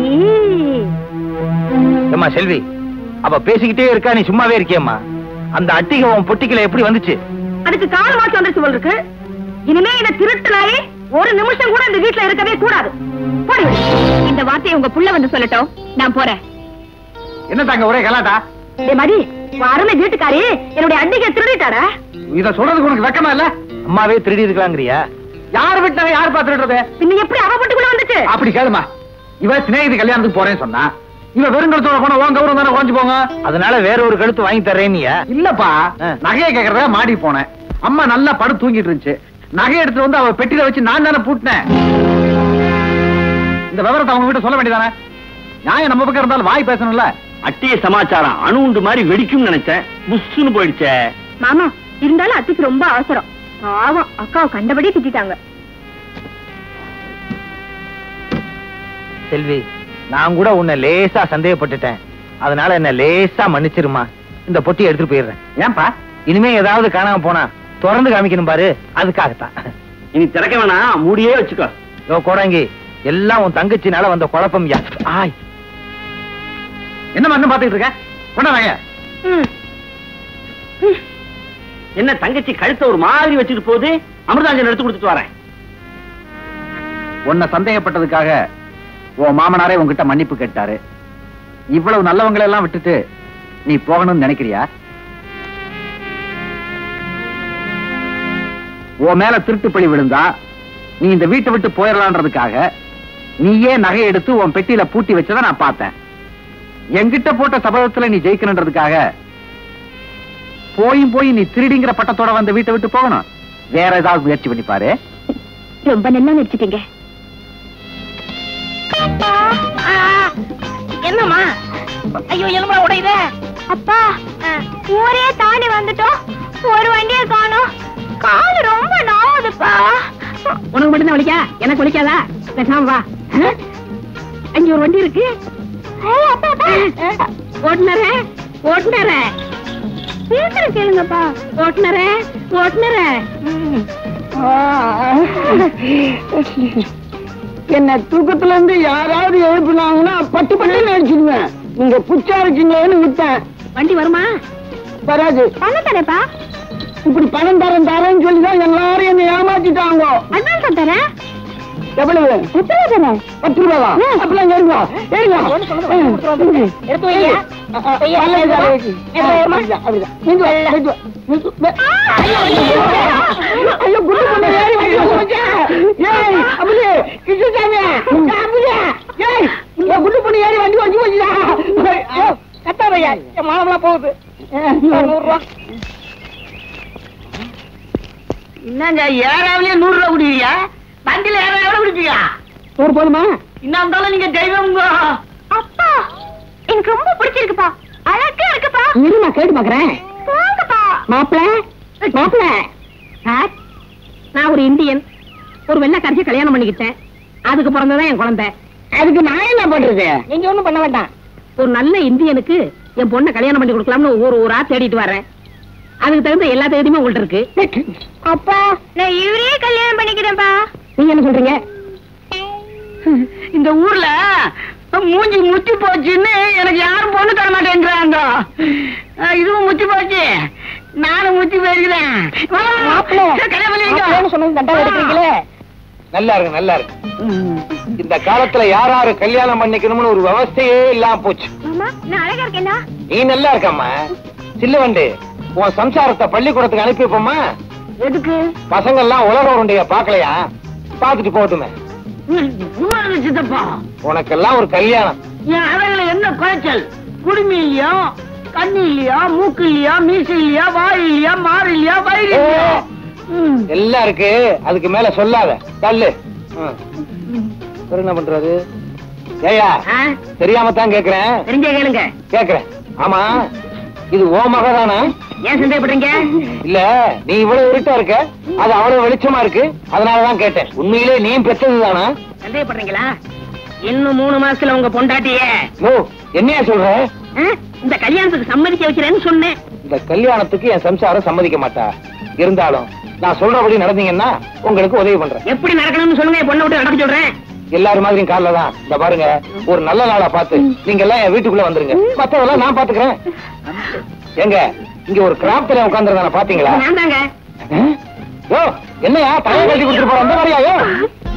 ஏம்மா செல்வி அவ பேசிக்கிட்டே இருக்கா நீ சும்மாவே இருக்கியம்மா அந்த அட்டிகை உன் பொட்டிக்கல எப்படி வந்துச்சு அதுக்கு கால் மாசம் வந்துருச்சு போல இருக்கு இனிமே இந்த திருட்டுனாயே ஒரு நிமிஷம் கூட இந்த வீட்டுல இருக்கவே கூடாது போடி வெளிய. இந்த வார்த்தையை உங்க புள்ள வந்து சொல்லட்டும் நான் போறேன் என்ன தாங்க ஒரே கலாட்டா டேய் மதி உன் அருமை வீட்டுக்காரி என்னுடைய அண்டிகை திருடிட்டாடா இத சொல்றதுக்கு உனக்கு வெக்கமா இல்ல அம்மாவே திருடி இருக்கலாங்கிறியா யார் விட்டாங்க யார் பாத்துறது பின்ன எப்படி அவ வீட்டுக்குள்ள வந்துச்சு அப்படி கேளுமா இவ சிநேகிதி கல்யாணத்துக்கு போறேன்னு சொன்னா இவ வெறும் கழுத்தோட போன உன் கௌரவம் தானே குறைஞ்சு போங்க அதனால வேற ஒரு கழுத்து வாங்கி தரேன்னியா இல்லப்பா நகையை கேக்குறத மாடி போனேன் அம்மா நல்லா படு தூங்கிட்டு இருந்துச்சு நகை எடுத்து வந்து அவ பெட்டியில வச்சு நான் தானே பூட்டினேன் இந்த விவரத்தை அவங்க கிட்ட சொல்ல வேண்டியதானே நியாயம் நம்ம பக்கம் இருந்தாலும் வாய் பேசணும்ல அட்டிய சமாச்சாரம் அணு உண்டு மாதிரி வெடிக்கும் நினைச்சேன் புஷ்ஷுன்னு போயிடுச்சே மாமா இருந்தாலும் அத்தைக்கு ரொம்ப அவசரம் பாவம் அக்காவை கண்டபடி திட்டாங்க செல்வி நான் கூட உன்னை லேசா சந்தேகப்பட்டுட்டேன் அதனால என்ன லேசா மன்னிச்சிருமா இந்த பொட்டியை எடுத்துட்டு போயிடுறேன் ஏன்பா இனிமே ஏதாவது காணாம போனா திறந்து காமிக்கணும் பாரு அதுக்காகத்தான் இனி திறக்க வேணாம் மூடியே வச்சுக்கோ யோ கோடாங்கி எல்லாம் உன் தங்கச்சினால வந்த குழப்பம் யா ஆய் என்ன மண்ணு பாத்துக்கிட்டு இருக்க கொண்டாங்க என்ன தங்கச்சி கழுத்த ஒரு மாதிரி வச்சுட்டு போகுது அமிர்தாஞ்சன் எடுத்து கொடுத்துட்டு வரேன் உன்னை சந்தேகப்பட்டதுக்காக உன் மாமனாரே உன்கிட்ட மன்னிப்பு கேட்டாரு இவ்வளவு நல்லவங்களை எல்லாம் விட்டுட்டு நீ போகணும்னு நினைக்கிறியா உன் மேல திருட்டு பழி விழுந்தா நீ இந்த வீட்டை விட்டு போயிடலான்றதுக்காக நீயே நகை எடுத்து உன் பெட்டியில பூட்டி வச்சதை நான் பார்த்தேன் என்கிட்ட போட்ட சபதத்துல நீ ஜெயிக்கணுன்றதுக்காக போயும் போய் நீ திருடிங்கிற பட்டத்தோட வந்த வீட்டை விட்டு போகணும் வேற ஏதாவது முயற்சி பண்ணி பாரு ரொம்ப நல்லா நடிச்சிட்டீங்க என்னம்மா ஐயோ எலும்பா உடையுதே அப்பா ஊரே தாண்டி வந்துட்டோம் ஒரு வண்டியை காணோம் கால் ரொம்ப நாவுதுப்பா உனக்கு மட்டும் தான் வலிக்கா எனக்கு வலிக்காதா பேசாம வா ஆ? அங்க ஒரு வண்டி இருக்கு ஓட்டுனரே ஓட்டுனரே சீக்கிரம் கேளுங்கப்பா ஓட்டுனரே ஓட்டுனரே என்ன தூக்கத்துல இருந்து யாராவது எழுப்புனாங்கன்னா பட்டு பட்டு அடிச்சிடுவேன் நீங்க புச்சா இருக்கீங்களேன்னு விட்டேன் வண்டி வருமா வராது பணம் தரேப்பா இப்படி பணம் தரேன் தரேன்னு சொல்லிதான் எல்லாரும் என்ன ஏமாத்திட்டாங்க அட்வான்ஸ் தரேன் எவ்வளவு எத்தனை தரேன் பத்து ரூபாவா அப்பெல்லாம் ஏறுங்க ஏறுங்க எடுத்து வைங்க. வையா, பல்ல வையா. வைக்க. வையா, வையாம்மா. அப்படிதான், அப்படிதான். நின்று வா, நின்று வா, நின்று வா. ஐயோ, ஐயோ, குண்டு பொண்ணு ஏறி வந்து போச்சே. ஏய், அமுதே, கிருஷ்ணசாமி, அமுதே, ஏய், இந்த குண்டு பொண்ணு ஏறி வண்டி வந்து போச்சுடா. ஐயோ, கத்தாதையா, என் மானமெல்லாம் போகுது. நூறு ரூபா. என்னங்க ஏறாவிலே நூறு ரூபா குடிக்கிறியா வண்டியில ஏற எவ்வளவு குடிப்பியா நூறு போதுமா இன்னும் இருந்தாலும் நீங்க தெய்வம் அப்பா எனக்கு ரொம்ப பிடிச்சிருக்குப்பா அழகா இருக்குப்பா இரு, நான் கேட்டு பாக்குறேன் போங்கப்பா மாப்பிள மாப்பிள சார் நான் ஒரு இந்தியன் ஒரு வெள்ளக்காரிச்சு கல்யாணம் பண்ணிக்கிட்டேன் அதுக்கு பிறந்ததான் என் குழந்தை அதுக்கு நான் என்ன பண்றது நீங்க ஒண்ணும் பண்ண வேண்டாம் ஒரு நல்ல இந்தியனுக்கு என் பொண்ணை கல்யாணம் பண்ணி கொடுக்கலாம்னு ஒரு ஊரா தேடிட்டு வரேன் அதுக்கு தகுந்த எல்லா தேதியுமே உங்கள்ட்ட இருக்கு அப்பா நான் இவரையே கல்யாணம் பண்ணிக்கிறேன்ப்பா நீங்க என்ன சொல்றீங்க இந்த ஊர்ல மூஞ்சி முத்தி போச்சுன்னு எனக்கு யாரும் பொண்ணு தர மாட்டேங்கிறாங்க அஹ் இதுவும் முத்தி போச்சு நானும் முத்தி போயிருக்கிறேன் வா, கல்யாணம் பண்ணி வைங்க. சொன்னது தண்டா எடுக்கிறீங்களே நல்லா இருக்கு நல்லா இருக்கு இந்த காலத்துல யார் யாரு கல்யாணம் பண்ணிக்கணும்னு ஒரு விவஸ்தையே இல்லாம போச்சு மாமா நான் அழகா இருக்கேனா நீ நல்லா இருக்கம்மா சில்லுவண்டு உன் சம்சாரத்தை பள்ளிக்கூடத்துக்கு அனுப்பி வைப்போமா எதுக்கு பசங்க எல்லாம் உலக உருண்டைய பாக்கலையா பாத்துட்டு போட்டுமே சும்மாருங்க சித்தப்பா உனக்கெல்லாம் ஒரு கல்யாணம் என் அழகுல என்ன குறைச்சல் குடுமியும் கண்ணு இல்லையா மூக்கு இல்லையா மீசை இல்லையா வாய் இல்லையா மாறு இல்லையா வயிறு இல்லையா ம். எல்லாம் இருக்கு அதுக்கு மேல சொல்லாத தள்ளு ம். இவரு என்ன பண்றாரு ஏயா ஆ? தெரியாம தான் கேக்குறேன் தெரிஞ்சே கேளுங்க கேக்குறேன் ஆமா இது ஓ மகதானா ஏன் சந்தேகப்படுறீங்க இல்ல நீ இவ்வளவு இருட்டா இருக்க அது அவ்வளவு வெளிச்சமா இருக்கு அதனாலதான் கேட்டேன் உண்மையிலே நீ பெற்றதுதானா சந்தேகப்படுறீங்களா இன்னும் மூணு மாசத்துல உங்க பொண்டாட்டிய ஓ என்னையா சொல்ற ஆ? இந்த கல்யாணத்துக்கு சம்மதிக்க வைக்கிறேன்னு சொன்னேன் இந்த கல்யாணத்துக்கு என் சம்சாரம் சம்மதிக்க மாட்டா இருந்தாலும் நான் சொல்றபடி நடந்தீங்கன்னா உங்களுக்கு உதவி பண்றேன் எப்படி நடக்கணும்னு சொல்லுங்க என் பொண்ணை விட்டு நடக்க சொல்றேன் எல்லாரும் மாதிரியும் காலைல தான் இந்த பாருங்க ஒரு நல்ல நாளா பார்த்து நீங்க எல்லாம் என் வீட்டுக்குள்ள வந்துருங்க மத்ததெல்லாம் நான் பாத்துக்கிறேன் எங்க இங்க ஒரு கிராப்ல உட்காந்துருந்தான பாத்தீங்களா நான் தாங்க ஆ? யோ என்னையா தலையை கட்டி கொடுத்துட்டு போற அந்த மாதிரியா யோ?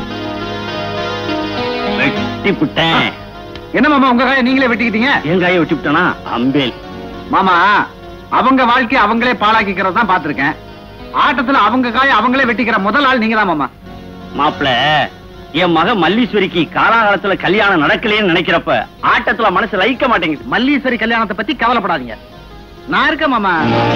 வெட்டி புட்டேன் என்ன மாமா உங்க கையை நீங்களே வெட்டிக்கிட்டீங்க என் கையை வெட்டி விட்டனா அம்பேல் மாமா அவங்க வாழ்க்கையை அவங்களே பாழாக்கிக்கிறத தான் பாத்திருக்கேன் ஆட்டத்துல அவங்க காயை அவங்களே வெட்டிக்கிற முதல் ஆள் நீங்க தான் மாமா மாப்பிள என் மக மல்லீஸ்வரிக்கு காலாகாலத்துல கல்யாணம் நடக்கலையேன்னு நினைக்கிறப்ப ஆட்டத்துல மனசு லயிக்க மாட்டேங்குது மல்லீஸ்வரி கல்யாணத்தை பத்தி கவலைப்படாதீங்க நான் இருக்கேன் மாமா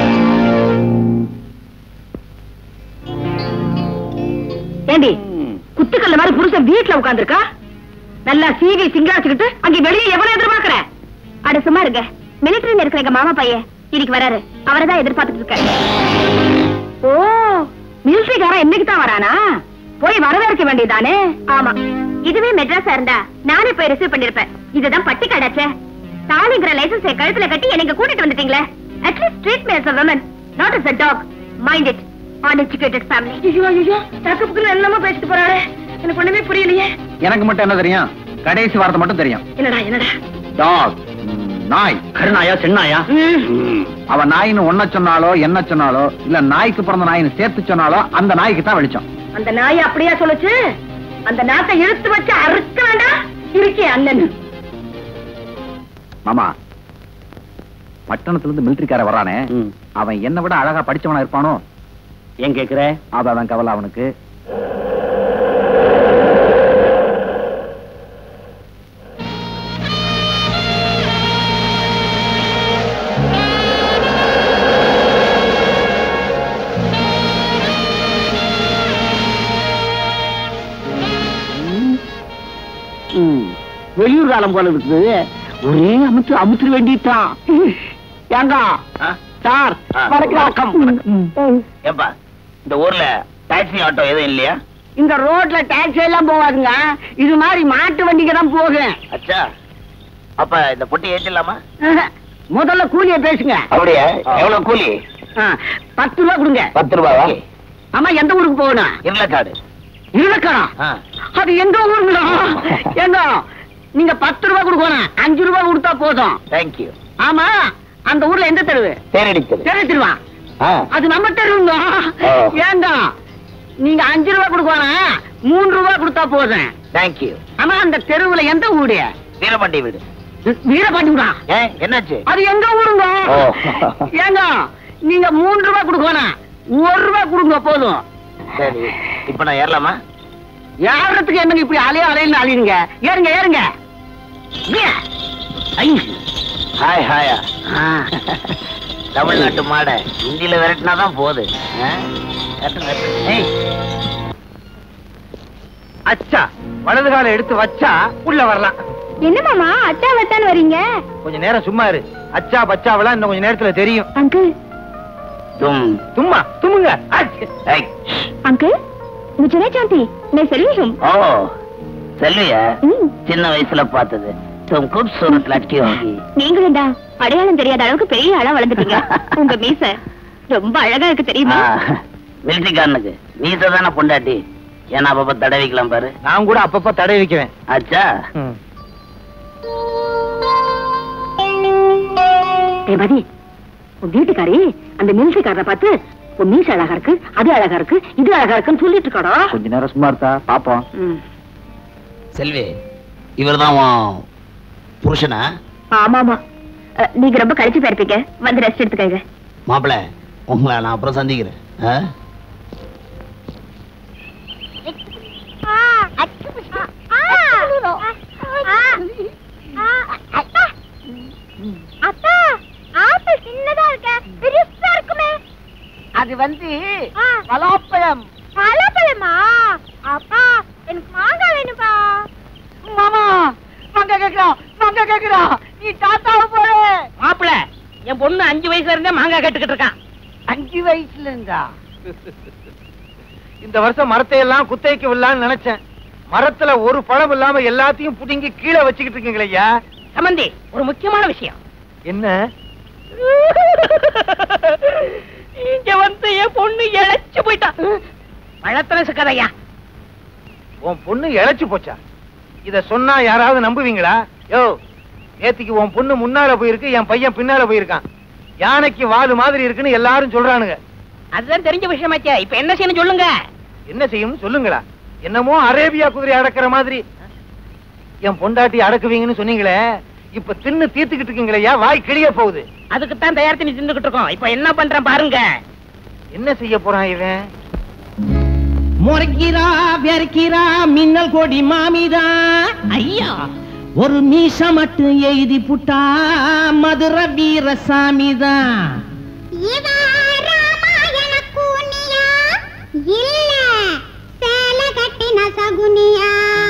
ஏண்டி குத்துக்கல்ல மாதிரி புருஷன் வீட்டுல உட்கார்ந்திருக்கா நல்லா சீவி சிங்காச்சுக்கிட்டு அங்க வெளியே எவ்வளவு எதிர்பார்க்கற அட சும்மா இருங்க மிலிட்டரியில இருக்கிற எங்க மாமா பையன் இன்னைக்கு வராரு அவரை தான் எதிர்பார்த்துட்டு இருக்கேன் ஓ மிலிட்டரிக்காரன் என்னைக்கு தான் வரானா போய் வரவேற்க வேண்டியதானே ஆமா இதுவே மெட்ராஸா இருந்தா நானே போய் ரிசீவ் பண்ணிருப்பேன் இதுதான் பட்டி கடாச்சே தாலிங்கிற லைசன்ஸ் கழுத்துல கட்டி எனக்கு கூட்டிட்டு வந்துட்டீங்களே at least treat me as a woman not as a dog mind it uneducated family ஐயோ ஐயோ தக்கு புக்கு என்னமோ பேசிட்டு போறாரு எனக்கு ஒண்ணுமே புரியலையே எனக்கு மட்டும் என்ன தெரியும் கடைசி வார்த்தை மட்டும் தெரியும் என்னடா என்னடா டாக் நாய் கருணாயா சென்னாயா அவ நாயின்னு ஒன்ன சொன்னாலோ என்ன சொன்னாலோ இல்ல நாய்க்கு பிறந்த நாயின்னு சேர்த்து சொன்னாலோ அந்த நாய்க்கு தான் வெளிச்சம் அந்த நாய் அப்படியா சொல்லுச்சு அந்த நாட்டை இழுத்து வச்சு அறுக்க வேண்டாம் இருக்கே அண்ணன் மாமா பட்டணத்துல இருந்து மிலிட்டரிக்கார வரானே அவன் என்ன விட அழகா படிச்சவனா இருப்பானோ ஏன் கேக்குற அதான் கவலை அவனுக்கு வெளியூர் காலம் போல இருக்குது ஒரே அமுத்து அமுத்துற வேண்டியதுதான் ஏங்க சார் ஆ. வணக்கம் ஏப்பா இந்த ஊர்ல டாக்ஸி ஆட்டோ எதுவும் இல்லையா இந்த ரோட்ல டாக்ஸி எல்லாம் போகாதுங்க இது மாதிரி மாட்டு வண்டிக்கு தான் போகும் அச்சா அப்ப இந்த பொட்டி ஏற்றிடலாமா முதல்ல கூலிய பேசுங்க அப்படியா எவ்வளவு கூலி ஆ, பத்து ரூபா கொடுங்க பத்து ரூபாவா ஆமா எந்த ஊருக்கு போகணும் இருளக்காடு இருளக்கடா ஆ. அது எங்க ஊருங்களா எங்க நீங்க பத்து ரூபா கொடுக்கணும் அஞ்சு ரூபா கொடுத்தா போதும் தேங்க்யூ ஆமா அந்த ஊர்ல எந்த தெருவு தேனடித்தது தெரு திருவா ஆ. அது நம்ம தெருவுங்க ஓ. ஏங்க நீங்க அஞ்சு ரூபா கொடுக்கணும் மூணு ரூபா கொடுத்தா போதும் தேங்க்யூ ஆமா அந்த தெருவுல எந்த ஊரு வீரபாண்டி வீடு வீரபாண்டிங்களா ஏன் என்னாச்சு அது எங்க ஊருங்க ஓ. ஏங்க நீங்க மூணு ரூபா கொடுக்கணும் ஒரு ரூபா கொடுங்க போதும் சரி இப்ப நான் ஏறலாமா ஏறத்துக்கு என்னங்க இப்படி அலைய அலையில அலையுங்க ஏறுங்க ஏறுங்க ஏ. ஐ. ஹாய் ஹாயா ஆ. தமிழ்நாட்டு மாட ஹிந்தியில விரட்டினா தான் போகுது ஆ? கட்டு, கட்டு. ஏய், அச்சா வலது காலை எடுத்து வச்சா உள்ள வரலாம் என்ன மாமா அச்சா வச்சான்னு வரீங்க கொஞ்ச நேரம் சும்மா இரு அச்சா பச்சாவெல்லாம் இன்னும் கொஞ்ச நேரத்துல தெரியும் அங்கிள் தும் சும்மா தும்முங்க அச்சே. ஏய், अंकल मुझे नहीं जानती मैं सेल्वी हूँ ஓ செல்வியா ம். சின்ன வயசுல பார்த்தது தும் खूबसूरत लड़की होगी நீங்களும் தான் அடையாளம் தெரியாத அளவுக்கு பெரிய ஆளா வளர்ந்துட்டீங்க உங்க மீச ரொம்ப அழகா இருக்கு தெரியுமா மிலிட்டரிக்காரனுக்கு மீச தானே பொண்டாட்டி ஏன்னா அப்பப்ப தடவிக்கலாம் பாரு நான் கூட அப்பப்ப தடை வைக்குவேன் ஆச்சா ம். ஏய் மதி உன் வீட்டுக்காரி அந்த மிலிட்டரிக்காரரை பார்த்து உன் மீச அழகா இருக்கு அது அழகா இருக்கு இது அழகா இருக்குன்னு சொல்லிட்டு இருக்காடா கொஞ்ச நேரம் சும்மா இருக்கா பாப்போம் ம். செல்வி இவர்தான் உன் புருஷனா ஆமா ஆமா அஹ், நீங்க ரொம்ப கழிச்சு போயிருப்பீங்க வந்து ரெஸ்ட் எடுத்துக்கங்க மாப்பிள உங்களை நான் அப்புறம் சந்திக்கிறேன் ஆ? அத்தா இது வந்து பலாப்பழம் பழப்பழமா அப்பா எனக்கு மாங்காய் வேணுப்பா மாமா வாங்க கேக்குறான் வாங்க கேக்குறான் நீ தாத்தாவை போற மாப்பிள என் பொண்ணு அஞ்சு வயசுல இருந்தே மாங்காய் கேட்டுக்கிட்டு இருக்கான் அஞ்சு வயசுல இருந்தா இந்த வருஷம் மரத்தை எல்லாம் குத்தகைக்கு விடலான்னு நினைச்சேன் மரத்துல ஒரு பழம் இல்லாம எல்லாத்தையும் புடுங்கி கீழே வச்சுக்கிட்டு இருக்கீங்களே ஐயா சம்பந்தி ஒரு முக்கியமான விஷயம் என்ன இங்க வந்து என் பொண்ணு இழைச்சு போயிட்டா பழத்துல சிக்கதையா உன் பொண்ணு இழைச்சு போச்சா இத சொன்னா யாராவது நம்புவீங்களா யோ நேத்திக்கு உன் பொண்ணு முன்னால போயிருக்கு என் பையன் பின்னால போயிருக்கான் யானைக்கு வாலு மாதிரி இருக்குன்னு எல்லாரும் சொல்றானுங்க அதுதான் தெரிஞ்ச விஷயமாச்சே இப்ப என்ன செய்யணும் சொல்லுங்க என்ன செய்யும்னு சொல்லுங்களா என்னமோ அரேபியா குதிரை அடக்குற மாதிரி என் பொண்டாட்டி அடக்குவீங்கன்னு சொன்னீங்களே இப்ப தின்னு தீர்த்துக்கிட்டு இருக்கீங்களேயா வாய் கிளிய போகுது அதுக்கு தான் தயார் பண்ணி தின்னுகிட்டு இருக்கோம் இப்ப என்ன பண்றேன் பாருங்க என்ன செய்ய போறான் இவன் முறைக்கிறா வெறுக்கிறா மின்னல் கொடி மாமிதா ஐயா ஒரு மீச மட்டும் எழுதி புட்டா மதுர வீரசாமிதா இவா ராமாயண கூனியா இல்ல சேல கட்டின சகுனியா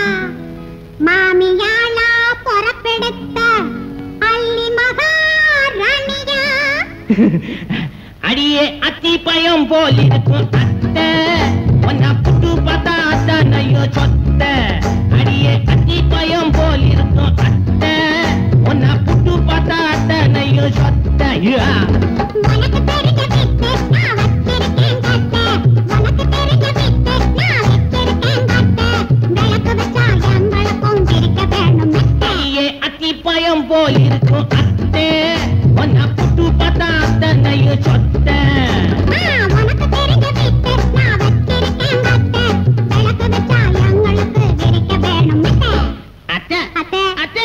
மாமியாளா பொறப்பெடுத்த அள்ளி மகாராணியா அடியே அத்தி பயம் போல் இருக்கும் அத்தை ஒன்னா புட்டு பார்த்தா அத்தனையோ சொத்த அடியே அத்தி பயம் போல் இருக்கும் அத்தை ஒன்னா புட்டு பார்த்தா அத்தனையோ சொத்த ஐயா. உனக்கு தெரிஞ்ச வித்து நான் வச்சிருக்கேன் கட்ட உனக்கு தெரிஞ்ச வித்து நான் வச்சிருக்கேன் கட்ட விளக்கு வச்சா எங்களுக்கும் பிரிக்க வேணும் மெத்த அடியே அத்தி பயம் போல் இருக்கும் அத்தை ஒன்னா புட்டு பார்த்தா அத்தனையோ சொத்த உனக்கு தெரிஞ்ச வித்து நான் வச்சிருக்கேன் கட்ட விளக்கு வச்சா எங்களுக்கு பிரிக்க வேணும் மெத்த அத்தை அத்தை அத்தை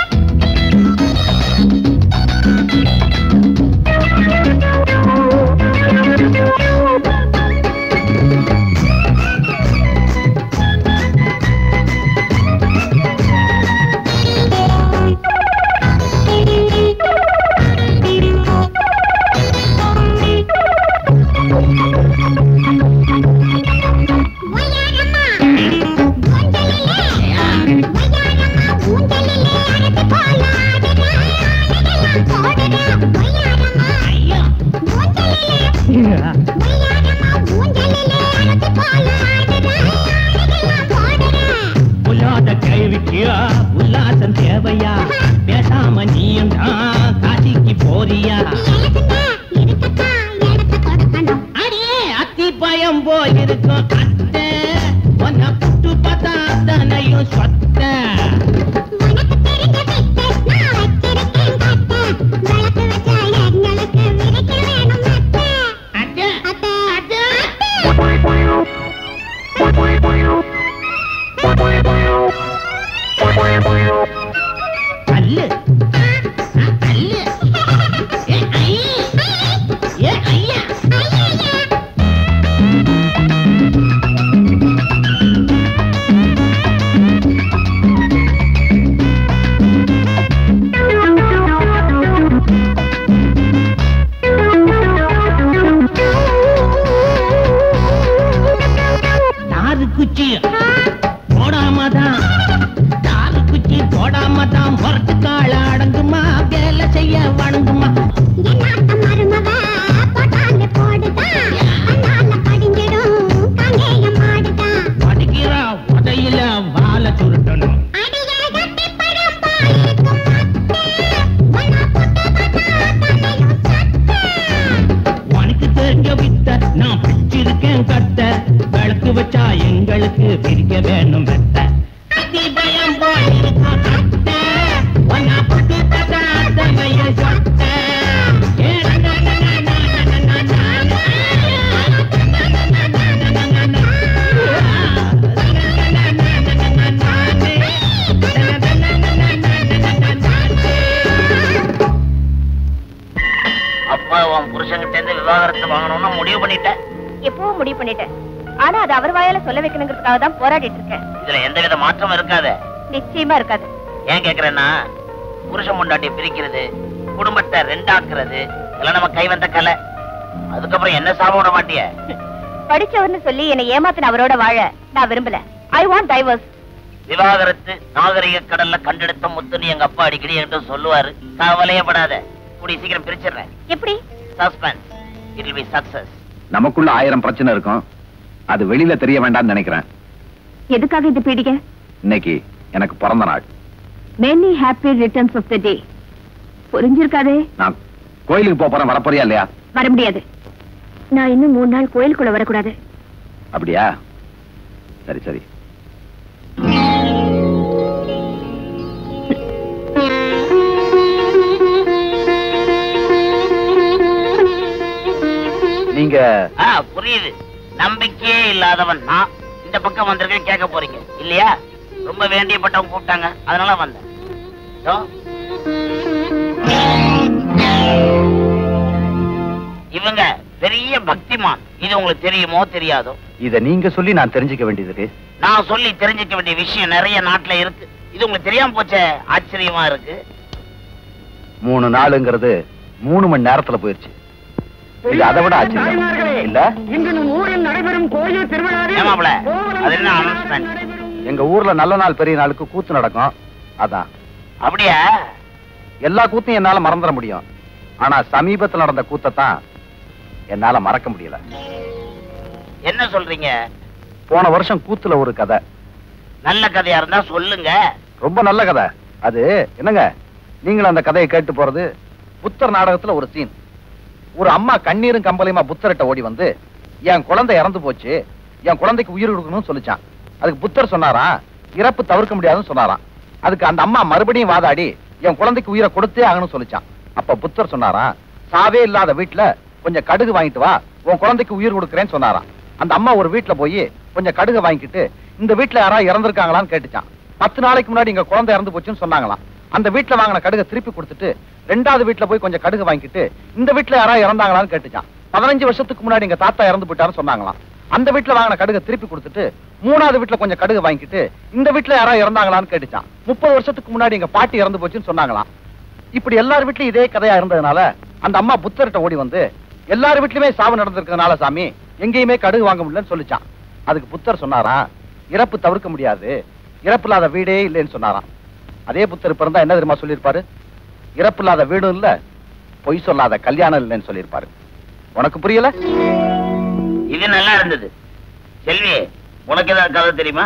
ஒய்யாரம்மா ஊஞ்சலிலே ஒய்யாரம்மா ஊஞ்சலிலே அரசி போல ஆடுறா அழகெல்லாம் போடுறா ஒய்யாரம்மா ஐயா ஊஞ்சலிலே ஒய்யாரம்மா ஊஞ்சலிலே அரசி போல ஆடுறா அழகெல்லாம் போடுறா உல்லாத கேள்விக்கியா உல்லாசம் தேவையா பேசாம நீயும் தான் காசிக்கு போறியா எனக்குங்க இருக்கத்தான் எடுத்து கொடுக்கணும் அடியே அத்தி பயம் போல் இருக்கும் அத்தை உன்னை புட்டு பார்த்தா அத்தனையும் சொத்த உனக்கு தெரிஞ்ச வித்து நான் வச்சிருக்கேன் கட்ட விளக்கு வச்சா எங்களுக்கு விரிக்க வேணும் மெத்த அத்தை அத்தை அத்தை அல்லு அல்லு ஏ ஐயா ஏ ஐயா தாரு குச்சி போடாமதான் தாரு குச்சி போடாமதான் முரட்டு கால அடங்குமா வேலை செய்ய வணங்குமா என்னாட்டம் மருமவ போட்டாங்க போடுதா கண்ணால படிஞ்சிடும் காங்கேயம் மாடுதான் படிக்கிறா உதையில வாழ சுருட்டணும் அடியே கட்டி பழம் பாயிருக்கும் அத்தை உன்னை புட்டு பார்த்தா தன்னையும் சத்தை உனக்கு தெரிஞ்ச வித்த நான் பிடிச்சிருக்கேன் கத்த விளக்கு வச்சா எங்களுக்கு பிரிக்க வேணும் வெத்த அதி பயம் போல் இருக்கும் அத்தை. உன்னை புட்டு பார்த்தா அத்தனையும் சொத்த. ஏ நா, நா, நா, நா, நா, நா, நா, நா, அப்ப உன் புருஷன்கிட்ட இருந்து விவாகரத்து வாங்கணும்னு முடிவு பண்ணிட்டேன் எப்பவும் முடிவு பண்ணிட்டேன் ஆனா அது அவர் வாயால சொல்ல வைக்கணுங்கிறதுக்காக தான் போராடிட்டு இருக்கேன் இதுல எந்தவித மாற்றமும் இருக்காத நிச்சயமா இருக்காது ஏன் கேக்குறேன்னா புருஷன் முண்டாட்டி பிரிக்கிறது குடும்பத்தை ரெண்டாக்குறது இதெல்லாம் நம்ம கை வந்த கலை அதுக்கப்புறம் என்ன சாப விட மாட்டிய படிச்சவர்னு சொல்லி என்னை ஏமாத்தின அவரோட வாழ நான் விரும்பல ஐ வாண்ட் டைவர்ஸ் விவாகரத்து நாகரிக கடல்ல கண்டெடுத்த முத்துன்னு எங்க அப்பா அடிக்கடி என்கிட்ட சொல்லுவாரு கவலையே படாத கூடிய சீக்கிரம் பிரிச்சிடுறேன் எப்படி சஸ்பென்ஸ் இட் பி சக்சஸ் நமக்குள்ள ஆயிரம் பிரச்சனை இருக்கும் அது வெளியில தெரிய வேண்டாம்னு நினைக்கிறேன் எதுக்காக இது பீடிக இன்னைக்கு எனக்கு பிறந்த நாள் many happy returns of the day புரிஞ்சிருக்காதே நான் கோயிலுக்கு போப் போறேன் வரப்போறியா இல்லையா வர முடியாது நான் இன்னும் மூணு நாள் கோயிலுக்குள்ள வரக்கூடாது அப்படியா சரி சரி நீங்க ஆ புரியுது நம்பிக்கையே இல்லாதவன் நான் இந்த பக்கம் வந்திருக்கேன் கேட்க போறீங்க இல்லையா ரொம்ப வேண்டியப்பட்டவங்க கூப்பிட்டாங்க அதனால வந்தேன் இதோ. இவங்க பெரிய பக்திமான் இது உங்களுக்கு தெரியுமோ தெரியாதோ இத நீங்க சொல்லி நான் தெரிஞ்சுக்க வேண்டியது நான் சொல்லி தெரிஞ்சுக்க வேண்டிய விஷயம் நிறைய நாட்டுல இருக்கு இது உங்களுக்கு தெரியாம போச்சே ஆச்சரியமா இருக்கு மூணு நாளுங்கிறது மூணு மணி நேரத்துல போயிருச்சு இது அதை விட ஆச்சரியம் இல்ல இன்று நம் ஊரில் நடைபெறும் கோயில் திருவிழாவில் ஏமாப்ல அது என்ன அனௌன்ஸ்மெண்ட் எங்க ஊர்ல நல்ல நாள் பெரிய நாளுக்கு கூத்து நடக்கும் அதான் அப்படியா எல்லா கூத்தையும் என்னால மறந்துட முடியும் ஆனா சமீபத்துல நடந்த கூத்தத்தான் என்னால மறக்க முடியல என்ன சொல்றீங்க போன வருஷம் கூத்துல ஒரு கதை நல்ல கதையா இருந்தா சொல்லுங்க ரொம்ப நல்ல கதை அது என்னங்க நீங்களும் அந்த கதையை கேட்டு போறது புத்தர் நாடகத்துல ஒரு சீன் ஒரு அம்மா கண்ணீரும் கம்பளையுமா புத்தர்கிட்ட ஓடி வந்து என் குழந்தை இறந்து போச்சு என் குழந்தைக்கு உயிர் கொடுக்கணும்னு சொல்லிச்சான் அதுக்கு புத்தர் சொன்னாராம் இறப்பு தவிர்க்க முடியாதுன்னு சொன்னாராம் அதுக்கு அந்த அம்மா மறுபடியும் வாதாடி என் குழந்தைக்கு உயிரை கொடுத்தே ஆகணும்னு சொல்லிச்சான் அப்ப புத்தர் சொன்னாராம் சாவே இல்லாத வீட்டுல கொஞ்சம் கடுகு வாங்கிட்டு வா உன் குழந்தைக்கு உயிர் கொடுக்கறேன்னு சொன்னாராம் அந்த அம்மா ஒரு வீட்டுல போய் கொஞ்சம் கடுகு வாங்கிட்டு இந்த வீட்டுல யாராவது இறந்திருக்காங்களான்னு கேட்டுச்சான் பத்து நாளைக்கு முன்னாடி எங்க குழந்தை இறந்து போச்சுன்னு சொன்னாங்களாம் அந்த வீட்டுல வாங்கின கடுகை திருப்பி கொடுத்துட்டு ரெண்டாவது வீட்டுல போய் கொஞ்சம் கடுகு வாங்கிட்டு இந்த வீட்டுல யாராவது இறந்தாங்களான்னு கேட்டுச்சான் பதினஞ்சு வருஷத்துக்கு முன்னாடி எங்க தாத்தா இறந்து போயிட்டாருன்னு சொன்னாங்களாம் அந்த வீட்டுல வாங்கின கடுகை திருப்பி கொடுத்துட்டு மூணாவது வீட்டுல கொஞ்சம் கடுகு வாங்கிட்டு இந்த வீட்டுல யாராவது இறந்தாங்களான்னு கேட்டுச்சான் முப்பது வருஷத்துக்கு முன்னாடி எங்க பாட்டி இறந்து போச்சுன்னு சொன்னாங்களாம் இப்படி எல்லார் வீட்லயும் இதே கதையா இருந்ததுனால அந்த அம்மா புத்தர்கிட்ட ஓடி வந்து எல்லார் வீட்லயுமே சாவு நடந்திருக்கிறதுனால சாமி எங்கேயுமே கடுகு வாங்க முடியலன்னு சொல்லிச்சான் அதுக்கு புத்தர் சொன்னாராம் இறப்பு தவிர்க்க முடியாது இறப்பு இல்லாத வீடே இல்லைன்னு சொன்னாராம் அதே புத்தர் இப்ப இருந்தா என்ன தெரியுமா சொல்லியிருப்பாரு இறப்பு இல்லாத வீடும் இல்ல பொய் சொல்லாத கல்யாணம் இல்லைன்னு சொல்லியிருப்பாரு உனக்கு புரியல இது நல்லா இருந்தது செல்வி உனக்கு ஏதாவது கதை தெரியுமா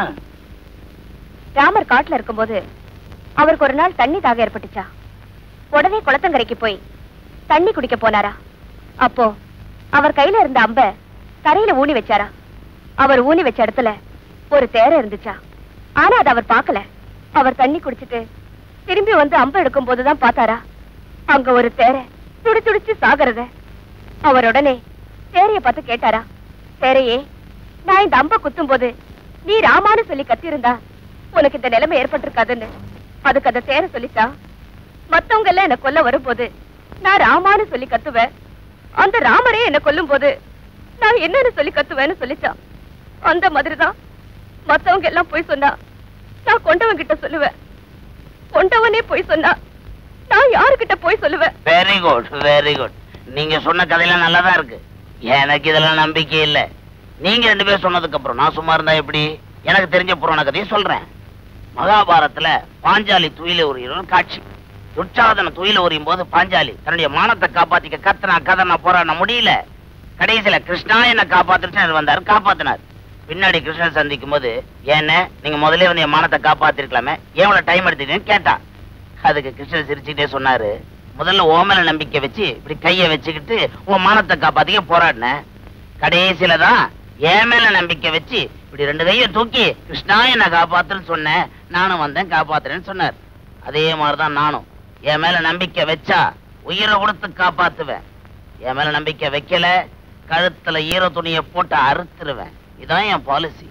ராமர் காட்டுல இருக்கும்போது அவருக்கு ஒரு நாள் தண்ணி தாக ஏற்பட்டுச்சா உடனே குளத்தங்கரைக்கு போய் தண்ணி குடிக்க போனாரா அப்போ அவர் கையில இருந்த அம்ப தரையில ஊனி வச்சாரா அவர் ஊனி வச்ச இடத்துல ஒரு தேரை இருந்துச்சா ஆனா அதை அவர் பார்க்கல அவர் தண்ணி குடிச்சிட்டு திரும்பி வந்து அம்ப எடுக்கும் போதுதான் பார்த்தாரா அங்க ஒரு தேரை துடி துடிச்சு சாகிறத அவர் உடனே தேரைய பார்த்து கேட்டாரா தேரையே நான் இந்த அம்ப குத்தும் போது நீ ராமான்னு சொல்லி கத்தியிருந்தா உனக்கு இந்த நிலைமை ஏற்பட்டிருக்காதுன்னு அதுக்கு அந்த தேரை சொல்லிச்சா மத்தவங்க எல்லாம் என்ன கொல்ல வரும்போது நான் ராமான்னு சொல்லி கத்துவேன் அந்த ராமரே என்ன கொல்லும் போது நான் என்னன்னு சொல்லி கத்துவேன்னு சொல்லிச்சான் அந்த மாதிரிதான் மத்தவங்க எல்லாம் போய் சொன்னா நான் கொண்டவன் கிட்ட சொல்லுவேன் கொண்டவனே போய் சொன்னா நான் யாருகிட்ட போய் சொல்லுவேன் வெரி குட் வெரி குட் நீங்க சொன்ன கதையெல்லாம் நல்லாதான் இருக்கு எனக்கு இதெல்லாம் நம்பிக்கை இல்ல நீங்க ரெண்டு பேரும் சொன்னதுக்கு அப்புறம் நான் சும்மா இருந்தா எப்படி எனக்கு தெரிஞ்ச புராண கதையை சொல்றேன் மகாபாரதத்துல பாஞ்சாலி துயில உரியும் காட்சி துச்சாதன துயில உரியும் போது பாஞ்சாலி தன்னுடைய மானத்தை காப்பாத்திக்க கத்தனா கதனா போராட முடியல கடைசியில கிருஷ்ணா என்ன காப்பாத்துட்டு வந்தாரு காப்பாத்தினார் பின்னாடி கிருஷ்ணன் சந்திக்கும் போது ஏன்னு நீங்க முதல்ல வந்து என் மானத்தை காப்பாத்திருக்கலாமே எவ்வளவு டைம் எடுத்துக்கீங்கன்னு கேட்டா அதுக்கு கிருஷ்ணன் சிரிச்சுக்கிட்டே சொன்னாரு முதல்ல ஓ மேல நம்பிக்கை வச்சு இப்படி கைய வச்சுக்கிட்டு உன் மானத்தை காப்பாத்திக்க போராடினேன் கடைசியில தான் என் மேல நம்பிக்கை வச்சு இப்படி ரெண்டு கைய தூக்கி கிருஷ்ணா என்ன காப்பாத்துன்னு சொன்னேன் நானும் வந்தேன் காப்பாத்துறேன்னு சொன்னார் அதே மாதிரிதான் நானும் என் மேல நம்பிக்கை வச்சா உயிரை கொடுத்து காப்பாத்துவேன் என் மேல நம்பிக்கை வைக்கல கழுத்துல ஈர துணியை போட்டு அறுத்துருவேன் இதான் என் பாலிசி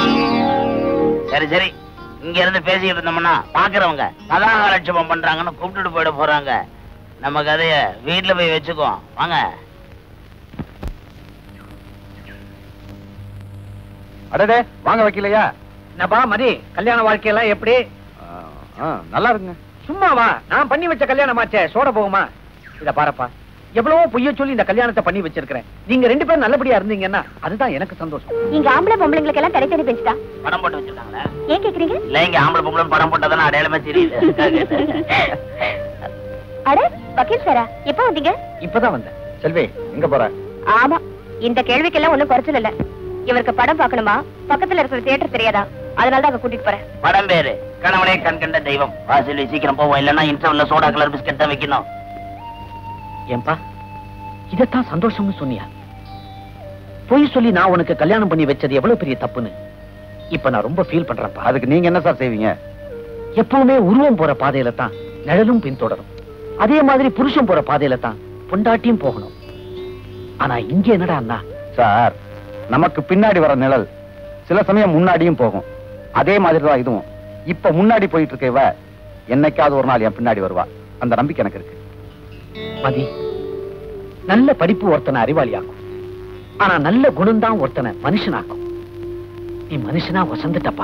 சரி சரி இங்க இருந்து பேசிக்கிட்டு இருந்தோம்னா பாக்குறவங்க கதாகாலட்சேபம் பண்றாங்கன்னு கூப்பிட்டுட்டு போயிட போறாங்க நம்ம கதைய வீட்டுல போய் வச்சுக்கோ வாங்க அடடே வாங்க வைக்கலையா என்னப்பா மதி கல்யாண வாழ்க்கையெல்லாம் எப்படி நல்லா இருக்குங்க சும்மாவா நான் பண்ணி வச்ச கல்யாணமாச்சே சோட போகுமா இத பாருப்பா எவ்வளவோ பொய்ய சொல்லி இந்த கல்யாணத்தை பண்ணி வச்சிருக்கிறேன் நீங்க ரெண்டு பேரும் நல்லபடியா இருந்தீங்கன்னா அதுதான் எனக்கு சந்தோஷம் இங்க ஆம்பளை பொம்பளைங்களுக்கு எல்லாம் தனித்தனி பெஞ்சுதா படம் போட்டு வச்சிருக்காங்களா ஏன் கேக்குறீங்க இல்ல இங்க ஆம்பளை பொம்பளை படம் போட்டதான அடையாளமே தெரியுது அட வக்கீல் சாரா எப்ப வந்தீங்க இப்பதான் வந்தேன் செல்வி எங்க போற ஆமா இந்த கேள்விக்கெல்லாம் ஒண்ணும் குறைச்சல் இல்ல இவருக்கு படம் பார்க்கணுமா பக்கத்துல இருக்கிற தியேட்டர் தெரியாதா அதனால தான் அங்க கூட்டிட்டு போறேன் படம் பேரு கணவனே கண் கண்ட தெய்வம் வாசலி சீக்கிரம் போவோம் இல்லன்னா இன்டர்வல்ல சோடா கலர் பிஸ்கட் தான் வைக்கணும் ஏன்பா இதத்தான் சந்தோஷம்னு சொன்னியா பொய் சொல்லி நான் உனக்கு கல்யாணம் பண்ணி வச்சது எவ்வளவு பெரிய தப்புன்னு இப்ப நான் ரொம்ப ஃபீல் பண்றேன்ப்பா அதுக்கு நீங்க என்ன சார் செய்வீங்க எப்பவுமே உருவம் போற பாதையில தான் நிழலும் பின்தொடரும் அதே மாதிரி புருஷன் போற பாதையில தான் பொண்டாட்டியும் போகணும் ஆனா இங்க என்னடா அண்ணா சார் நமக்கு பின்னாடி வர நிழல் சில சமயம் முன்னாடியும் போகும் அதே மாதிரி தான் இதுவும் இப்ப முன்னாடி போயிட்டு இருக்க இவ என்னைக்காவது ஒரு நாள் என் பின்னாடி வருவா அந்த நம்பிக்கை எனக்கு இருக்கு மதி நல்ல படிப்பு ஒருத்தனை அறிவாளியாக்கும் ஆனா நல்ல குணம்தான் ஒருத்தனை மனுஷனாக்கும் நீ மனுஷனா வசந்துட்டப்பா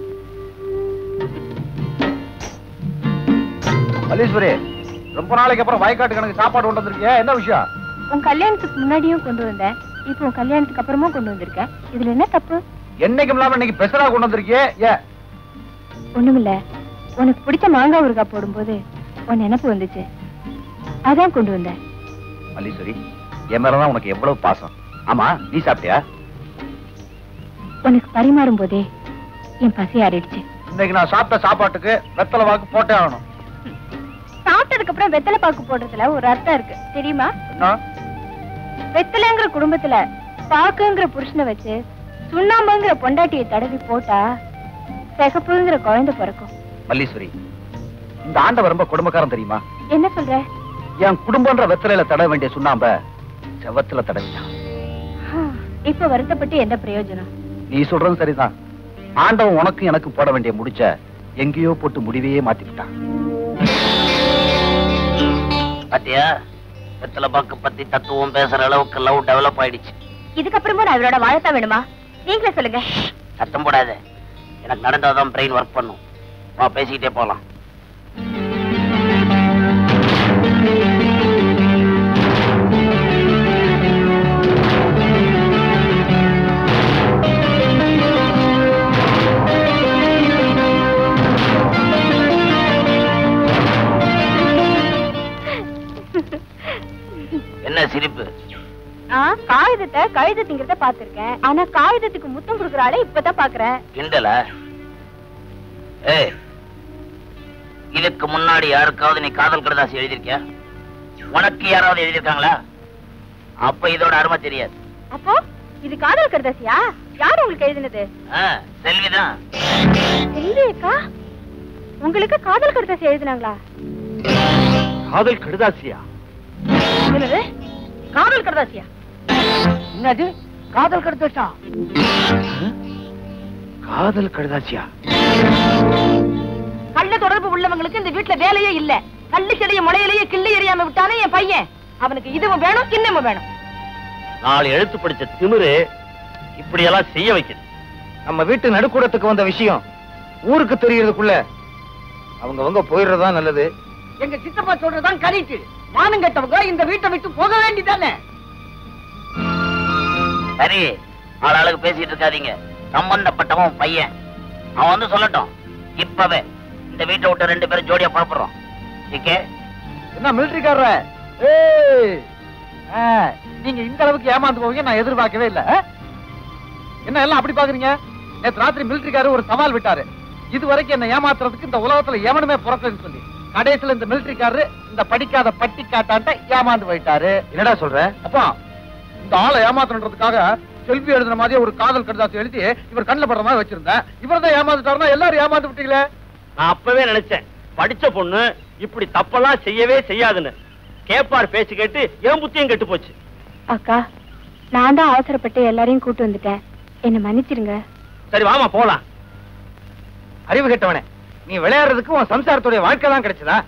மல்லீஸ்வரி ரொம்ப நாளைக்கு அப்புறம் வயக்காட்டு கணக்கு சாப்பாடு கொண்டு வந்திருக்கிய என்ன விஷயம் உன் கல்யாணத்துக்கு முன்னாடியும் கொண்டு வந்தேன் இப்போ உன் கல்யாணத்துக்கு அப்புறமும் கொண்டு வந்திருக்கேன் இதுல என்ன தப்பு என்னைக்கும் இல்லாம இன்னைக்கு பெசரா கொண்டு வந்திருக்கியே ஏ ஒண்ணுமில்ல உனக்கு பிடிச்ச மாங்காய் ஊறுகாய் போடும்போது உன் நினைப்பு வந்துச்சு அதான் கொண்டு வந்தேன் மல்லீஸ்வரி என் மேலதான் உனக்கு எவ்வளவு பாசம் ஆமா நீ சாப்பிட்டியா உனக்கு பரிமாறும் போதே என் பசி ஆறிடுச்சு இன்னைக்கு நான் சாப்பிட்ட சாப்பாட்டுக்கு வெத்தலை வாக்கு போட்டே ஆகணும் சாப்பிட்டதுக்கு அப்புறம் வெத்தலை பாக்கு போடுறதுல ஒரு அர்த்தம் இருக்கு தெரியுமா என்ன வெத்தலைங்கிற குடும்பத்துல பாக்குங்கிற புருஷனை வச்சு சுண்ணாம்புங்கிற பொண்டாட்டியை தடவி போட்டா சிகப்புங்கிற குழந்தை பிறக்கும் மல்லீஸ்வரி இந்த ஆண்டவன் ரொம்ப குடும்பக்காரன் தெரியுமா என்ன சொல்ற என் குடும்பம்ன்ற வெத்தலையில தட வேண்டிய சுண்ணாம்ப செவத்துல தடவிட்டான் இப்ப வருத்தப்பட்டு என்ன பிரயோஜனம் நீ சொல்றதும் சரிதான் ஆண்டவன் உனக்கு எனக்கு போட வேண்டிய முடிச்ச எங்கேயோ போட்டு முடிவையே மாத்தி விட்டான் பாத்தியா வெத்தலை பாக்கு பத்தி தத்துவம் பேசுற அளவுக்கு லவ் டெவலப் ஆயிடுச்சு இதுக்கப்புறமும் நான் இவரோட வாழத்தான் வேணுமா நீங்களே சொல்லுங்க சத்தம் போடாத எனக்கு நடந்தாதான் பிரெயின் ஒர்க் பண்ணும் வா பேசிக்கிட்டே போலாம் என்ன சிரிப்பு நான் காகிதத்தை கழுத திங்கிறத பாத்திருக்கேன் ஆனா காகிதத்துக்கு முத்தம் கொடுக்கற ஆளை இப்பதான் பாக்குறேன் கிண்டல ஏய் இதுக்கு முன்னாடி யாருக்காவது நீ காதல் கடிதாசி எழுதியிருக்கியா உனக்கு யாராவது எழுதியிருக்காங்களா அப்ப இதோட அருமை தெரியாது அப்போ இது காதல் கடுதாசியா யார் உங்களுக்கு எழுதினது ஆ, செல்விதான் செல்வி அக்கா உங்களுக்கு காதல் கடுதாசி எழுதினாங்களா காதல் கடுதாசியா என்னது காதல் கடுதாசியா என்னது காதல் கடுத்தா காதல் கடுதாசியா கள்ள தொடர்பு உள்ளவங்களுக்கு இந்த வீட்டுல வேலையே இல்ல கள்ளி செடிய முளையிலேயே கிள்ளி எறியாம விட்டானே என் பையன் அவனுக்கு இதுவும் வேணும் கிண்ணமும் வேணும் நாலு எழுத்து படிச்ச திமிரு இப்படி எல்லாம் செய்ய வைக்குது நம்ம வீட்டு நடுக்கூடத்துக்கு வந்த விஷயம் ஊருக்கு தெரியறதுக்குள்ள அவங்க அவங்க போயிடுறதா நல்லது எங்க சித்தப்பா சொல்றதுதான் கரெக்ட் மானம் கெட்டவங்க இந்த வீட்டை விட்டு போக வேண்டியதானே சரி ஆளாளுக்கு பேசிட்டு இருக்காதீங்க சம்பந்தப்பட்டவன் பையன் அவன் வந்து சொல்லட்டும் இப்பவே இந்த வீட்டை விட்டு ரெண்டு பேரும் ஜோடியா புறப்படுறோம் ஓகே என்ன மிலிட்டரிக்காரர ஏய் ஆ, நீங்க இந்த அளவுக்கு ஏமாந்து போவீங்க நான் எதிர்பார்க்கவே இல்ல ஆ? என்ன எல்லாம் அப்படி பாக்குறீங்க நேத்து ராத்திரி மிலிட்டரிக்காரர் ஒரு சவால் விட்டாரு இது வரைக்கும் என்ன ஏமாத்துறதுக்கு இந்த உலகத்துல எவனுமே பிறக்கலன்னு சொல்லி கடைசியில இந்த மிலிட்டரிக்காரரு இந்த படிக்காத பட்டி காட்டான்ட்ட ஏமாந்து போயிட்டாரு என்னடா சொல்ற அப்பா இந்த ஆளை ஏமாத்தணுன்றதுக்காக செல்வி எழுதுன மாதிரியே ஒரு காதல் கடிதாசி எழுதி இவர் கண்ணில் படுற மாதிரி வச்சிருந்தேன் இவர் தான் ஏமாந்துட்டாருன்னா எல்லாரும் ஏமாந்து விட்டீங்களே நான் அப்பவே நினைச்சேன் படிச்ச பொண்ணு இப்படி தப்பெல்லாம் செய்யவே செய்யாதுன்னு கேப்பார் பேச்சு கேட்டு என் புத்தியும் கெட்டு போச்சு அக்கா நான் தான் அவசரப்பட்டு எல்லாரையும் கூட்டு வந்துட்டேன் என்ன மன்னிச்சிருங்க சரி வாமா போலாம் அறிவு கெட்டவனே நீ விளையாடுறதுக்கு உன் சம்சாரத்துடைய வாழ்க்கை தான் கிடைச்சதா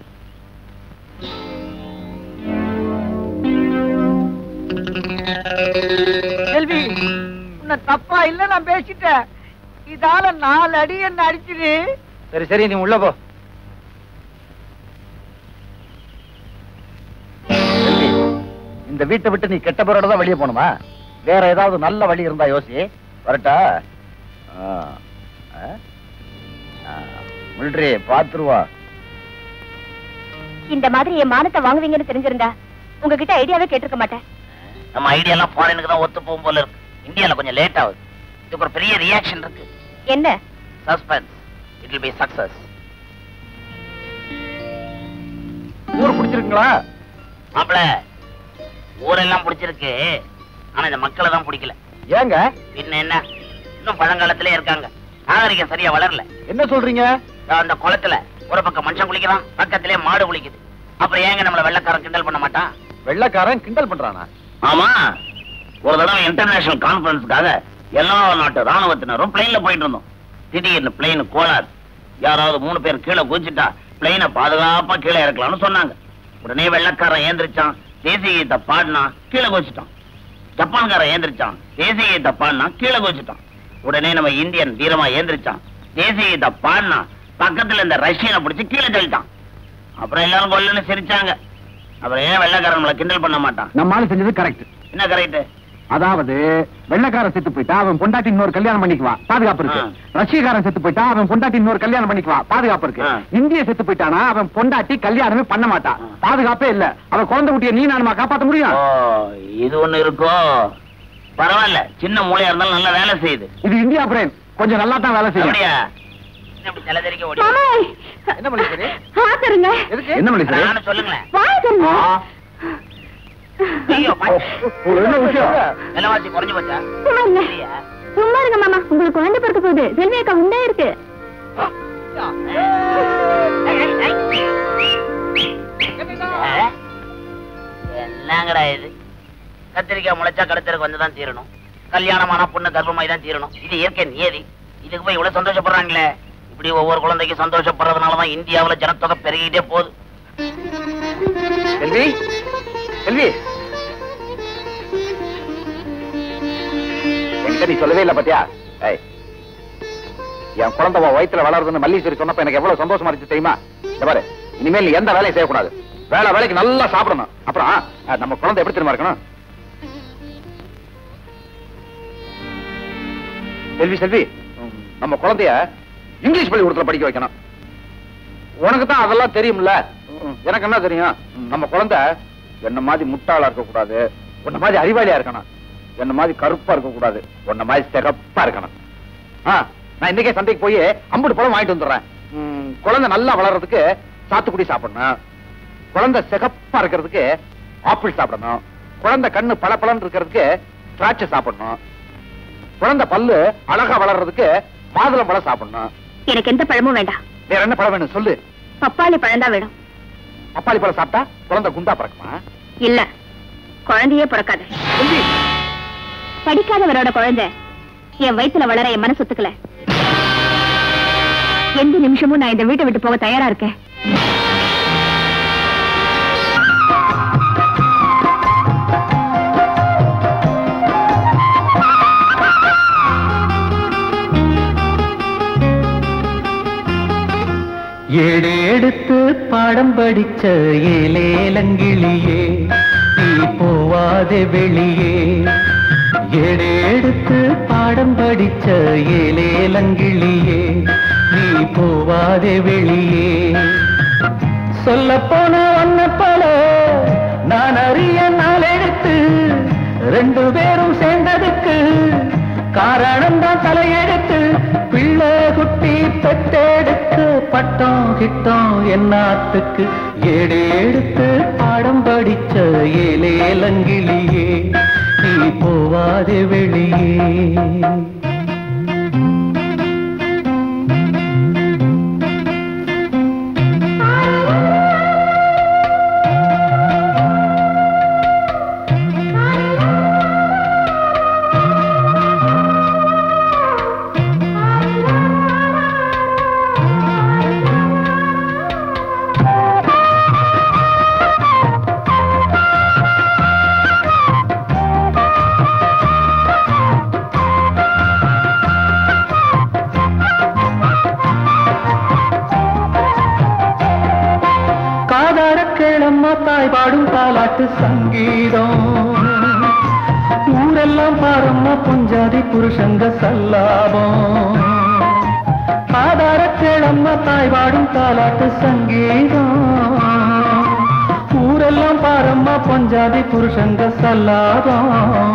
செல்வி உன்னை தப்பா இல்ல நான் பேசிட்டேன் இதால நாலு அடி என்ன அடிச்சிரு சரி சரி நீ உள்ள போ செல்வி, இந்த வீட்டை விட்டு நீ கெட்ட பேரோட தான் வெளியே போகணுமா வேற ஏதாவது நல்ல வழி இருந்தா யோசி வரட்டா மிலிட்ரி பாத்துருவா இந்த மாதிரி என் மானத்தை வாங்குவீங்கன்னு தெரிஞ்சிருந்தா உங்ககிட்ட ஐடியாவே கேட்டிருக்க மாட்டேன் நம்ம ஐடியா எல்லாம் ஃபாரினுக்கு தான் ஒத்து போகும் போல இருக்கு இந்தியால கொஞ்சம் லேட் ஆகுது இதுக்கு ஒரு பெரிய ரியாக்ஷன் இருக்கு என்ன suspense it will be success ஊர் பிடிச்சிருக்குங்களா மாப்பிள ஊரெல்லாம் பிடிச்சிருக்கு ஆனா இந்த மக்களை தான் பிடிக்கல ஏங்க பின்ன என்ன இன்னும் பழங்காலத்திலே இருக்காங்க நாகரிகம் சரியா வளரல என்ன சொல்றீங்க அந்த குளத்துல ஒரு பக்கம் மனுஷன் குளிக்கிறான் பக்கத்திலே மாடு குளிக்குது அப்புறம் ஏங்க நம்மள வெள்ளக்காரன் கிண்டல் பண்ண மாட்டான் வெள்ளக்காரன் கிண்டல் பண்றானா ஆமா ஒரு தடவை இன்டர்நேஷனல் கான்பரன்ஸ்க்காக எல்லா நாட்டு ராணுவத்தினரும் பிளைன்ல போயிட்டு இருந்தோம் திடீர்னு பிளைன் கோளாறு யாராவது மூணு பேர் கீழே குதிச்சுட்டா பிளைனை பாதுகாப்பா கீழே இறக்கலாம்னு சொன்னாங்க உடனே வெள்ளக்காரன் ஏந்திரிச்சான் தேசிய கீதத்தை பாடினா கீழே குதிச்சிட்டான் ஜப்பான்காரன் ஏந்திரிச்சான் தேசிய கீதத்தை பாடினா கீழே குதிச்சிட்டான் உடனே நம்ம இந்தியன் வீரமா ஏந்திரிச்சான் தேசிய கீதத்தை பாடினா பக்கத்துல இந்த ரஷ்யனை பிடிச்சு கீழே தள்ளிட்டான் அப்புறம் எல்லாரும் கொல்லுன்னு சிரிச்சாங்க அப்புறம் ஏன் வெள்ளக்காரன் நம்மளை கிண்டல் பண்ண மாட்டான் நம்ம ஆளு செஞ்சது கரெக்ட் என்ன கரெக்ட் அதாவது வெள்ளக்காரன் செத்து போயிட்டா அவன் பொண்டாட்டி இன்னொரு கல்யாணம் பண்ணிக்குவான் பாதுகாப்பு இருக்கு ஆ. ரஷ்யக்காரன் செத்து போயிட்டா அவன் பொண்டாட்டி இன்னொரு கல்யாணம் பண்ணிக்குவான் பாதுகாப்பு இருக்கு ஆ. இந்திய செத்து போயிட்டானா அவன் பொண்டாட்டி கல்யாணமே பண்ண மாட்டான் ஆ. பாதுகாப்பே இல்ல அவன் குழந்தை குட்டியை நீ நானுமா காப்பாத்த முடியும் ஓ இது ஒண்ணு இருக்கோ பரவாயில்ல சின்ன மூளையா இருந்தாலும் நல்லா வேலை செய்யுது இது இந்தியா பிரெயின் கொஞ்சம் நல்லா தான் வேலை செய்யும் அப்படியா என்ன இப்படி தலைதெறிக்க ஓடி மாமா என்ன மல்லிகை ஆத்தருங்க எதுக்கு என்ன மனுஷன் நானும் சொல்லுங்களேன் வாங்க ஐயோ, பா- என்ன விஷயம் விலைவாசி குறைஞ்சு போச்சா சும்மா இருங்க இல்லையா? சும்மா இருங்க மாமா உங்களுக்கு குழந்தை பிறக்க போகுது செல்வி அக்கா உண்டா இருக்கு ஏ? என்னங்கடா இது கத்திரிக்காய் முளைச்சா கழுத்தருக்கு வந்து தான் தீரணும் கல்யாணமான பொண்ணு கர்ப்பமாய் தான் தீரணும் இது இயற்கை நியதி இதுக்கு போய் இவ்வளவு சந்தோஷப்படுறாங்களே இப்படி ஒவ்வொரு குழந்தைக்கும் சந்தோஷப்படுறதுனாலதான் இந்தியாவுல ஜனத்தொகை பெருகிட்டே போகுது செல்வி செல்வி என்கிட்ட நீ சொல்லவே இல்ல பாத்தியா ஏய் என் குழந்தை உன் வயித்துல வளருதுன்னு மல்லீஸ்வரி சொன்னப்ப எனக்கு எவ்வளவு சந்தோஷமா இருந்துச்சு தெரியுமா இந்த பாரு இனிமேல் நீ எந்த வேலையும் செய்யக்கூடாது வேலை வேலைக்கு நல்லா சாப்பிடணும் அப்புறம் அஹ், நம்ம குழந்தை எப்படி தெரியுமா இருக்கணும் செல்வி செல்வி ம், நம்ம குழந்தைய இங்கிலீஷ் பள்ளிக்கூடத்துல படிக்க வைக்கணும் உனக்கு தான் அதெல்லாம் தெரியும்ல ம், எனக்கு என்ன தெரியும் ம், நம்ம குழந்தை என்ன மாதிரி முட்டாளா இருக்க கூடாது உன்ன மாதிரி அறிவாளியா இருக்கணும் என்ன மாதிரி கருப்பா இருக்க கூடாது உன்ன மாதிரி சிகப்பா இருக்கணும் ஆ, நான் இன்னைக்கே சந்தைக்கு போய் அம்புட்டு பழம் வாங்கிட்டு வந்துடுறேன் ம், குழந்தை நல்லா வளர்றதுக்கு சாத்துக்குடி சாப்பிடணும் குழந்தை சிகப்பா இருக்கிறதுக்கு ஆப்பிள் சாப்பிடணும் குழந்தை கண்ணு பளபளன்னு இருக்கிறதுக்கு திராட்சை சாப்பிடணும் குழந்தை பல்லு அழகா வளர்றதுக்கு மாதுளம் பழம் சாப்பிடணும் எனக்கு எந்த பழமும் வேண்டாம் வேற என்ன பழம் வேணும் சொல்லு பப்பாளி பழம் தான் வேணும் பப்பாளி பழம் சாப்பிட்டா குழந்தை குண்டா பிறக்குமா இல்ல குழந்தையே பிறக்காது செல்வி, படிக்காதவரோட குழந்தை என் வயித்துல வளர என் மனசு ஒத்துக்கல எந்த நிமிஷமும் நான் இந்த வீட்டை விட்டு போக தயாரா இருக்கேன் ஏடு எடுத்து பாடம் படிச்ச ஏலேலங்கிளியே நீ போவாதே வெளியே ஏடு எடுத்து பாடம் படிச்ச ஏலேலங்கிளியே நீ போவாதே வெளியே சொல்ல போன ஒன்ன போல நான் அறிய நாள் எடுத்து ரெண்டு பேரும் சேர்ந்ததுக்கு காரணம் தான் தலையெடுத்து பிள்ளை குட்டி பெத்தெடுத்து பட்டம் கிட்டம் என்னாத்துக்கு ஏடு எடுத்து பாடம் படிச்ச ஏலேலங்கிளியே நீ போவாதே வெளியே காதார கேளம்மா தாய் பாடும் தாலாட்டு சங்கீதம் பொஞ்சாதி புருஷங்க சல்லாபம் ஆதார கிழம்ம தாய் வாடும் தாலாட்டு சங்கீதம் ஊரெல்லாம் பாரம்மா பொஞ்சாதி புருஷங்க சல்லாபம்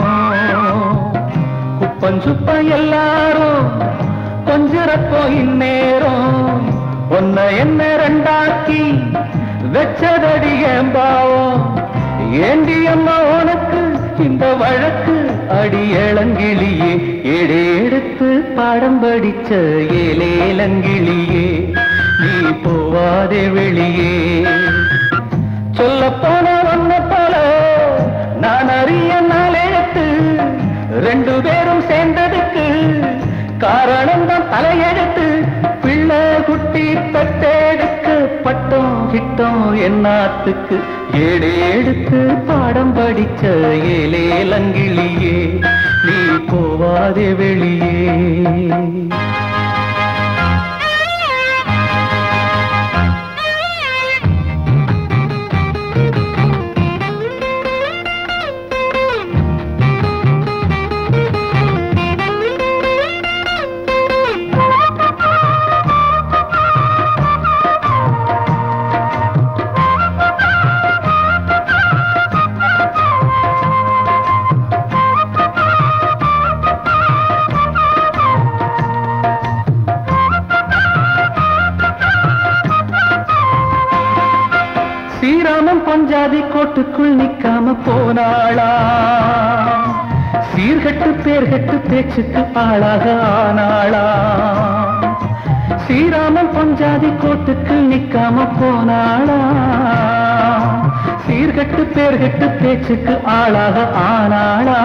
குப்பம் சுப்பம் எல்லாரும் கொஞ்சிறப்போ இந்நேரம் ஒன்ன என்ன ரெண்டாக்கி வெச்சதடி ஏம்பாவம் ஏண்டி அம்மா உனக்கு இந்த வழக்கு அடி இளங்கிளியே ஏடெடுத்து பாடம் படிச்ச ஏலேலங்கிளியே நீ போவாதே வெளியே சொல்ல போன ஒன்ன போல நான் அறிய நாளெடுத்து ரெண்டு பேரும் சேர்ந்ததுக்கு காரணம் தான் தலையெடுத்து பிள்ளை குட்டி பெத்தெடுக்க பட்டம் கிட்டம் என்னாத்துக்கு ஏடெடுத்து பாடம் படிச்ச ஏலேலங்கிளியே நீ போவாதே வெளியே ஸ்ரீராமன் பஞ்சாதி கோட்டுக்குள் நிக்காம போனாளா சீர்கட்டு பேர்கட்டு பேச்சுக்கு ஆளாக ஆனாளா ஸ்ரீராமன் பஞ்சாதி கோட்டுக்கு நிக்காம போனாளா சீர்கட்டு பேர்கட்டு பேச்சுக்கு ஆளாக ஆனாளா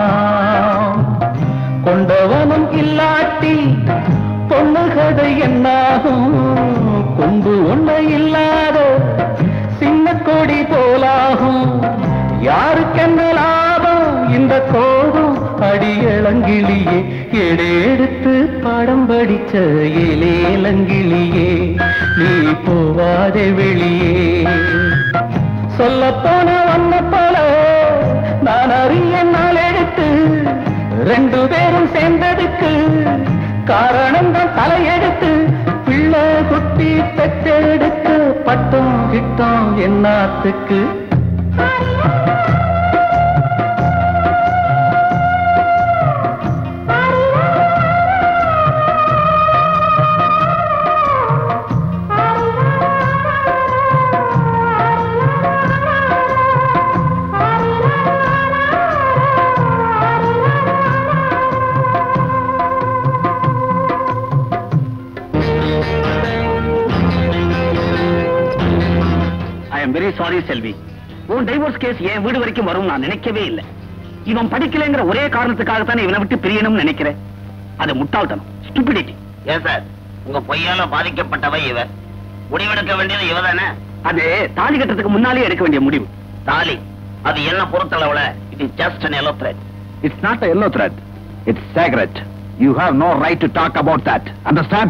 கொண்டவனும் இல்லாட்டி பொண்ணு கதை என்னாகும் கொம்பு ஒண்ணு இல்லாத சின்ன கொடி போலாகும் யாருக்கென்ன லாபம் இந்த கோபம் அடியளங்கிளியே எடெடுத்து பாடம் படிச்ச இலேலங்கிளியே நீ போவாதே வெளியே சொல்ல போன வண்ண போல நான் அறிய நாள் எடுத்து ரெண்டு பேரும் சேர்ந்ததுக்கு காரணம் தான் தலையெடுத்து பிள்ளை குட்டி பெற்றெடுக்க பட்டம் கிட்டம் என்னாத்துக்கு I am very sorry Selvi உன் டைவோர்ஸ் கேஸ் என் வீடு வரைக்கும் வரும் நான் நினைக்கவே இல்லை இவன் படிக்கலைங்கிற ஒரே காரணத்துக்காகத்தானே இவனை விட்டு பிரியணும்னு நினைக்கிறேன் அது முட்டாள்தனம் ஸ்டூபிடிட்டி ஏன் சார் உங்க பொய்யால பாதிக்கப்பட்டவ இவ முடிவெடுக்க வேண்டியது இவ தானே அது தாலி கட்டுறதுக்கு முன்னாலே எடுக்க வேண்டிய முடிவு தாலி அது என்ன பொறுத்தளவுல it is just an yellow thread It's not a yellow thread. It's sacred. You have no right to talk about that. Understand?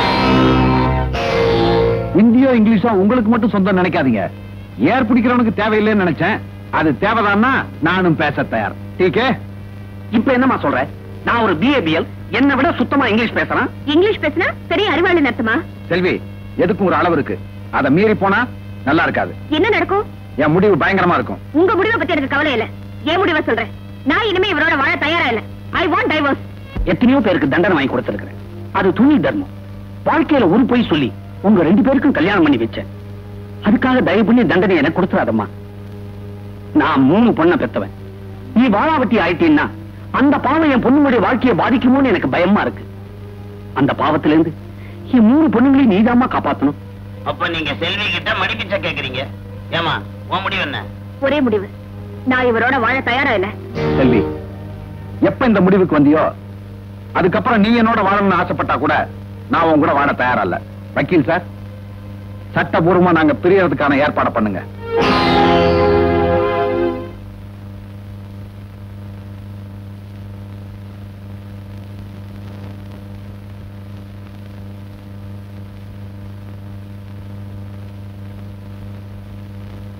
இந்தியோ இங்கிலீஷோ உங்களுக்கு மட்டும் சொந்தம் நினைக்காதீங்க ஏர் பிடிக்கிறவனுக்கு தேவையில்லைன்னு நினைச்சேன் அது தேவைதான்னா நானும் பேச தயார் டீக்கே இப்ப என்னமா சொல்ற நான் ஒரு பிஏபிஎல் என்னை விட சுத்தமா இங்கிலீஷ் பேசுறேன் இங்கிலீஷ் பேசினா பெரிய அறிவாளி அர்த்தமா செல்வி எதுக்கும் ஒரு அளவு இருக்கு அதை மீறி போனா நல்லா இருக்காது என்ன நடக்கும் என் முடிவு பயங்கரமா இருக்கும் உங்க முடிவை பத்தி எனக்கு கவலை இல்ல என் முடிவை சொல்றேன் நான் இனிமே இவரோட வாழ தயாரா இல்ல ஐ வாண்ட் டைவர்ஸ் எத்தனையோ பேருக்கு தண்டனை வாங்கி கொடுத்திருக்கிறேன் அது துணி தர்மம் வாழ்க்கையில ஒரு பொய் சொல்லி உங்க ரெண்டு பேருக்கும் கல்யாணம் பண்ணி வச்சேன் அதுக்காக தயவு பண்ணி தண்டனை எனக்கு கொடுத்துறாதம்மா நான் மூணு பொண்ணை பெத்தவன் நீ வாழாவட்டி ஆயிட்டீன்னா அந்த பாவம் என் பொண்ணுடைய வாழ்க்கையை பாதிக்குமோன்னு எனக்கு பயமா இருக்கு அந்த பாவத்திலிருந்து என் மூணு பொண்ணுங்களையும் நீதாம்மா காப்பாத்தணும் அப்ப நீங்க செல்வி கிட்ட மடிப்பிச்ச கேக்குறீங்க ஏமா உன் முடிவு என்ன ஒரே முடிவு நான் இவரோட வாழ தயாரா இல்ல செல்வி எப்ப இந்த முடிவுக்கு வந்தியோ அதுக்கப்புறம் நீ என்னோட வாழணும்னு ஆசைப்பட்டா கூட நான் உன் கூட வாழ தயாரா இல்ல வக்கீல் சார் சட்டபூர்வமா நாங்க பிரியறதுக்கான ஏற்பாடு பண்ணுங்க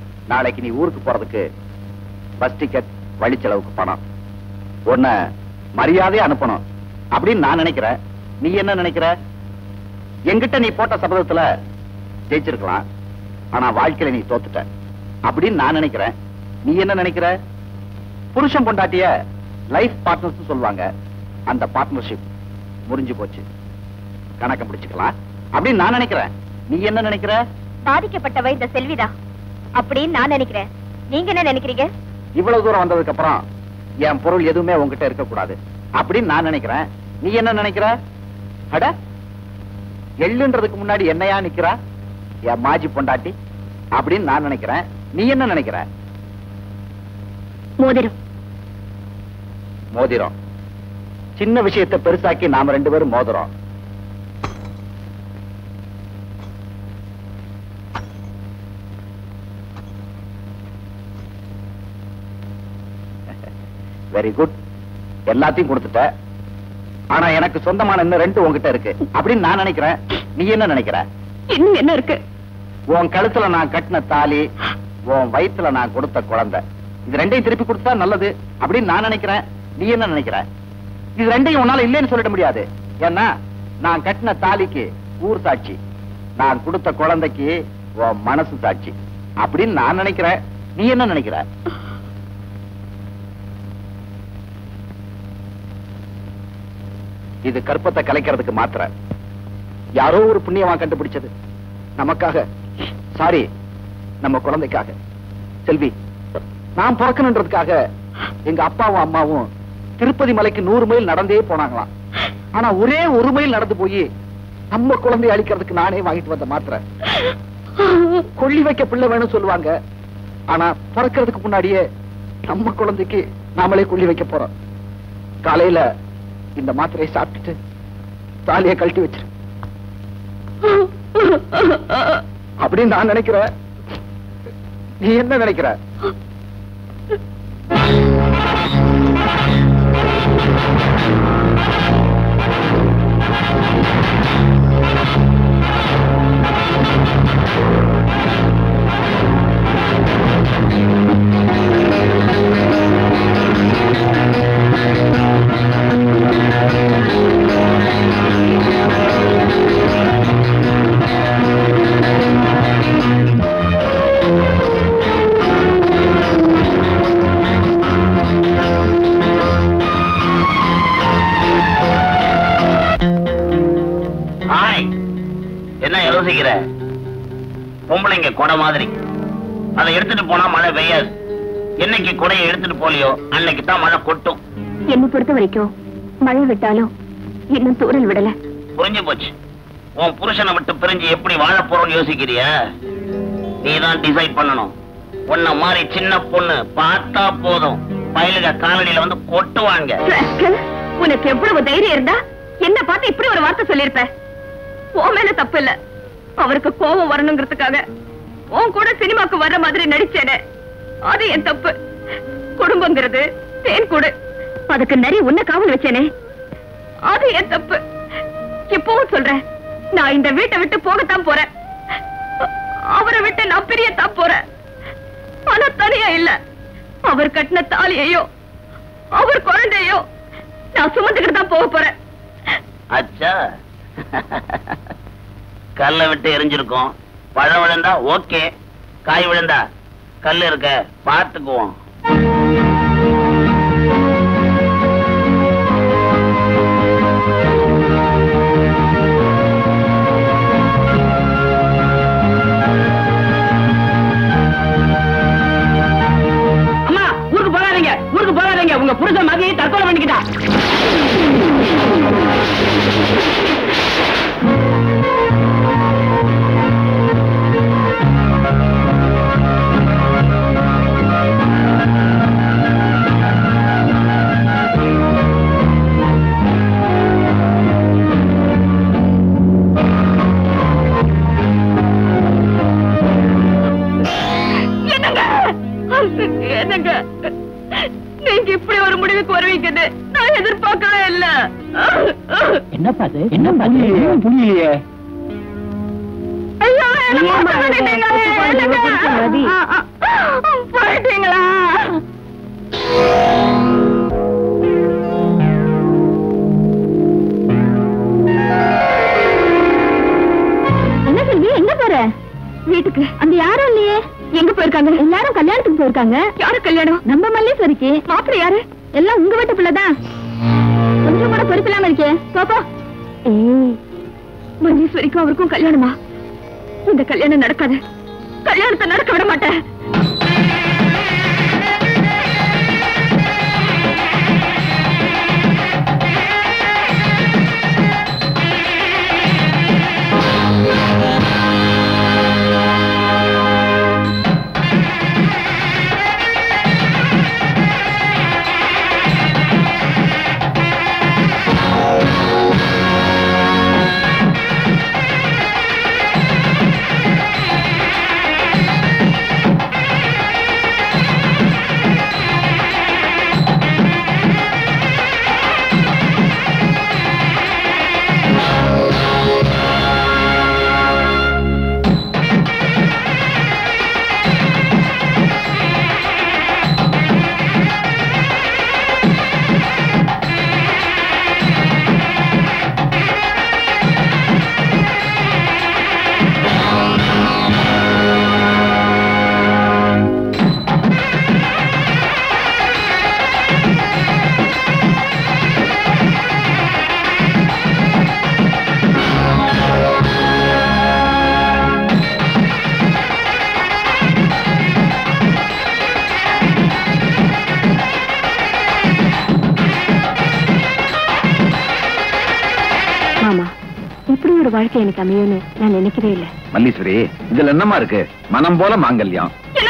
நாளைக்கு நீ ஊருக்கு போறதுக்கு பஸ் டிக்கெட் வழி செலவுக்கு பணம் ஒன்ன மரியாதையா அனுப்பணும் அப்படின்னு நான் நினைக்கிறேன் நீ என்ன நினைக்கிற என்கிட்ட நீ போட்ட சபதத்துல ஜெயிச்சிருக்கலாம் ஆனா வாழ்க்கையில நீ தோத்துட்ட அப்படின்னு நான் நினைக்கிறேன் நீ என்ன நினைக்கிற புருஷன் பொண்டாட்டிய லைஃப் பார்ட்னர்ஸ் சொல்லுவாங்க அந்த பார்ட்னர்ஷிப் முறிஞ்சு போச்சு கணக்கம் பிடிச்சுக்கலாம் அப்படின்னு நான் நினைக்கிறேன் நீ என்ன நினைக்கிற பாதிக்கப்பட்டவ இந்த செல்விதான் அப்படின்னு நான் நினைக்கிறேன் நீங்க என்ன நினைக்கிறீங்க இவ்வளவு தூரம் வந்ததுக்கு அப்புறம் என் பொருள் எதுவுமே உன்கிட்ட இருக்க கூடாது அப்படின்னு நான் நினைக்கிறேன் நீ என்ன நினைக்கிற அட எள்ளுன்றதுக்கு முன்னாடி என்னையா நிக்கிறா என் மாஜி பொண்டாட்டி அப்படின்னு நான் நினைக்கிறேன் நீ என்ன நினைக்கிற மோதிரம் மோதிரம் சின்ன விஷயத்தை பெருசாக்கி நாம ரெண்டு பேரும் மோதிரம் வெரி குட் எல்லாத்தையும் கொடுத்துட்ட ஆனா எனக்கு சொந்தமான இன்னும் ரெண்டு உன்கிட்ட இருக்கு அப்படின்னு நான் நினைக்கிறேன் நீ என்ன நினைக்கிற இன்னும் என்ன இருக்கு உன் கழுத்துல நான் கட்டின தாலி உன் வயித்துல நான் கொடுத்த குழந்தை இது ரெண்டையும் திருப்பி கொடுத்தா நல்லது அப்படின்னு நான் நினைக்கிறேன் நீ என்ன நினைக்கிற இது ரெண்டையும் உன்னால இல்லைன்னு சொல்லிட முடியாது ஏன்னா நான் கட்டின தாலிக்கு ஊர் சாட்சி நான் கொடுத்த குழந்தைக்கு உன் மனசு சாட்சி அப்படின்னு நான் நினைக்கிறேன் நீ என்ன நினைக்கிற இது கற்பத்தை கலைக்கிறதுக்கு மாத்திர யாரோ ஒரு புண்ணியமா கண்டுபிடிச்சது நமக்காக சாரி நம்ம குழந்தைக்காக செல்வி நான் பிறக்கணுன்றதுக்காக எங்க அப்பாவும் அம்மாவும் திருப்பதி மலைக்கு நூறு மைல் நடந்தே போனாங்களாம் ஆனா ஒரே ஒரு மைல் நடந்து போய் நம்ம குழந்தைய அழிக்கிறதுக்கு நானே வாங்கிட்டு வந்த மாத்திர கொள்ளி வைக்க பிள்ளை வேணும் சொல்லுவாங்க ஆனா பிறக்கிறதுக்கு முன்னாடியே நம்ம குழந்தைக்கு நாமளே கொள்ளி வைக்க போறோம் காலையில இந்த மாத்திரையை சாப்பிட்டுட்டு தாலியை கழட்டி வச்சிரு அப்படின்னு நான் நினைக்கிறேன் நீ என்ன நினைக்கிற ஹாய் என்ன யோசிக்கிற பொம்பளைங்க கொடை மாதிரி அதை எடுத்துட்டு போனா மழை பெய்யாது என்னைக்கு கொடையை எடுத்துட்டு போலியோ அன்னைக்கு தான் மழை கொட்டும் என்னை பொறுத்த வரைக்கும் மழை விட்டாலும் இன்னும் தூரல் விடல புரிஞ்சு போச்சு உன் புருஷனை விட்டு பிரிஞ்சு எப்படி வாழ போறோம்னு யோசிக்கிறியா நீ தான் டிசைட் பண்ணணும் உன்ன மாதிரி சின்ன பொண்ணு பார்த்தா போதும் பயலுக காலடியில வந்து கொட்டுவாங்க ராஸ்கல், உனக்கு எவ்வளவு தைரியம் இருந்தா என்ன பார்த்து இப்படி ஒரு வார்த்தை சொல்லிருப்ப உன் மேல தப்பு இல்ல அவருக்கு கோபம் வரணுங்கிறதுக்காக உன் கூட சினிமாக்கு வர்ற மாதிரி நடிச்சேனே அது என் தப்பு குடும்பங்கிறது தேன் கூடு அதுக்கு நிறைய உன்ன காவல் வச்சேனே அது என் தப்பு இப்பவும் சொல்றேன் நான் இந்த வீட்டை விட்டு போகத்தான் போறேன் அவரை விட்டு நான் பிரியத்தான் போறேன் ஆனா தனியா இல்ல அவர் கட்டின தாலியையோ அவர் குழந்தையோ நான் சுமந்துக்கிட்டு தான் போக போறேன் அச்சா கல்லை விட்டு எரிஞ்சிருக்கோம் பழம் விழுந்தா ஓகே காய் விழுந்தா கல் இருக்க பார்த்துக்குவோம் அம்மா ஊருக்கு போகாதீங்க ஊருக்கு போகாதீங்க உங்க புருஷன் மதி தற்கொலை பண்ணிக்கிட்டா என்னங்க என்னங்க நீங்க இப்படி ஒரு முடிவுக்கு வருவீங்கன்னு நான் எதிர்பார்க்கவே இல்ல என்னப்பா அது என்னப்பா புரியலையே ஐயோ என்ன மோசம் பண்ணிட்டீங்களே, என்னங்க? ஆ, ஆ, போயிட்டீங்களா வந்திருக்காங்க யாரு கல்யாணம் நம்ம மல்லீஸ்வரிக்கு மாப்பிள்ளை யாரு எல்லாம் உங்க வீட்டு பிள்ளைதான் கொஞ்சம் கூட பொறுப்பு இல்லாம இருக்கே பாப்பா ஏய் மல்லீஸ்வரிக்கும் அவருக்கும் கல்யாணமா இந்த கல்யாணம் நடக்காது கல்யாணத்தை நடக்க விட மாட்டேன் மாமா இப்படி ஒரு வாழ்க்கை எனக்கு அமையும்னு நான் நினைக்கவே இல்லை மல்லீஸ்வரி இதுல என்னமா இருக்கு மனம் போல மாங்கல்யம்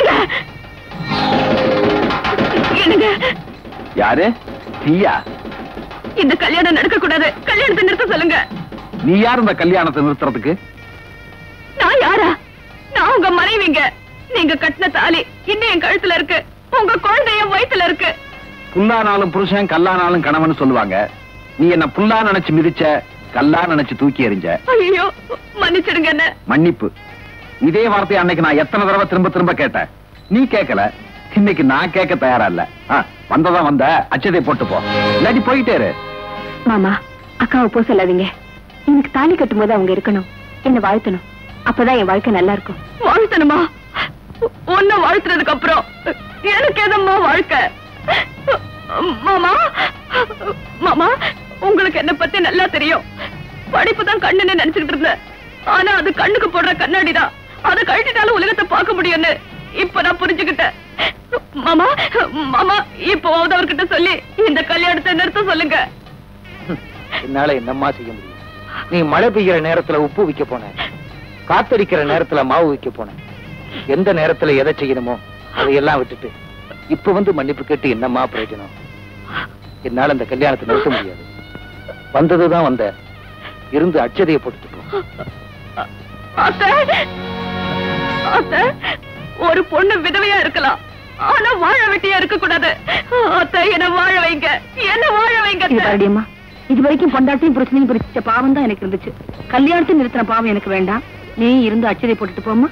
என்னங்க யாரு நீயா இந்த கல்யாணம் நடக்க கூடாது கல்யாணத்தை நிறுத்த சொல்லுங்க நீ யார் இந்த கல்யாணத்தை நிறுத்துறதுக்கு நான் யாரா நான் உங்க மனைவிங்க நீங்க கட்டின தாலி இன்னும் என் கழுத்துல இருக்கு உங்க குழந்தை என் வயித்துல இருக்கு புல்லானாலும் புருஷன் கல்லானாலும் கணவன் சொல்லுவாங்க நீ என்ன புல்லா நினைச்சு மிதிச்ச கல்லா நினைச்சு தூக்கி எறிஞ்ச ஐயோ மன்னிச்சிடுங்க என்ன மன்னிப்பு இதே வார்த்தையை அன்னைக்கு நான் எத்தனை தடவை திரும்ப திரும்ப கேட்டேன் நீ கேட்கல இன்னைக்கு நான் கேட்க தயாரா இல்ல ஆ, வந்ததா வந்த அச்சதை போட்டு போ இல்லாட்டி போயிட்டே இரு மாமா அக்காவை போ சொல்லாதீங்க எனக்கு தாலி கட்டும் போது அவங்க இருக்கணும் என்ன வாழ்த்தணும் அப்பதான் என் வாழ்க்கை நல்லா இருக்கும் வாழ்த்தணுமா உன்ன வாழ்த்துறதுக்கு அப்புறம் எனக்கு எதம்மா வாழ்க்கை மாமா மாமா உங்களுக்கு என்ன பத்தி நல்லா தெரியும் படிப்பு தான் கண்ணுன்னு நினைச்சுக்கிட்டு இருந்தேன் ஆனா அது கண்ணுக்கு போடுற கண்ணாடி தான் அதை கழட்டிட்டாலும் உலகத்தை பார்க்க முடியும்னு இப்ப நான் புரிஞ்சுக்கிட்டேன் மாமா மாமா இப்போ அவர்கிட்ட சொல்லி இந்த கல்யாணத்தை நிறுத்த சொல்லுங்க என்னால என்னம்மா செய்ய முடியும் நீ மழை பெய்யற நேரத்துல உப்பு விக்க போன காத்தடிக்கிற நேரத்துல மாவு விக்க போன எந்த நேரத்துல எதை செய்யணுமோ அதையெல்லாம் விட்டுட்டு இப்ப வந்து மன்னிப்பு கேட்டு என்னம்மா பிரயோஜனம் என்னால இந்த கல்யாணத்தை நிறுத்த முடியாது வந்ததுதான் வந்த இருந்து அச்சதையை போட்டுட்டு போ அத்தை அத்தை ஒரு பொண்ணு விதவையா இருக்கலாம் ஆனா வாழ வெட்டியா இருக்க கூடாது அத்தை என்ன வாழ வைங்க என்ன வாழ வைங்க பாரடியம்மா இது வரைக்கும் பொண்டாட்டியும் பிரச்சனையும் பிரிச்ச பாவம் தான் எனக்கு இருந்துச்சு கல்யாணத்தை நிறுத்தின பாவம் எனக்கு வேண்டாம் நீ இருந்து அச்சதை போட்டுட்டு போமா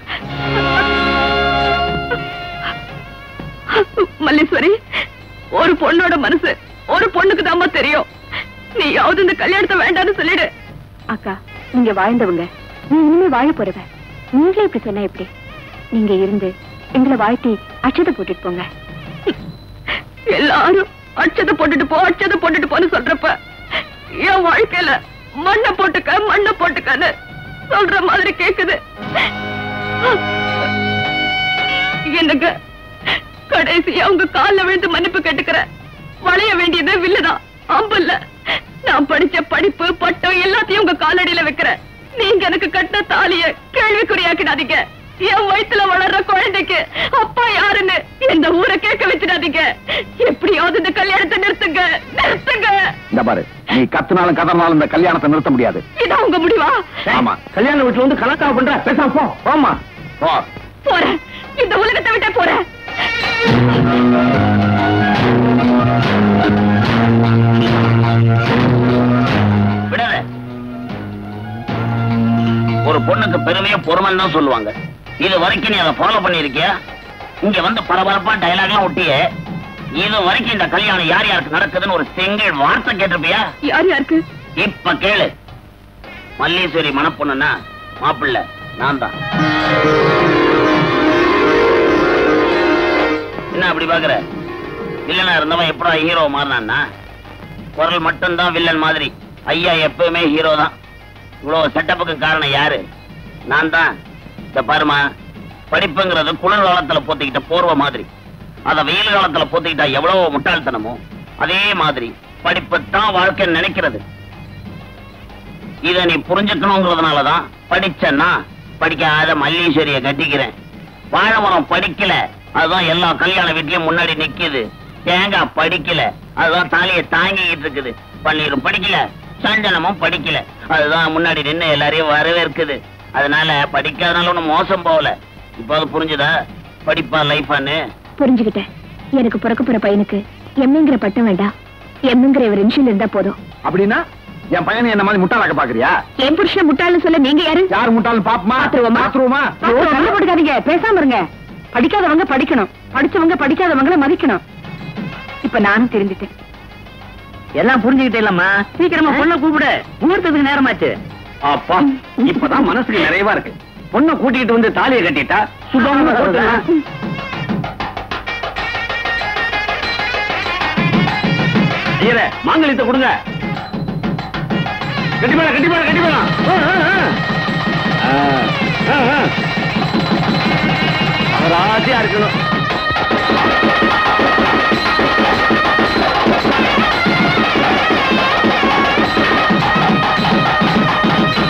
மல்லீஸ்வரி ஒரு பொண்ணோட மனசு ஒரு பொண்ணுக்கு தாம்மா தெரியும் நீயாவது இந்த கல்யாணத்தை வேண்டாம்னு சொல்லிடு அக்கா நீங்க வாழ்ந்தவங்க நீ இனிமே வாழ போறவ நீங்களே இப்படி சொன்னா எப்படி நீங்க இருந்து எங்களை வாழ்த்தி அச்சதை போட்டுட்டு போங்க எல்லாரும் அச்சதை போட்டுட்டு போ அச்சதை போட்டுட்டு போன்னு சொல்றப்ப என் வாழ்க்கையில மண்ணை போட்டுக்க மண்ணை போட்டுக்கன்னு சொல்ற மாதிரி கேக்குது என்னங்க கடைசியா உங்க கால்ல விழுந்து மன்னிப்பு கேட்டுக்கிறேன் வளைய வேண்டியது வில்லுதான் அம்பு இல்ல நான் படிச்ச படிப்பு பட்டம் எல்லாத்தையும் உங்க காலடியில வைக்கிறேன் நீங்க எனக்கு கட்ட தாலிய கேள்விக்குறியாக்கிடாதீங்க என் வயித்துல வளர்ற குழந்தைக்கு அப்பா யாருன்னு இந்த ஊரை கேட்க வச்சிடாதீங்க எப்படியாவது இந்த கல்யாணத்தை நிறுத்துங்க நிறுத்துங்க இந்த பாரு நீ கத்துனாலும் கதறினாலும் இந்த கல்யாணத்தை நிறுத்த முடியாது இதான் உங்க முடிவா ஆமா கல்யாண வீட்டுல வந்து கலக்காம பண்ற பேசாம போ போமா போ போறேன் இந்த உலகத்தை விட்டே போறேன் விடாத ஒரு பொண்ணுக்கு பெருமையா பொறுமைன்னு தான் சொல்லுவாங்க இது வரைக்கும் நீ அதை ஃபாலோ பண்ணிருக்கியா இங்க வந்து பரபரப்பா டயலாக்லாம் ஒட்டிய இது வரைக்கும் இந்த கல்யாணம் யார் யாருக்கு நடக்குதுன்னு ஒரு சிங்கிள் வார்த்தை கேட்டிருப்பியா யார் யாருக்கு இப்ப கேளு மல்லீஸ்வரி மணப்பொண்ணுன்னா மாப்பிள்ளை நான் தான் என்ன அப்படி பாக்குற வில்லனா இருந்தவன் எப்படா ஹீரோ மாறினான்னா குரல் மட்டும்தான் வில்லன் மாதிரி ஐயா எப்பவுமே ஹீரோ தான் இவ்வளவு செட்டப்புக்கு காரணம் யாரு நான் தான் இந்த பாருமா படிப்புங்கிறது குளிர் காலத்துல போத்திக்கிட்ட போர்வை மாதிரி அத வெயில் காலத்துல போத்திக்கிட்டா எவ்வளவு முட்டாள்தனமோ அதே மாதிரி படிப்பு தான் வாழ்க்கைன்னு நினைக்கிறது இத நீ புரிஞ்சுக்கணுங்கிறதுனாலதான் படிச்சேன்னா படிக்காத மல்லீஸ்வரிய கட்டிக்கிறேன் வாழைமரம் படிக்கல அதுதான் எல்லா கல்யாண வீட்லயும் முன்னாடி நிக்குது தேங்காய் படிக்கல அதுதான் தாலியை தாங்கிக்கிட்டு இருக்குது பன்னீரும் படிக்கல சஞ்சனமும் படிக்கல அதுதான் முன்னாடி நின்னு எல்லாரையும் வரவேற்குது அதனால படிக்காதனால ஒண்ணும் மோசம் போகல இப்போ அது புரிஞ்சுதா படிப்பா லைஃபான்னு புரிஞ்சுக்கிட்டேன் எனக்கு பிறக்க போற பையனுக்கு எம்ங்கிற பட்டம் வேண்டாம் எம்ங்கிற ஒரு இன்ஷியல் இருந்தா போதும் அப்படின்னா என் பையனை என்ன மாதிரி முட்டாளாக்க பாக்குறியா என் புருஷன் முட்டாள்னு சொல்ல நீங்க யாரு யார் முட்டாள் பாப்பமா பாத்துருவோமா? பாத்துருவோமா கண்டுபிடிக்காதீங்க பேசாம இருங்க படிக்காதவங்க படிக்கணும் படிச்சவங்க படிக்காதவங்கள மதிக்கணும் இப்ப நானும் தெரிஞ்சுட்டேன் எல்லாம் புரிஞ்சுக்கிட்டேலம்மா சீக்கிரமா பொண்ணை கூப்பிடு முகூர்த்தத்துக்கு நேரமாச்சு அப்பா இப்பதான் மனசுக்கு நிறைவா இருக்கு பொண்ணை கூட்டிக்கிட்டு வந்து தாலியை கட்டிட்டா சுகமா போட்டுடலாம். ஐயரே மாங்கலியத்தை கொடுங்க கட்டி போலாம் கட்டி போலாம் கட்டி போலாம் ராசியா இருக்கணும்